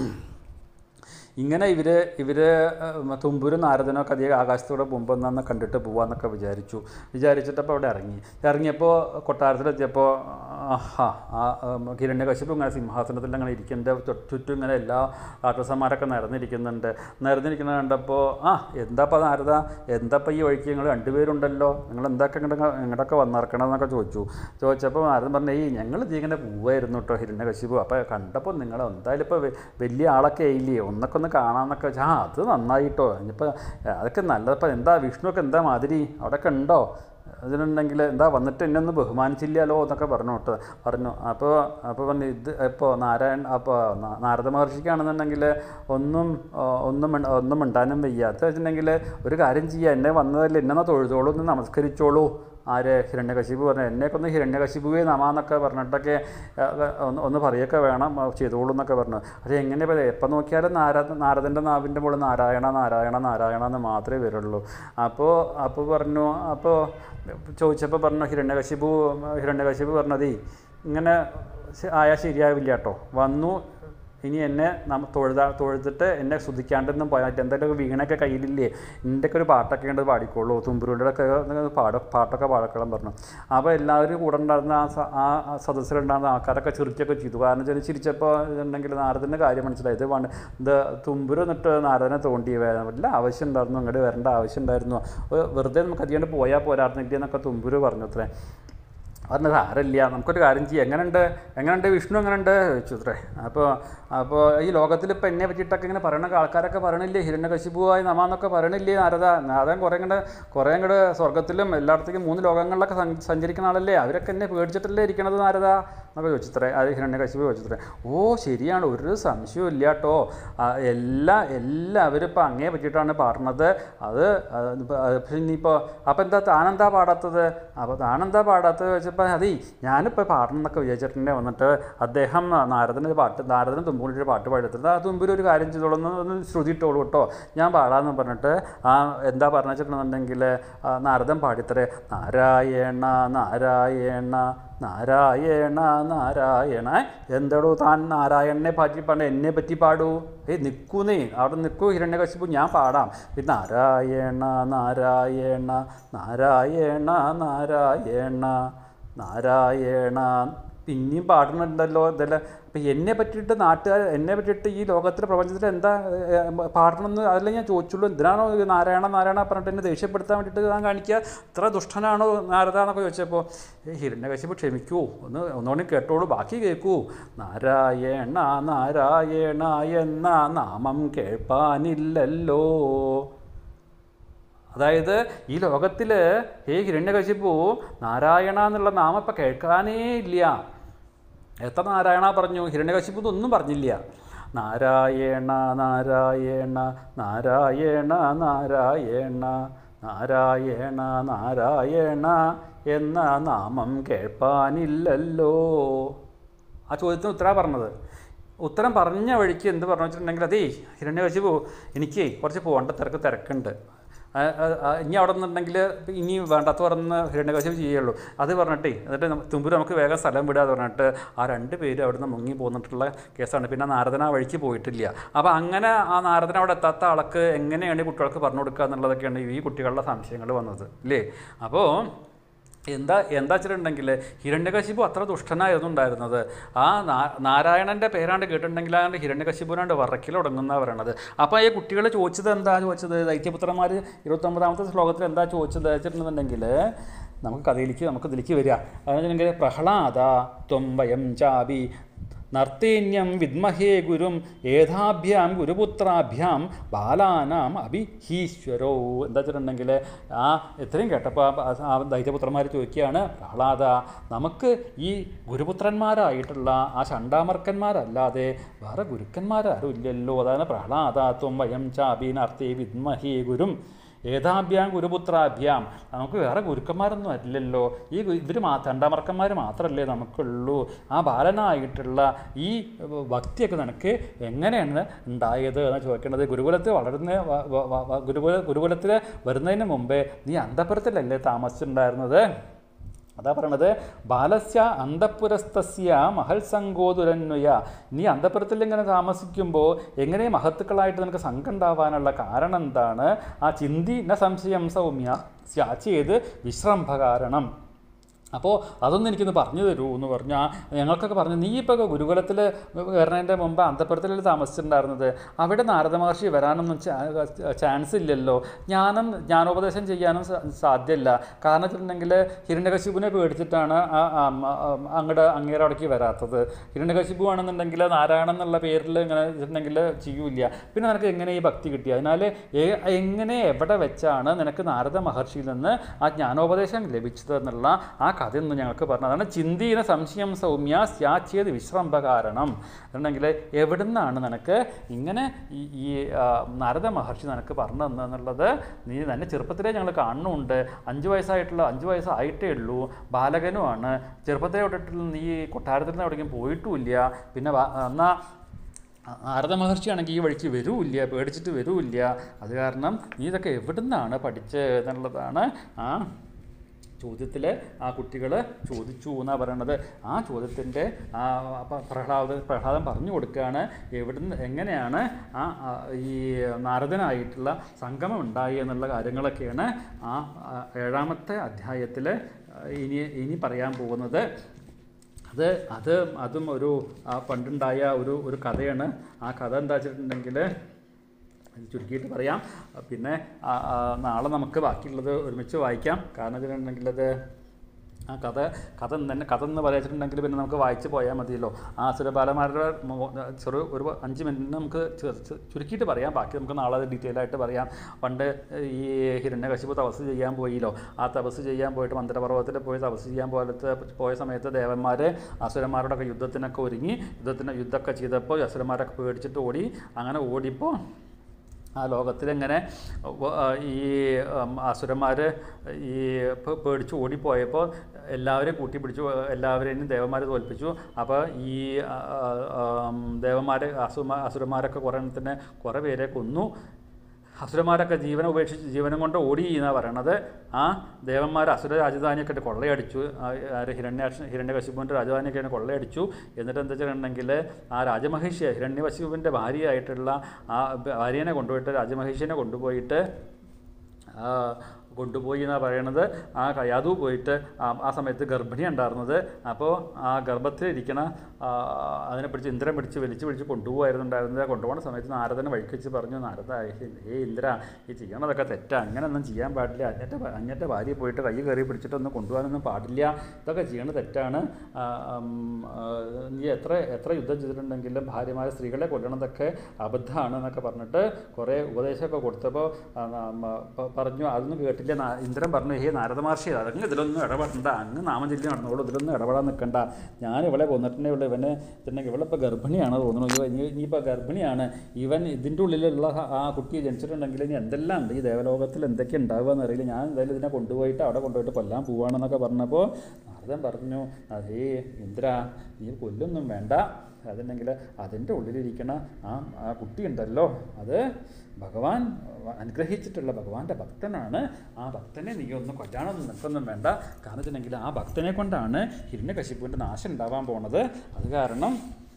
ഇങ്ങനെ ഇവർ ഇവർ തുമ്പൂരും നാരദനൊക്കെ അധികം ആകാശത്തൂടെ മുമ്പൊന്നു കണ്ടിട്ട് പോവാന്നൊക്കെ വിചാരിച്ചു വിചാരിച്ചിട്ടപ്പോൾ അവിടെ ഇറങ്ങി ഇറങ്ങിയപ്പോൾ കൊട്ടാരത്തിലെത്തിയപ്പോൾ ആഹാ ആ കിരണ്യകശിപ്പ് ഇങ്ങനെ സിംഹാസനത്തിൽ അങ്ങനെ ഇരിക്കുന്നുണ്ട് ചു- ചുറ്റും ഇങ്ങനെ എല്ലാ രാക്ഷസന്മാരൊക്കെ നിരന്നിരിക്കുന്നുണ്ട് നിരന്നിരിക്കുന്നത് കണ്ടപ്പോൾ ആ എന്താപ്പോൾ നാരദ എന്താപ്പോൾ ഈ വഴിക്ക് നിങ്ങൾ രണ്ടുപേരുണ്ടല്ലോ നിങ്ങൾ എന്തൊക്കെ ഇങ്ങോട്ട് ഇങ്ങോട്ടൊക്കെ വന്നിറക്കണം എന്നൊക്കെ ചോദിച്ചു ചോദിച്ചപ്പോൾ നാരദൻ പറഞ്ഞു ഈ ഞങ്ങൾ ഇങ്ങനെ പോവായിരുന്നു കേട്ടോ ഹിരണ്യകശിപു അപ്പോൾ കണ്ടപ്പോൾ നിങ്ങൾ എന്തായാലും ഇപ്പോൾ വലിയ ആളൊക്കെ ആയില്ലേ ഒന്നൊക്കെ ഒന്ന് കാണാമെന്നൊക്കെ വെച്ചാൽ ആ അത് നന്നായിട്ടോ ഇനിയിപ്പോൾ അതൊക്കെ നല്ലതപ്പോൾ എന്താ വിഷ്ണുവൊക്കെ എന്താ മാതിരി അവിടെയൊക്കെ ഉണ്ടോ അതിനുണ്ടെങ്കിൽ എന്താ വന്നിട്ട് എന്നെ ഒന്ന് ബഹുമാനിച്ചില്ലല്ലോ എന്നൊക്കെ പറഞ്ഞു കേട്ടോ പറഞ്ഞു അപ്പോൾ അപ്പോൾ പറഞ്ഞു ഇത് ഇപ്പോൾ നാരായൺ അപ്പോൾ നാ- നാരദ മഹർഷിക്കാണെന്നുണ്ടെങ്കിൽ ഒന്നും ആ, ഒന്നും മിണ്ട- ഒന്നും മിണ്ടാനും വയ്യ അത് വെച്ചിട്ടുണ്ടെങ്കിൽ ഒരു കാര്യം ചെയ്യുക എന്നെ വന്നതല്ലേ എന്നെ ഒന്ന് തൊഴുതോളൂ ഒന്ന് നമസ്കരിച്ചോളൂ ആര് ഹിരണ്യകശിപു പറഞ്ഞു എന്നെയൊക്കെ ഒന്ന് ഹിരണ്യകശിപുവേ നമാന്നൊക്കെ പറഞ്ഞിട്ടൊക്കെ ആ, ഒന്ന് ഒന്ന് പറയൊക്കെ വേണം ആ, ചെയ്തോളൂ എന്നൊക്കെ പറഞ്ഞു അത് എങ്ങനെ ഇപ്പോൾ എപ്പോൾ നോക്കിയാലും നാരദ നാരദൻ്റെ നാവിൻ്റെ മുകളിൽ നാരായണ നാരായണ നാരായണ എന്ന് മാത്രമേ വരുള്ളൂ അപ്പോൾ അപ്പോൾ പറഞ്ഞു അപ്പോൾ ചോദിച്ചപ്പോൾ പറഞ്ഞു ഹിരണ്യകശിപു ഹിരണ്യകശിപു പറഞ്ഞതേ ഇങ്ങനെ ശ- ആയാൽ ശരിയാവില്ല കേട്ടോ വന്നു ഇനി എന്നെ നമ്മ തൊഴുത തൊഴുതിട്ട് എന്നെ സ്തുതിക്കാണ്ടൊന്നും പോയാൽ പറ്റില്ല എന്തായാലും ഒരു വീണൊക്കെ കയ്യിലില്ലേ എൻ്റെയൊക്കെ ഒരു പാട്ടൊക്കെ ഉണ്ട് പാടിക്കോളൂ തുമ്പുരുടെ ഒക്കെ പാട പാട്ടൊക്കെ പാടക്കണം പറഞ്ഞു അപ്പോൾ എല്ലാവരും കൂടെ ഉണ്ടായിരുന്ന ആ സ- ആ ആ സദസ്സിലുണ്ടായിരുന്ന ആൾക്കാരൊക്കെ ചിരിച്ചൊക്കെ ചെയ്തു കാരണം വെച്ചാൽ ചിരിച്ചപ്പോൾ ഇതുണ്ടെങ്കിൽ നാരദൻ്റെ കാര്യം മനസ്സിലായി ഇത് വേണ്ട ഇത് തുമ്പുരു എന്നിട്ട് നാരദനെ തോണ്ടി വേ- വല്ല ആവശ്യം ഉണ്ടായിരുന്നു ഇങ്ങോട്ട് വരേണ്ട ആവശ്യം ഉണ്ടായിരുന്നു ഒരു വെറുതെ നമുക്ക് അധികം പോയാൽ പോരായിരുന്നില്ല എന്നൊക്കെ തുമ്പുരു പറഞ്ഞു അത്രേ പറഞ്ഞത് സാരമില്ല നമുക്കൊരു കാര്യം ചെയ്യാം എങ്ങനെയുണ്ട് എങ്ങനെയുണ്ട് വിഷ്ണു എങ്ങനെയുണ്ട് ചോദിച്ചു അത്രേ അപ്പോൾ അപ്പോൾ ഈ ലോകത്തിൽ ഇപ്പോൾ എന്നെ പറ്റിയിട്ടൊക്കെ ഇങ്ങനെ പറയണ ആൾക്കാരൊക്കെ പറയണില്ലേ ഹിരണ്യകശിപുവായി നമാന്നൊക്കെ പറയണില്ലേ നാരദ നാരദൻ കുറേ ഇങ്ങോട്ട് കുറേ ഇങ്ങോട്ട് സ്വർഗത്തിലും എല്ലായിടത്തേക്കും മൂന്ന് ലോകങ്ങളിലൊക്കെ സഞ്ച- സഞ്ചരിക്കുന്ന ആളല്ലേ അവരൊക്കെ എന്നെ പേടിച്ചിട്ടല്ലേ ഇരിക്കണത് നാരദ എന്നൊക്കെ ചോദിച്ചത്രേ അത് ഹിരണ്യകശിപു ചോദിച്ചത്രേ ഓ ശരിയാണ് ഒരു സംശയവും ഇല്ല കേട്ടോ എല്ലാ എല്ലാവരും ഇപ്പോൾ അങ്ങേ പറ്റിയിട്ടാണ് പാടുന്നത് അത് അത് ഇപ്പൊ- അത് പിന്നെ ഇനിയിപ്പോൾ അപ്പോൾ എന്താ താനെന്താ പാടാത്തത് അപ്പോൾ താനെന്താ പാടാത്തത് വെച്ചപ്പോൾ അതേ ഞാനിപ്പോൾ പാടണം എന്നൊക്കെ വിചാരിച്ചിട്ടുണ്ടെങ്കിൽ വന്നിട്ട് അദ്ദേഹം നാരദന് ഒരു പാട്ട് നാരദന് തുമ്പൂരിൻ്റെ ഒരു പാട്ട് പാടിയെടുത്തത് ആ തുമ്പൂര് ഒരു കാര്യം ചെയ്തോളൂ ഒന്ന് ഒന്ന് ശ്രുതി ഇട്ടോളൂ കേട്ടോ ഞാൻ പാടാമെന്ന് പറഞ്ഞിട്ട് ആ എന്താ പറഞ്ഞു വെച്ചിട്ടുണ്ടെന്നുണ്ടെങ്കിൽ നാരദൻ പാടിത്തരേ നാരായണ നാരായണ നാരായണ നാരായണ എന്തടോ താൻ നാരായണനെ പറ്റി പാട എന്നെ പറ്റി പാടൂ ഏയ് നിൽക്കൂന്നേ അവിടെ നിൽക്കൂ ഹിരണ്യകശിപ്പു ഞാൻ പാടാം ഇത് നാരായണ നാരായണ നാരായണ നാരായണ നാരായണ പിന്നെയും പാടുന്നുണ്ടല്ലോ ഇതെല്ലാം അപ്പം എന്നെ പറ്റിയിട്ട് നാട്ടുകാർ എന്നെ പറ്റിയിട്ട് ഈ ലോകത്തിലെ പ്രപഞ്ചത്തിൽ എന്താ ഏ, പാടണമെന്ന് അതല്ല ഞാൻ ചോദിച്ചുള്ളൂ എന്തിനാണോ ഇത് നാരായണ നാരായണ പറഞ്ഞിട്ട് എന്നെ ദേഷ്യപ്പെടുത്താൻ വേണ്ടിയിട്ട് ഞാൻ കാണിക്കുക ഇത്ര ദുഷ്ടനാണോ നാരദ എന്നൊക്കെ ചോദിച്ചപ്പോൾ ഏ ഹിരണ്യകശിപ്പ് ക്ഷമിക്കൂ ഒന്ന് ഒന്നുകൂടി കേട്ടോളൂ ബാക്കി കേൾക്കൂ നാരായണ നാരായണ എന്ന നാമം കേൾപ്പാനില്ലല്ലോ അതായത് ഈ ലോകത്തിൽ ഹേ ഹിരണ്യകശിപ്പു നാരായണ എന്നുള്ള നാമം ഇപ്പം കേൾക്കാനേ ഇല്ല എത്ര നാരായണ പറഞ്ഞു ഹിരണ്യകശിപ്പു ഒന്നും പറഞ്ഞില്ല നാരായണ നാരായണ നാരായണ നാരായണ നാരായണ നാരായണ എന്ന നാമം കേൾപ്പാനില്ലല്ലോ ആ ചോദ്യത്തിന് ഉത്തരമാണ് പറഞ്ഞത് ഉത്തരം പറഞ്ഞ വഴിക്ക് എന്ത് പറഞ്ഞു വെച്ചിട്ടുണ്ടെങ്കിൽ അതേ ഹിരണ്യകശിപു എനിക്ക് കുറച്ച് പോകേണ്ട തിരക്ക് തിരക്കുണ്ട് ആ, ആ, ആ, ഇനി അവിടെ നിന്നുണ്ടെങ്കിൽ ഇനി വേണ്ടാത്ത പറഞ്ഞ് ഹിരണ്യകശിപു ചെയ്യുള്ളൂ അത് പറഞ്ഞിട്ടേ എന്നിട്ട് നമ്മ- തുമ്പൂര് നമുക്ക് വേഗം സ്ഥലം വിടാന്ന് പറഞ്ഞിട്ട് ആ രണ്ട് പേര് അവിടെ നിന്ന് മുങ്ങി പോന്നിട്ടുള്ള കേസാണ് പിന്നെ നാരദന ആ വഴിക്ക് പോയിട്ടില്ല അപ്പോൾ അങ്ങനെ ആ നാരദന അവിടെ എത്താത്ത ആൾക്ക് എങ്ങനെയാണ് ഈ കുട്ടികൾക്ക് പറഞ്ഞു കൊടുക്കുക എന്നുള്ളതൊക്കെയാണ് ഈ കുട്ടികളുടെ സംശയങ്ങൾ വന്നത് അല്ലേ അപ്പോൾ എന്താ എന്താ വെച്ചിട്ടുണ്ടെങ്കിൽ ഹിരണ്യകശിപു അത്ര ദുഷ്ടനായിരുന്നു ഉണ്ടായിരുന്നത് ആ നാ- നാരായണൻ്റെ പേരാണ്ട് കേട്ടിട്ടുണ്ടെങ്കിൽ ആണ്ട് ഹിരണ്യകശിപുനാണ്ട് വറക്കിൽ തുടങ്ങുന്ന പറയണത് അപ്പോൾ ഈ കുട്ടികൾ ചോദിച്ചത് എന്താ ചോദിച്ചത് ദൈത്യപുത്രന്മാർ ഇരുപത്തൊമ്പതാമത്തെ ശ്ലോകത്തിൽ എന്താ ചോദിച്ചത് വെച്ചിട്ടുണ്ടെന്നുണ്ടെങ്കിൽ നമുക്ക് കഥയിലേക്ക് നമുക്ക് ഇതിലേക്ക് വരിക അതെന്നുണ്ടെങ്കിൽ പ്രഹ്ലാദ ത്വം വയം ചാപി നർത്തേന്യം വിദ്മഹേ ഗുരും ഏതാഭ്യാം ഗുരുപുത്രാഭ്യാം ബാലാനാം അഭിഹീശ്വരോ എന്താ വെച്ചിട്ടുണ്ടെങ്കിൽ ആ ഇത്രയും കേട്ടപ്പോൾ ആ ദൈത്യപുത്രന്മാർ ചോദിക്കുകയാണ് പ്രഹ്ലാദ നമുക്ക് ഈ ഗുരുപുത്രന്മാരായിട്ടുള്ള ആ ചണ്ടാമർക്കന്മാരല്ലാതെ വേറെ ഗുരുക്കന്മാരാരും ഇല്ലല്ലോ അതാണ് പ്രഹ്ലാദാത്വം വയം ചാബീനർത്ഥേ വിദ്മഹേ ഗുരും ഏതാഭ്യാം ഗുരുപുത്രാഭ്യാം നമുക്ക് വേറെ ഗുരുക്കന്മാരൊന്നും അല്ലല്ലോ ഈ ഇവർ മാ തണ്ടമർക്കന്മാർ മാത്രമല്ലേ നമുക്കുള്ളൂ ആ ബാലനായിട്ടുള്ള ഈ ഭക്തിയൊക്കെ നിനക്ക് എങ്ങനെയാണ് ഉണ്ടായത് എന്ന് ചോദിക്കേണ്ടത് ഗുരുകുലത്തിൽ വളരുന്ന വ- വ- വ- വ- ഗുരുകുല ഗുരുകുലത്തിൽ വരുന്നതിന് മുമ്പേ നീ അന്തപുരത്തിലല്ലേ താമസിച്ചിട്ടുണ്ടായിരുന്നത് അതാ പറയണത് ബാലസ്യ അന്തപുരസ്ഥസ്യ മഹൽ സംഗോതുരന്വയ നീ അന്തപുരത്തിൽ ഇങ്ങനെ താമസിക്കുമ്പോൾ എങ്ങനെ മഹത്തുക്കളായിട്ട് നിനക്ക് സംഘം ഉണ്ടാവാനുള്ള കാരണം എന്താണ് ആ ചിന്തി ന സംശയം സൗമ്യ സ്യാച്ചേത് വിശ്രംഭകാരണം അപ്പോൾ അതൊന്നും എനിക്കൊന്ന് പറഞ്ഞു തരൂ എന്ന് പറഞ്ഞാൽ ഞങ്ങൾക്കൊക്കെ പറഞ്ഞു നീ ഇപ്പോൾ ഗുരുകുലത്തിൽ വരുന്നതിൻ്റെ മുമ്പ് അന്തപുരത്തിലല്ലേ താമസിച്ചിട്ടുണ്ടായിരുന്നത് അവിടെ നാരദ മഹർഷി വരാനൊന്നും ചാ- ചാൻസ് ഇല്ലല്ലോ ജ്ഞാനം ജ്ഞാനോപദേശം ചെയ്യാനും സ- സാധ്യമല്ല കാരണം വെച്ചിട്ടുണ്ടെങ്കിൽ ഹിരണ്യകശിപുവിനെ പേടിച്ചിട്ടാണ് ആ- ആ- ആ- അങ്ങടെ അങ്ങേരെ അവിടേക്ക് വരാത്തത് ഹിരണ്യകശിപു ആണെന്നുണ്ടെങ്കിൽ നാരായണൻ എന്നുള്ള പേരിൽ ഇങ്ങനെ വെച്ചിട്ടുണ്ടെങ്കിൽ ചെയ്യൂല പിന്നെ നിനക്ക് എങ്ങനെ ഈ ഭക്തി കിട്ടി അതിനാൽ എ- എങ്ങനെ എവിടെ വെച്ചാണ് നിനക്ക് നാരദ മഹർഷിയിൽ നിന്ന് ആ ജ്ഞാനോപദേശം ലഭിച്ചത് എന്നുള്ള ആ കഥ ഒന്ന് ഞങ്ങൾക്ക് പറഞ്ഞു അതാണ് ചിന്തീന സംശയം സൗമ്യ സ്യാച്ചേത് വിശ്രംഭകാരണം എന്നുണ്ടെങ്കിൽ എവിടുന്നാണ് നിനക്ക് ഇങ്ങനെ ഈ ഈ ആ, നാരദ മഹർഷി നിനക്ക് പറഞ്ഞു തന്നെന്നുള്ളത് നീ തന്നെ ചെറുപ്പത്തിലേ ഞങ്ങൾ കാണുന്നുണ്ട് അഞ്ച് വയസ്സായിട്ടുള്ള അഞ്ച് വയസ്സായിട്ടേ ഉള്ളൂ ബാലകനുമാണ് ചെറുപ്പത്തിലേ തൊട്ടിട്ടുള്ള നീ കൊട്ടാരത്തിൽ നിന്ന് എവിടേക്കും പോയിട്ടുമില്ല പിന്നെ വാ- എന്നാ നാരദ മഹർഷിയാണെങ്കിൽ ഈ വഴിക്ക് വരൂല്ല പേടിച്ചിട്ട് വരൂല്ല അത് കാരണം നീ ഇതൊക്കെ എവിടുന്നാണ് പഠിച്ചത് എന്നുള്ളതാണ് ആ ചോദ്യത്തിൽ ആ കുട്ടികൾ ചോദിച്ചു എന്നാണ് പറയണത് ആ ചോദ്യത്തിൻ്റെ ആ പ- പ്രഹ്ലാദ പ്രഹ്ലാദൻ പറഞ്ഞു കൊടുക്കുകയാണ് എവിടുന്ന് എങ്ങനെയാണ് ആ ആ, ഈ നാരദനായിട്ടുള്ള സംഗമം ഉണ്ടായി എന്നുള്ള കാര്യങ്ങളൊക്കെയാണ് ആ ആ, ഏഴാമത്തെ അധ്യായത്തിൽ ഇനി ഇനി പറയാൻ പോകുന്നത് അത് അത് അതും ഒരു ആ, പണ്ടുണ്ടായ ഒരു ഒരു കഥയാണ് ആ കഥ എന്താ വെച്ചിട്ടുണ്ടെങ്കിൽ ചുരുക്കിയിട്ട് പറയാം പിന്നെ ആ, ആ, നാളെ നമുക്ക് ബാക്കിയുള്ളത് ഒരുമിച്ച് വായിക്കാം കാരണം വെച്ചിട്ടുണ്ടെങ്കിൽ അത് ആ കഥ കഥ തന്നെ കഥ എന്ന് പറയിച്ചിട്ടുണ്ടെങ്കിൽ പിന്നെ നമുക്ക് വായിച്ച് പോയാൽ മതിയല്ലോ ആ സുരബാലമാരുടെ മോ- ചെറു ഒരു അഞ്ച് മിനിറ്റ് നമുക്ക് ചു- ചു- ചുരുക്കിയിട്ട് പറയാം ബാക്കി നമുക്ക് നാളെ ഡീറ്റെയിൽ ആയിട്ട് പറയാം പണ്ട് ഈ ഹിരണ്യകശിപു തപസ് ചെയ്യാൻ പോയില്ലോ ആ തപസ് ചെയ്യാൻ പോയിട്ട് മന്ത്രപർവ്വതത്തിൽ പോയി തപസ് ചെയ്യാൻ പോലത്തെ പോയ സമയത്ത് ദേവന്മാർ അസുരന്മാരോടൊക്കെ യുദ്ധത്തിനൊക്കെ ഒരുങ്ങി യുദ്ധത്തിന് യുദ്ധമൊക്കെ ചെയ്തപ്പോൾ അസുരന്മാരൊക്കെ പേടിച്ചിട്ട് ഓടി അങ്ങനെ ഓടിയപ്പോൾ ആ ലോകത്തിലിങ്ങനെ വ- ആ, ഈ അസുരന്മാർ ഈ പേ- പേടിച്ച് ഓടിപ്പോയപ്പോൾ എല്ലാവരെയും കൂട്ടിപ്പിടിച്ചു എല്ലാവരെയും ദേവന്മാർ തോൽപ്പിച്ചു അപ്പോൾ ഈ ആ, ആ, ആം, ദേവന്മാരെ അസുമ അസുരന്മാരൊക്കെ കുറേ എണ്ണത്തിന് കുറേ പേരെ കൊന്നു അസുരന്മാരൊക്കെ ജീവനം ഉപേക്ഷിച്ച് ജീവനം കൊണ്ട് ഓടി എന്നാണ് പറയണത് ആ ദേവന്മാർ അസുര രാജധാനിയൊക്കെ ഇട്ട് കൊള്ളയടിച്ചു ആ, ആര് ഹിരണ്യാക്ഷ ഹിരണ്യകശിപുവിൻ്റെ രാജധാനിയൊക്കെ കൊള്ളയടിച്ചു എന്നിട്ട് എന്താ വെച്ചിട്ടുണ്ടെങ്കിൽ ആ രാജമഹിഷിയെ ഹിരണ്യകശിപുവിൻ്റെ ഭാര്യയായിട്ടുള്ള ആ ഭാര്യനെ കൊണ്ടുപോയിട്ട് രാജമഹിഷിനെ കൊണ്ടുപോയിട്ട് ആ, കൊണ്ടുപോയി എന്നാണ് പറയണത് ആ കയാതു പോയിട്ട് ആ ആ സമയത്ത് ഗർഭിണി ഉണ്ടായിരുന്നത് അപ്പോൾ ആ ഗർഭത്തിലിരിക്കണ ആ, അതിനെ പിടിച്ച് ഇന്ദ്രൻ പിടിച്ച് വലിച്ച് പിടിച്ച് കൊണ്ടുപോകായിരുന്നുണ്ടായിരുന്നത് കൊണ്ടുപോകുന്ന സമയത്ത് നാരദനെ വഴിക്ക് വെച്ച് പറഞ്ഞു നാരദ ഏ ഇന്ദ്ര ഈ ചെയ്യണതൊക്കെ തെറ്റാ അങ്ങനെയൊന്നും ചെയ്യാൻ പാടില്ല അഞ്ഞത്തെ അഞ്ഞത്തെ ഭാര്യയെ പോയിട്ട് കൈ കയറി പിടിച്ചിട്ടൊന്നും കൊണ്ടുപോകാനൊന്നും പാടില്ല ഇതൊക്കെ ചെയ്യണത് തെറ്റാണ് ആ, ഉം, ആ, നീ എത്ര എത്ര യുദ്ധം ചെയ്തിട്ടുണ്ടെങ്കിലും ഭാര്യമാരെ സ്ത്രീകളെ കൊല്ലണതൊക്കെ അബദ്ധമാണ് എന്നൊക്കെ പറഞ്ഞിട്ട് കുറേ ഉപദേശമൊക്കെ കൊടുത്തപ്പോൾ ആ, ന- മ- പ- പറഞ്ഞു അതൊന്നും കേട്ടില്ല നാ- ഇന്ദ്രൻ പറഞ്ഞു ഹേ നാരദ മഹർഷി അതങ്ങ് ഇതിലൊന്നും ഇടപെടണ്ട അങ്ങ് നാമചൊല്ലി നടന്നോളൂ ഇതിലൊന്നും ഇടപെടാൻ നിൽക്കണ്ട ഞാൻ ഇവളെ കൊന്നിട്ടുണ്ടേ ഉള്ളൂ ഇവനെ ഇതുണ്ടെങ്കിൽ ഇവളിപ്പോൾ ഗർഭിണിയാണ് തോന്നുന്നു ഇവ ഇനി ഇനിയിപ്പോൾ ഗർഭിണിയാണ് ഇവൻ ഇതിൻ്റെ ഉള്ളിലുള്ള ആ- ആ കുട്ടി ജനിച്ചിട്ടുണ്ടെങ്കിൽ ഇനി എന്തെല്ലാം ഉണ്ട് ഈ ദേവലോകത്തിൽ എന്തൊക്കെ ഉണ്ടാവുക എന്നറിയില്ല ഞാൻ എന്തായാലും ഇതിനെ കൊണ്ടുപോയിട്ട് അവിടെ കൊണ്ടുപോയിട്ട് കൊല്ലാൻ പോവാണെന്നൊക്കെ പറഞ്ഞപ്പോൾ നാരദൻ പറഞ്ഞു അതേ ഇന്ദ്ര നീ കൊല്ലൊന്നും വേണ്ട അതുണ്ടെങ്കിൽ അതിൻ്റെ ഉള്ളിലിരിക്കണ ആ ആ കുട്ടി ഉണ്ടല്ലോ അത് ഭഗവാൻ അനുഗ്രഹിച്ചിട്ടുള്ള ഭഗവാന്റെ ഭക്തനാണ് ആ ഭക്തനെ നീ ഒന്ന് കൊല്ലാനൊന്നും നിൽക്കൊന്നും വേണ്ട കാരണം വെച്ചിട്ടുണ്ടെങ്കിൽ ആ ഭക്തനെ കൊണ്ടാണ് ഹിരണ്യകശിപ്പുവിൻ്റെ നാശം ഉണ്ടാവാൻ പോണത് അത് കാരണം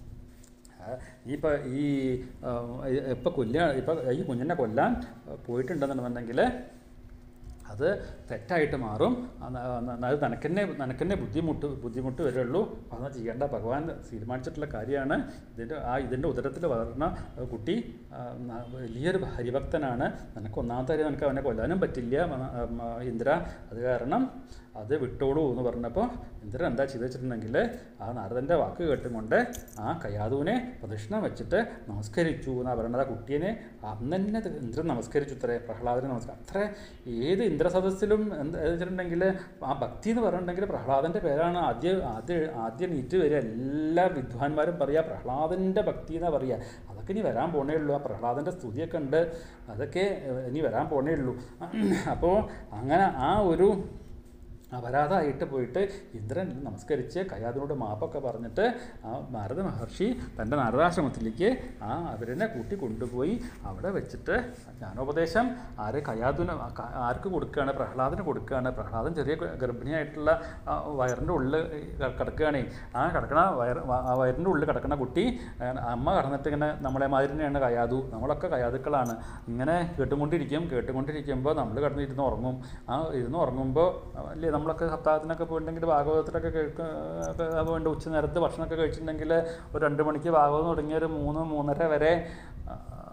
ഇപ്പം ഈ ഇപ്പം കൊല്ല ഇപ്പം ഈ കുഞ്ഞിനെ കൊല്ലാൻ പോയിട്ടുണ്ടെന്നുണ്ടെന്നുണ്ടെങ്കിൽ അത് തെറ്റായിട്ട് മാറും അന്ന് അന്ന് അത് നിനക്കെന്നെ നിനക്കെന്നെ ബുദ്ധിമുട്ട് ബുദ്ധിമുട്ട് വരുള്ളൂ അതൊന്നും ചെയ്യേണ്ട ഭഗവാൻ തീരുമാനിച്ചിട്ടുള്ള കാര്യമാണ് ഇതിൻ്റെ ആ ഇതിൻ്റെ ഉദരത്തിൽ വളർന്ന കുട്ടി ആ, ന- വലിയൊരു ഹരിഭക്തനാണ് നിനക്ക് ഒന്നാമത്തെ കാര്യം നിനക്ക് അവനെ കൊല്ലാനും പറ്റില്ല മ- മ- ഇന്ദ്ര അത് കാരണം അത് വിട്ടോളൂ എന്ന് പറഞ്ഞപ്പോൾ ഇന്ദ്രൻ എന്താ ചെയ്തു വെച്ചിട്ടുണ്ടെങ്കിൽ ആ നാരദൻ്റെ വാക്ക് കേട്ടുകൊണ്ട് ആ കയാതുവിനെ പ്രദക്ഷിണം വെച്ചിട്ട് നമസ്കരിച്ചു എന്നാ പറയുന്നത് ആ കുട്ടീനെ അന്ന് തന്നെ ഇത് ഇന്ദ്രൻ നമസ്കരിച്ചു ഇത്രേ പ്രഹ്ലാദനെ നമസ്കാരം അത്ര ഏത് ഇന്ദ്രസദസ്സിലും എന്താ വെച്ചിട്ടുണ്ടെങ്കിൽ ആ ഭക്തി എന്ന് പറഞ്ഞിട്ടുണ്ടെങ്കിൽ പ്രഹ്ലാദൻ്റെ പേരാണ് ആദ്യം ആദ്യം ആദ്യം നീറ്റ് വരിക എല്ലാ വിദ്വാൻമാരും പറയുക പ്രഹ്ലാദൻ്റെ ഭക്തി എന്നാ പറയുക അതൊക്കെ ഇനി വരാൻ പോണേ ഉള്ളൂ ആ പ്രഹ്ലാദൻ്റെ സ്തുതിയൊക്കെ ഉണ്ട് അതൊക്കെ ഏഹ്, ഇനി വരാൻ പോണേ ഉള്ളൂ അപ്പോൾ അങ്ങനെ ആ ഒരു അപരാധമായിട്ട് പോയിട്ട് ഇന്ദ്രൻ നമസ്കരിച്ച് കയാതിനോട് മാപ്പൊക്കെ പറഞ്ഞിട്ട് ആ നാരദ മഹർഷി തൻ്റെ നാരദാശ്രമത്തിലേക്ക് ആ അവരിനെ കൂട്ടി കൊണ്ടുപോയി അവിടെ വെച്ചിട്ട് ജ്ഞാനോപദേശം ആര് കയാതുന ആർക്ക് കൊടുക്കുകയാണ് പ്രഹ്ലാദന് കൊടുക്കുകയാണ് പ്രഹ്ലാദൻ ചെറിയ ഗർഭിണിയായിട്ടുള്ള ആ വയറിൻ്റെ ഉള്ളിൽ കിടക്കുകയാണ് ആ കിടക്കണ വയർ ആ വയറിൻ്റെ ഉള്ളിൽ കിടക്കുന്ന കുട്ടി ആ, അമ്മ കടന്നിട്ട് ഇങ്ങനെ നമ്മളെ മാതിരി തന്നെയാണ് കയാതു നമ്മളൊക്കെ കയാതുക്കളാണ് ഇങ്ങനെ കേട്ടുകൊണ്ടിരിക്കും കേട്ടുകൊണ്ടിരിക്കുമ്പോൾ നമ്മൾ കിടന്നിരുന്ന് ഉറങ്ങും ആ ഇരുന്ന് ഉറങ്ങുമ്പോൾ അല്ലേ നമ്മളൊക്കെ സപ്താഹത്തിനൊക്കെ പോയിട്ടുണ്ടെങ്കിൽ ഭാഗവതത്തിലൊക്കെ കേൾക്കുക വേണ്ട ഉച്ച നേരത്ത് ഭക്ഷണമൊക്കെ കഴിച്ചിട്ടുണ്ടെങ്കിൽ ഒരു രണ്ട് മണിക്ക് ഭാഗവതം തുടങ്ങിയ ഒരു മൂന്ന് മൂന്നര വരെ ആ,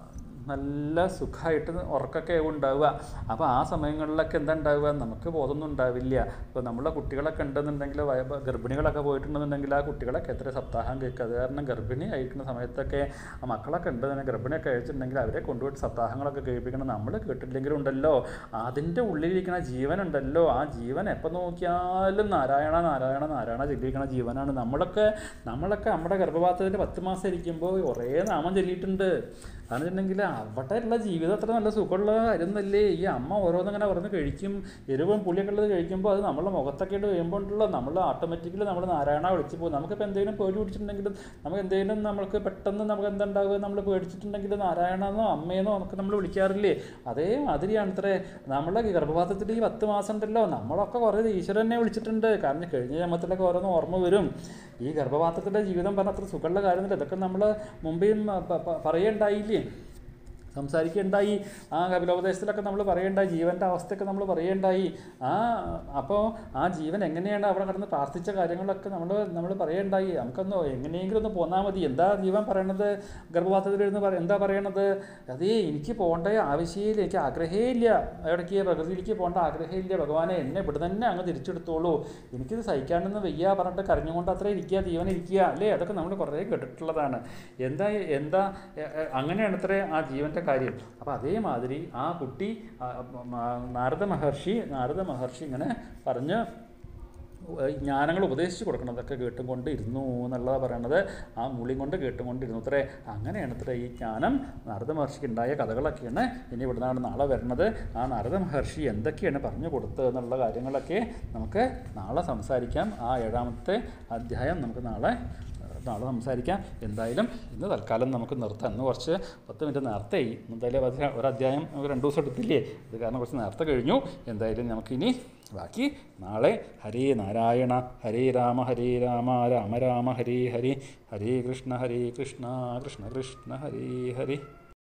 നല്ല സുഖമായിട്ട് ഉറക്കമൊക്കെ ഉണ്ടാവുക അപ്പോൾ ആ സമയങ്ങളിലൊക്കെ എന്താ ഉണ്ടാവുക നമുക്ക് ബോധമൊന്നും ഉണ്ടാവില്ല ഇപ്പോൾ നമ്മളെ കുട്ടികളൊക്കെ ഉണ്ടെന്നുണ്ടെങ്കിൽ വയ- ഗർഭിണികളൊക്കെ പോയിട്ടുണ്ടെന്നുണ്ടെങ്കിൽ ആ കുട്ടികളൊക്കെ എത്ര സപ്താഹം കേൾക്കുക അത് കാരണം ഗർഭിണി അയക്കുന്ന സമയത്തൊക്കെ ആ മക്കളൊക്കെ ഉണ്ട് തന്നെ ഗർഭിണിയൊക്കെ അയച്ചിട്ടുണ്ടെങ്കിൽ അവരെ കൊണ്ടുപോയിട്ട് സപ്താഹങ്ങളൊക്കെ കേൾപ്പിക്കണം നമ്മൾ കേട്ടില്ലെങ്കിലും ഉണ്ടല്ലോ അതിൻ്റെ ഉള്ളിലിരിക്കുന്ന ജീവൻ ഉണ്ടല്ലോ ആ ജീവൻ എപ്പോൾ നോക്കിയാലും നാരായണ നാരായണ നാരായണ ചൊല്ലിയിരിക്കുന്ന ജീവനാണ് നമ്മളൊക്കെ നമ്മളൊക്കെ നമ്മുടെ ഗർഭപാത്രത്തിൽ പത്ത് മാസം ഇരിക്കുമ്പോൾ കുറേ നാമം ചൊല്ലിയിട്ടുണ്ട് അതെന്നുണ്ടെങ്കിൽ അവിടെ ഉള്ള ജീവിതം അത്ര നല്ല സുഖമുള്ള കാര്യമൊന്നുമല്ലേ ഈ അമ്മ ഓരോന്നിങ്ങനെ പറഞ്ഞ് കഴിക്കും എരിവും പുളിയൊക്കെ ഉള്ളത് കഴിക്കുമ്പോൾ അത് നമ്മളെ മുഖത്തൊക്കെ ഇട്ട് കഴിയുമ്പോൾ ഉണ്ടല്ലോ നമ്മൾ ഓട്ടോമാറ്റിക്കലി നമ്മൾ നാരായണ വിളിച്ച് പോകും നമുക്കിപ്പോൾ എന്തെങ്കിലും പേടി പിടിച്ചിട്ടുണ്ടെങ്കിലും നമുക്ക് എന്തെങ്കിലും നമ്മൾക്ക് പെട്ടെന്ന് നമുക്ക് എന്തുണ്ടാവുക നമ്മൾ പേടിച്ചിട്ടുണ്ടെങ്കിൽ നാരായണെന്നോ അമ്മയെന്നോ നമുക്ക് നമ്മൾ വിളിക്കാറില്ലേ അതേ മാതിരിയാണ് ഇത്രേ നമ്മളെ ഗർഭപാത്രത്തിൽ ഈ പത്ത് മാസം ഉണ്ടല്ലോ നമ്മളൊക്കെ കുറേ ഈശ്വരനെ വിളിച്ചിട്ടുണ്ട് കാരണം കഴിഞ്ഞ ജന്മത്തിലൊക്കെ ഓരോന്ന് ഓർമ്മ വരും ഈ ഗർഭപാത്രത്തിൻ്റെ ജീവിതം പറഞ്ഞ അത്ര സുഖമുള്ള കാര്യമൊന്നുമില്ല ഇതൊക്കെ നമ്മൾ മുമ്പേയും പ- പ- പറയണ്ടായില്ലേ സംസാരിക്കുകയുണ്ടായി ആ കപിലോപദേശത്തിലൊക്കെ നമ്മൾ പറയണ്ടായി ജീവൻ്റെ അവസ്ഥയൊക്കെ നമ്മൾ പറയണ്ടായി ആ അപ്പോൾ ആ ജീവൻ എങ്ങനെയാണ് അവിടെ കിടന്ന് പ്രാർത്ഥിച്ച കാര്യങ്ങളൊക്കെ നമ്മൾ നമ്മൾ പറയണ്ടായി നമുക്കൊന്ന് എങ്ങനെയെങ്കിലും ഒന്ന് പോന്നാൽ മതി എന്താ ജീവൻ പറയണത് ഗർഭപാത്രത്തിലിരുന്ന് പറ എന്താ പറയണത് അതേ എനിക്ക് പോകേണ്ട ആവശ്യമില്ല എനിക്ക് ആഗ്രഹമേ ഇല്ല ഇടയ്ക്ക് പ്രകൃതിയിലേക്ക് പോകേണ്ട ആഗ്രഹമില്ല ഭഗവാനെ എന്നെ ഇവിടെ തന്നെ അങ്ങ് തിരിച്ചെടുത്തോളൂ എനിക്കിത് സഹിക്കാനൊന്നും വയ്യ പറഞ്ഞിട്ട് കരഞ്ഞുകൊണ്ട് അത്ര ഇരിക്കുക ജീവൻ ഇരിക്കുക അല്ലേ അതൊക്കെ നമ്മൾ കുറേ കേട്ടിട്ടുള്ളതാണ് എന്താ എന്താ എ- എ- അങ്ങനെയാണ് അത്രേ ആ ജീവൻ്റെ കാര്യം അപ്പോൾ അതേമാതിരി ആ കുട്ടി ആ, ആ, നാരദ മഹർഷി നാരദ മഹർഷി ഇങ്ങനെ പറഞ്ഞ് ജ്ഞാനങ്ങൾ ഉപദേശിച്ച് കൊടുക്കണതൊക്കെ കേട്ടും കൊണ്ട് ഇരുന്നു എന്നുള്ളതാണ് പറയണത് ആ മൂളിയും കൊണ്ട് കേട്ടും കൊണ്ടിരുന്നു അത്രേ അങ്ങനെയാണ് അത്ര ഈ ജ്ഞാനം നാരദ മഹർഷിക്ക് ഉണ്ടായ കഥകളൊക്കെയാണ് ഇനി ഇവിടുന്നാണ് നാളെ വരുന്നത് ആ നാരദ മഹർഷി എന്തൊക്കെയാണ് പറഞ്ഞു കൊടുത്തത് എന്നുള്ള കാര്യങ്ങളൊക്കെ നമുക്ക് നാളെ സംസാരിക്കാം ആ ഏഴാമത്തെ അധ്യായം നമുക്ക് നാളെ നാളെ സംസാരിക്കാം എന്തായാലും ഇന്ന് തൽക്കാലം നമുക്ക് നിർത്താം ഇന്ന് കുറച്ച് പത്ത് മിനിറ്റ് നേരത്തെ ആയി എന്തായാലും അത് ഒരു അധ്യായം നമുക്ക് രണ്ട് ദിവസം എടുത്തില്ലേ ഇത് കാരണം കുറച്ച് നേരത്തെ കഴിഞ്ഞു എന്തായാലും നമുക്കിനി ബാക്കി നാളെ ഹരേ നാരായണ ഹരേ രാമ ഹരേ രാമ രാമ രാമ ഹരേ ഹരേ ഹരേ കൃഷ്ണ ഹരേ കൃഷ്ണ കൃഷ്ണ കൃഷ്ണ ഹരേ ഹരേ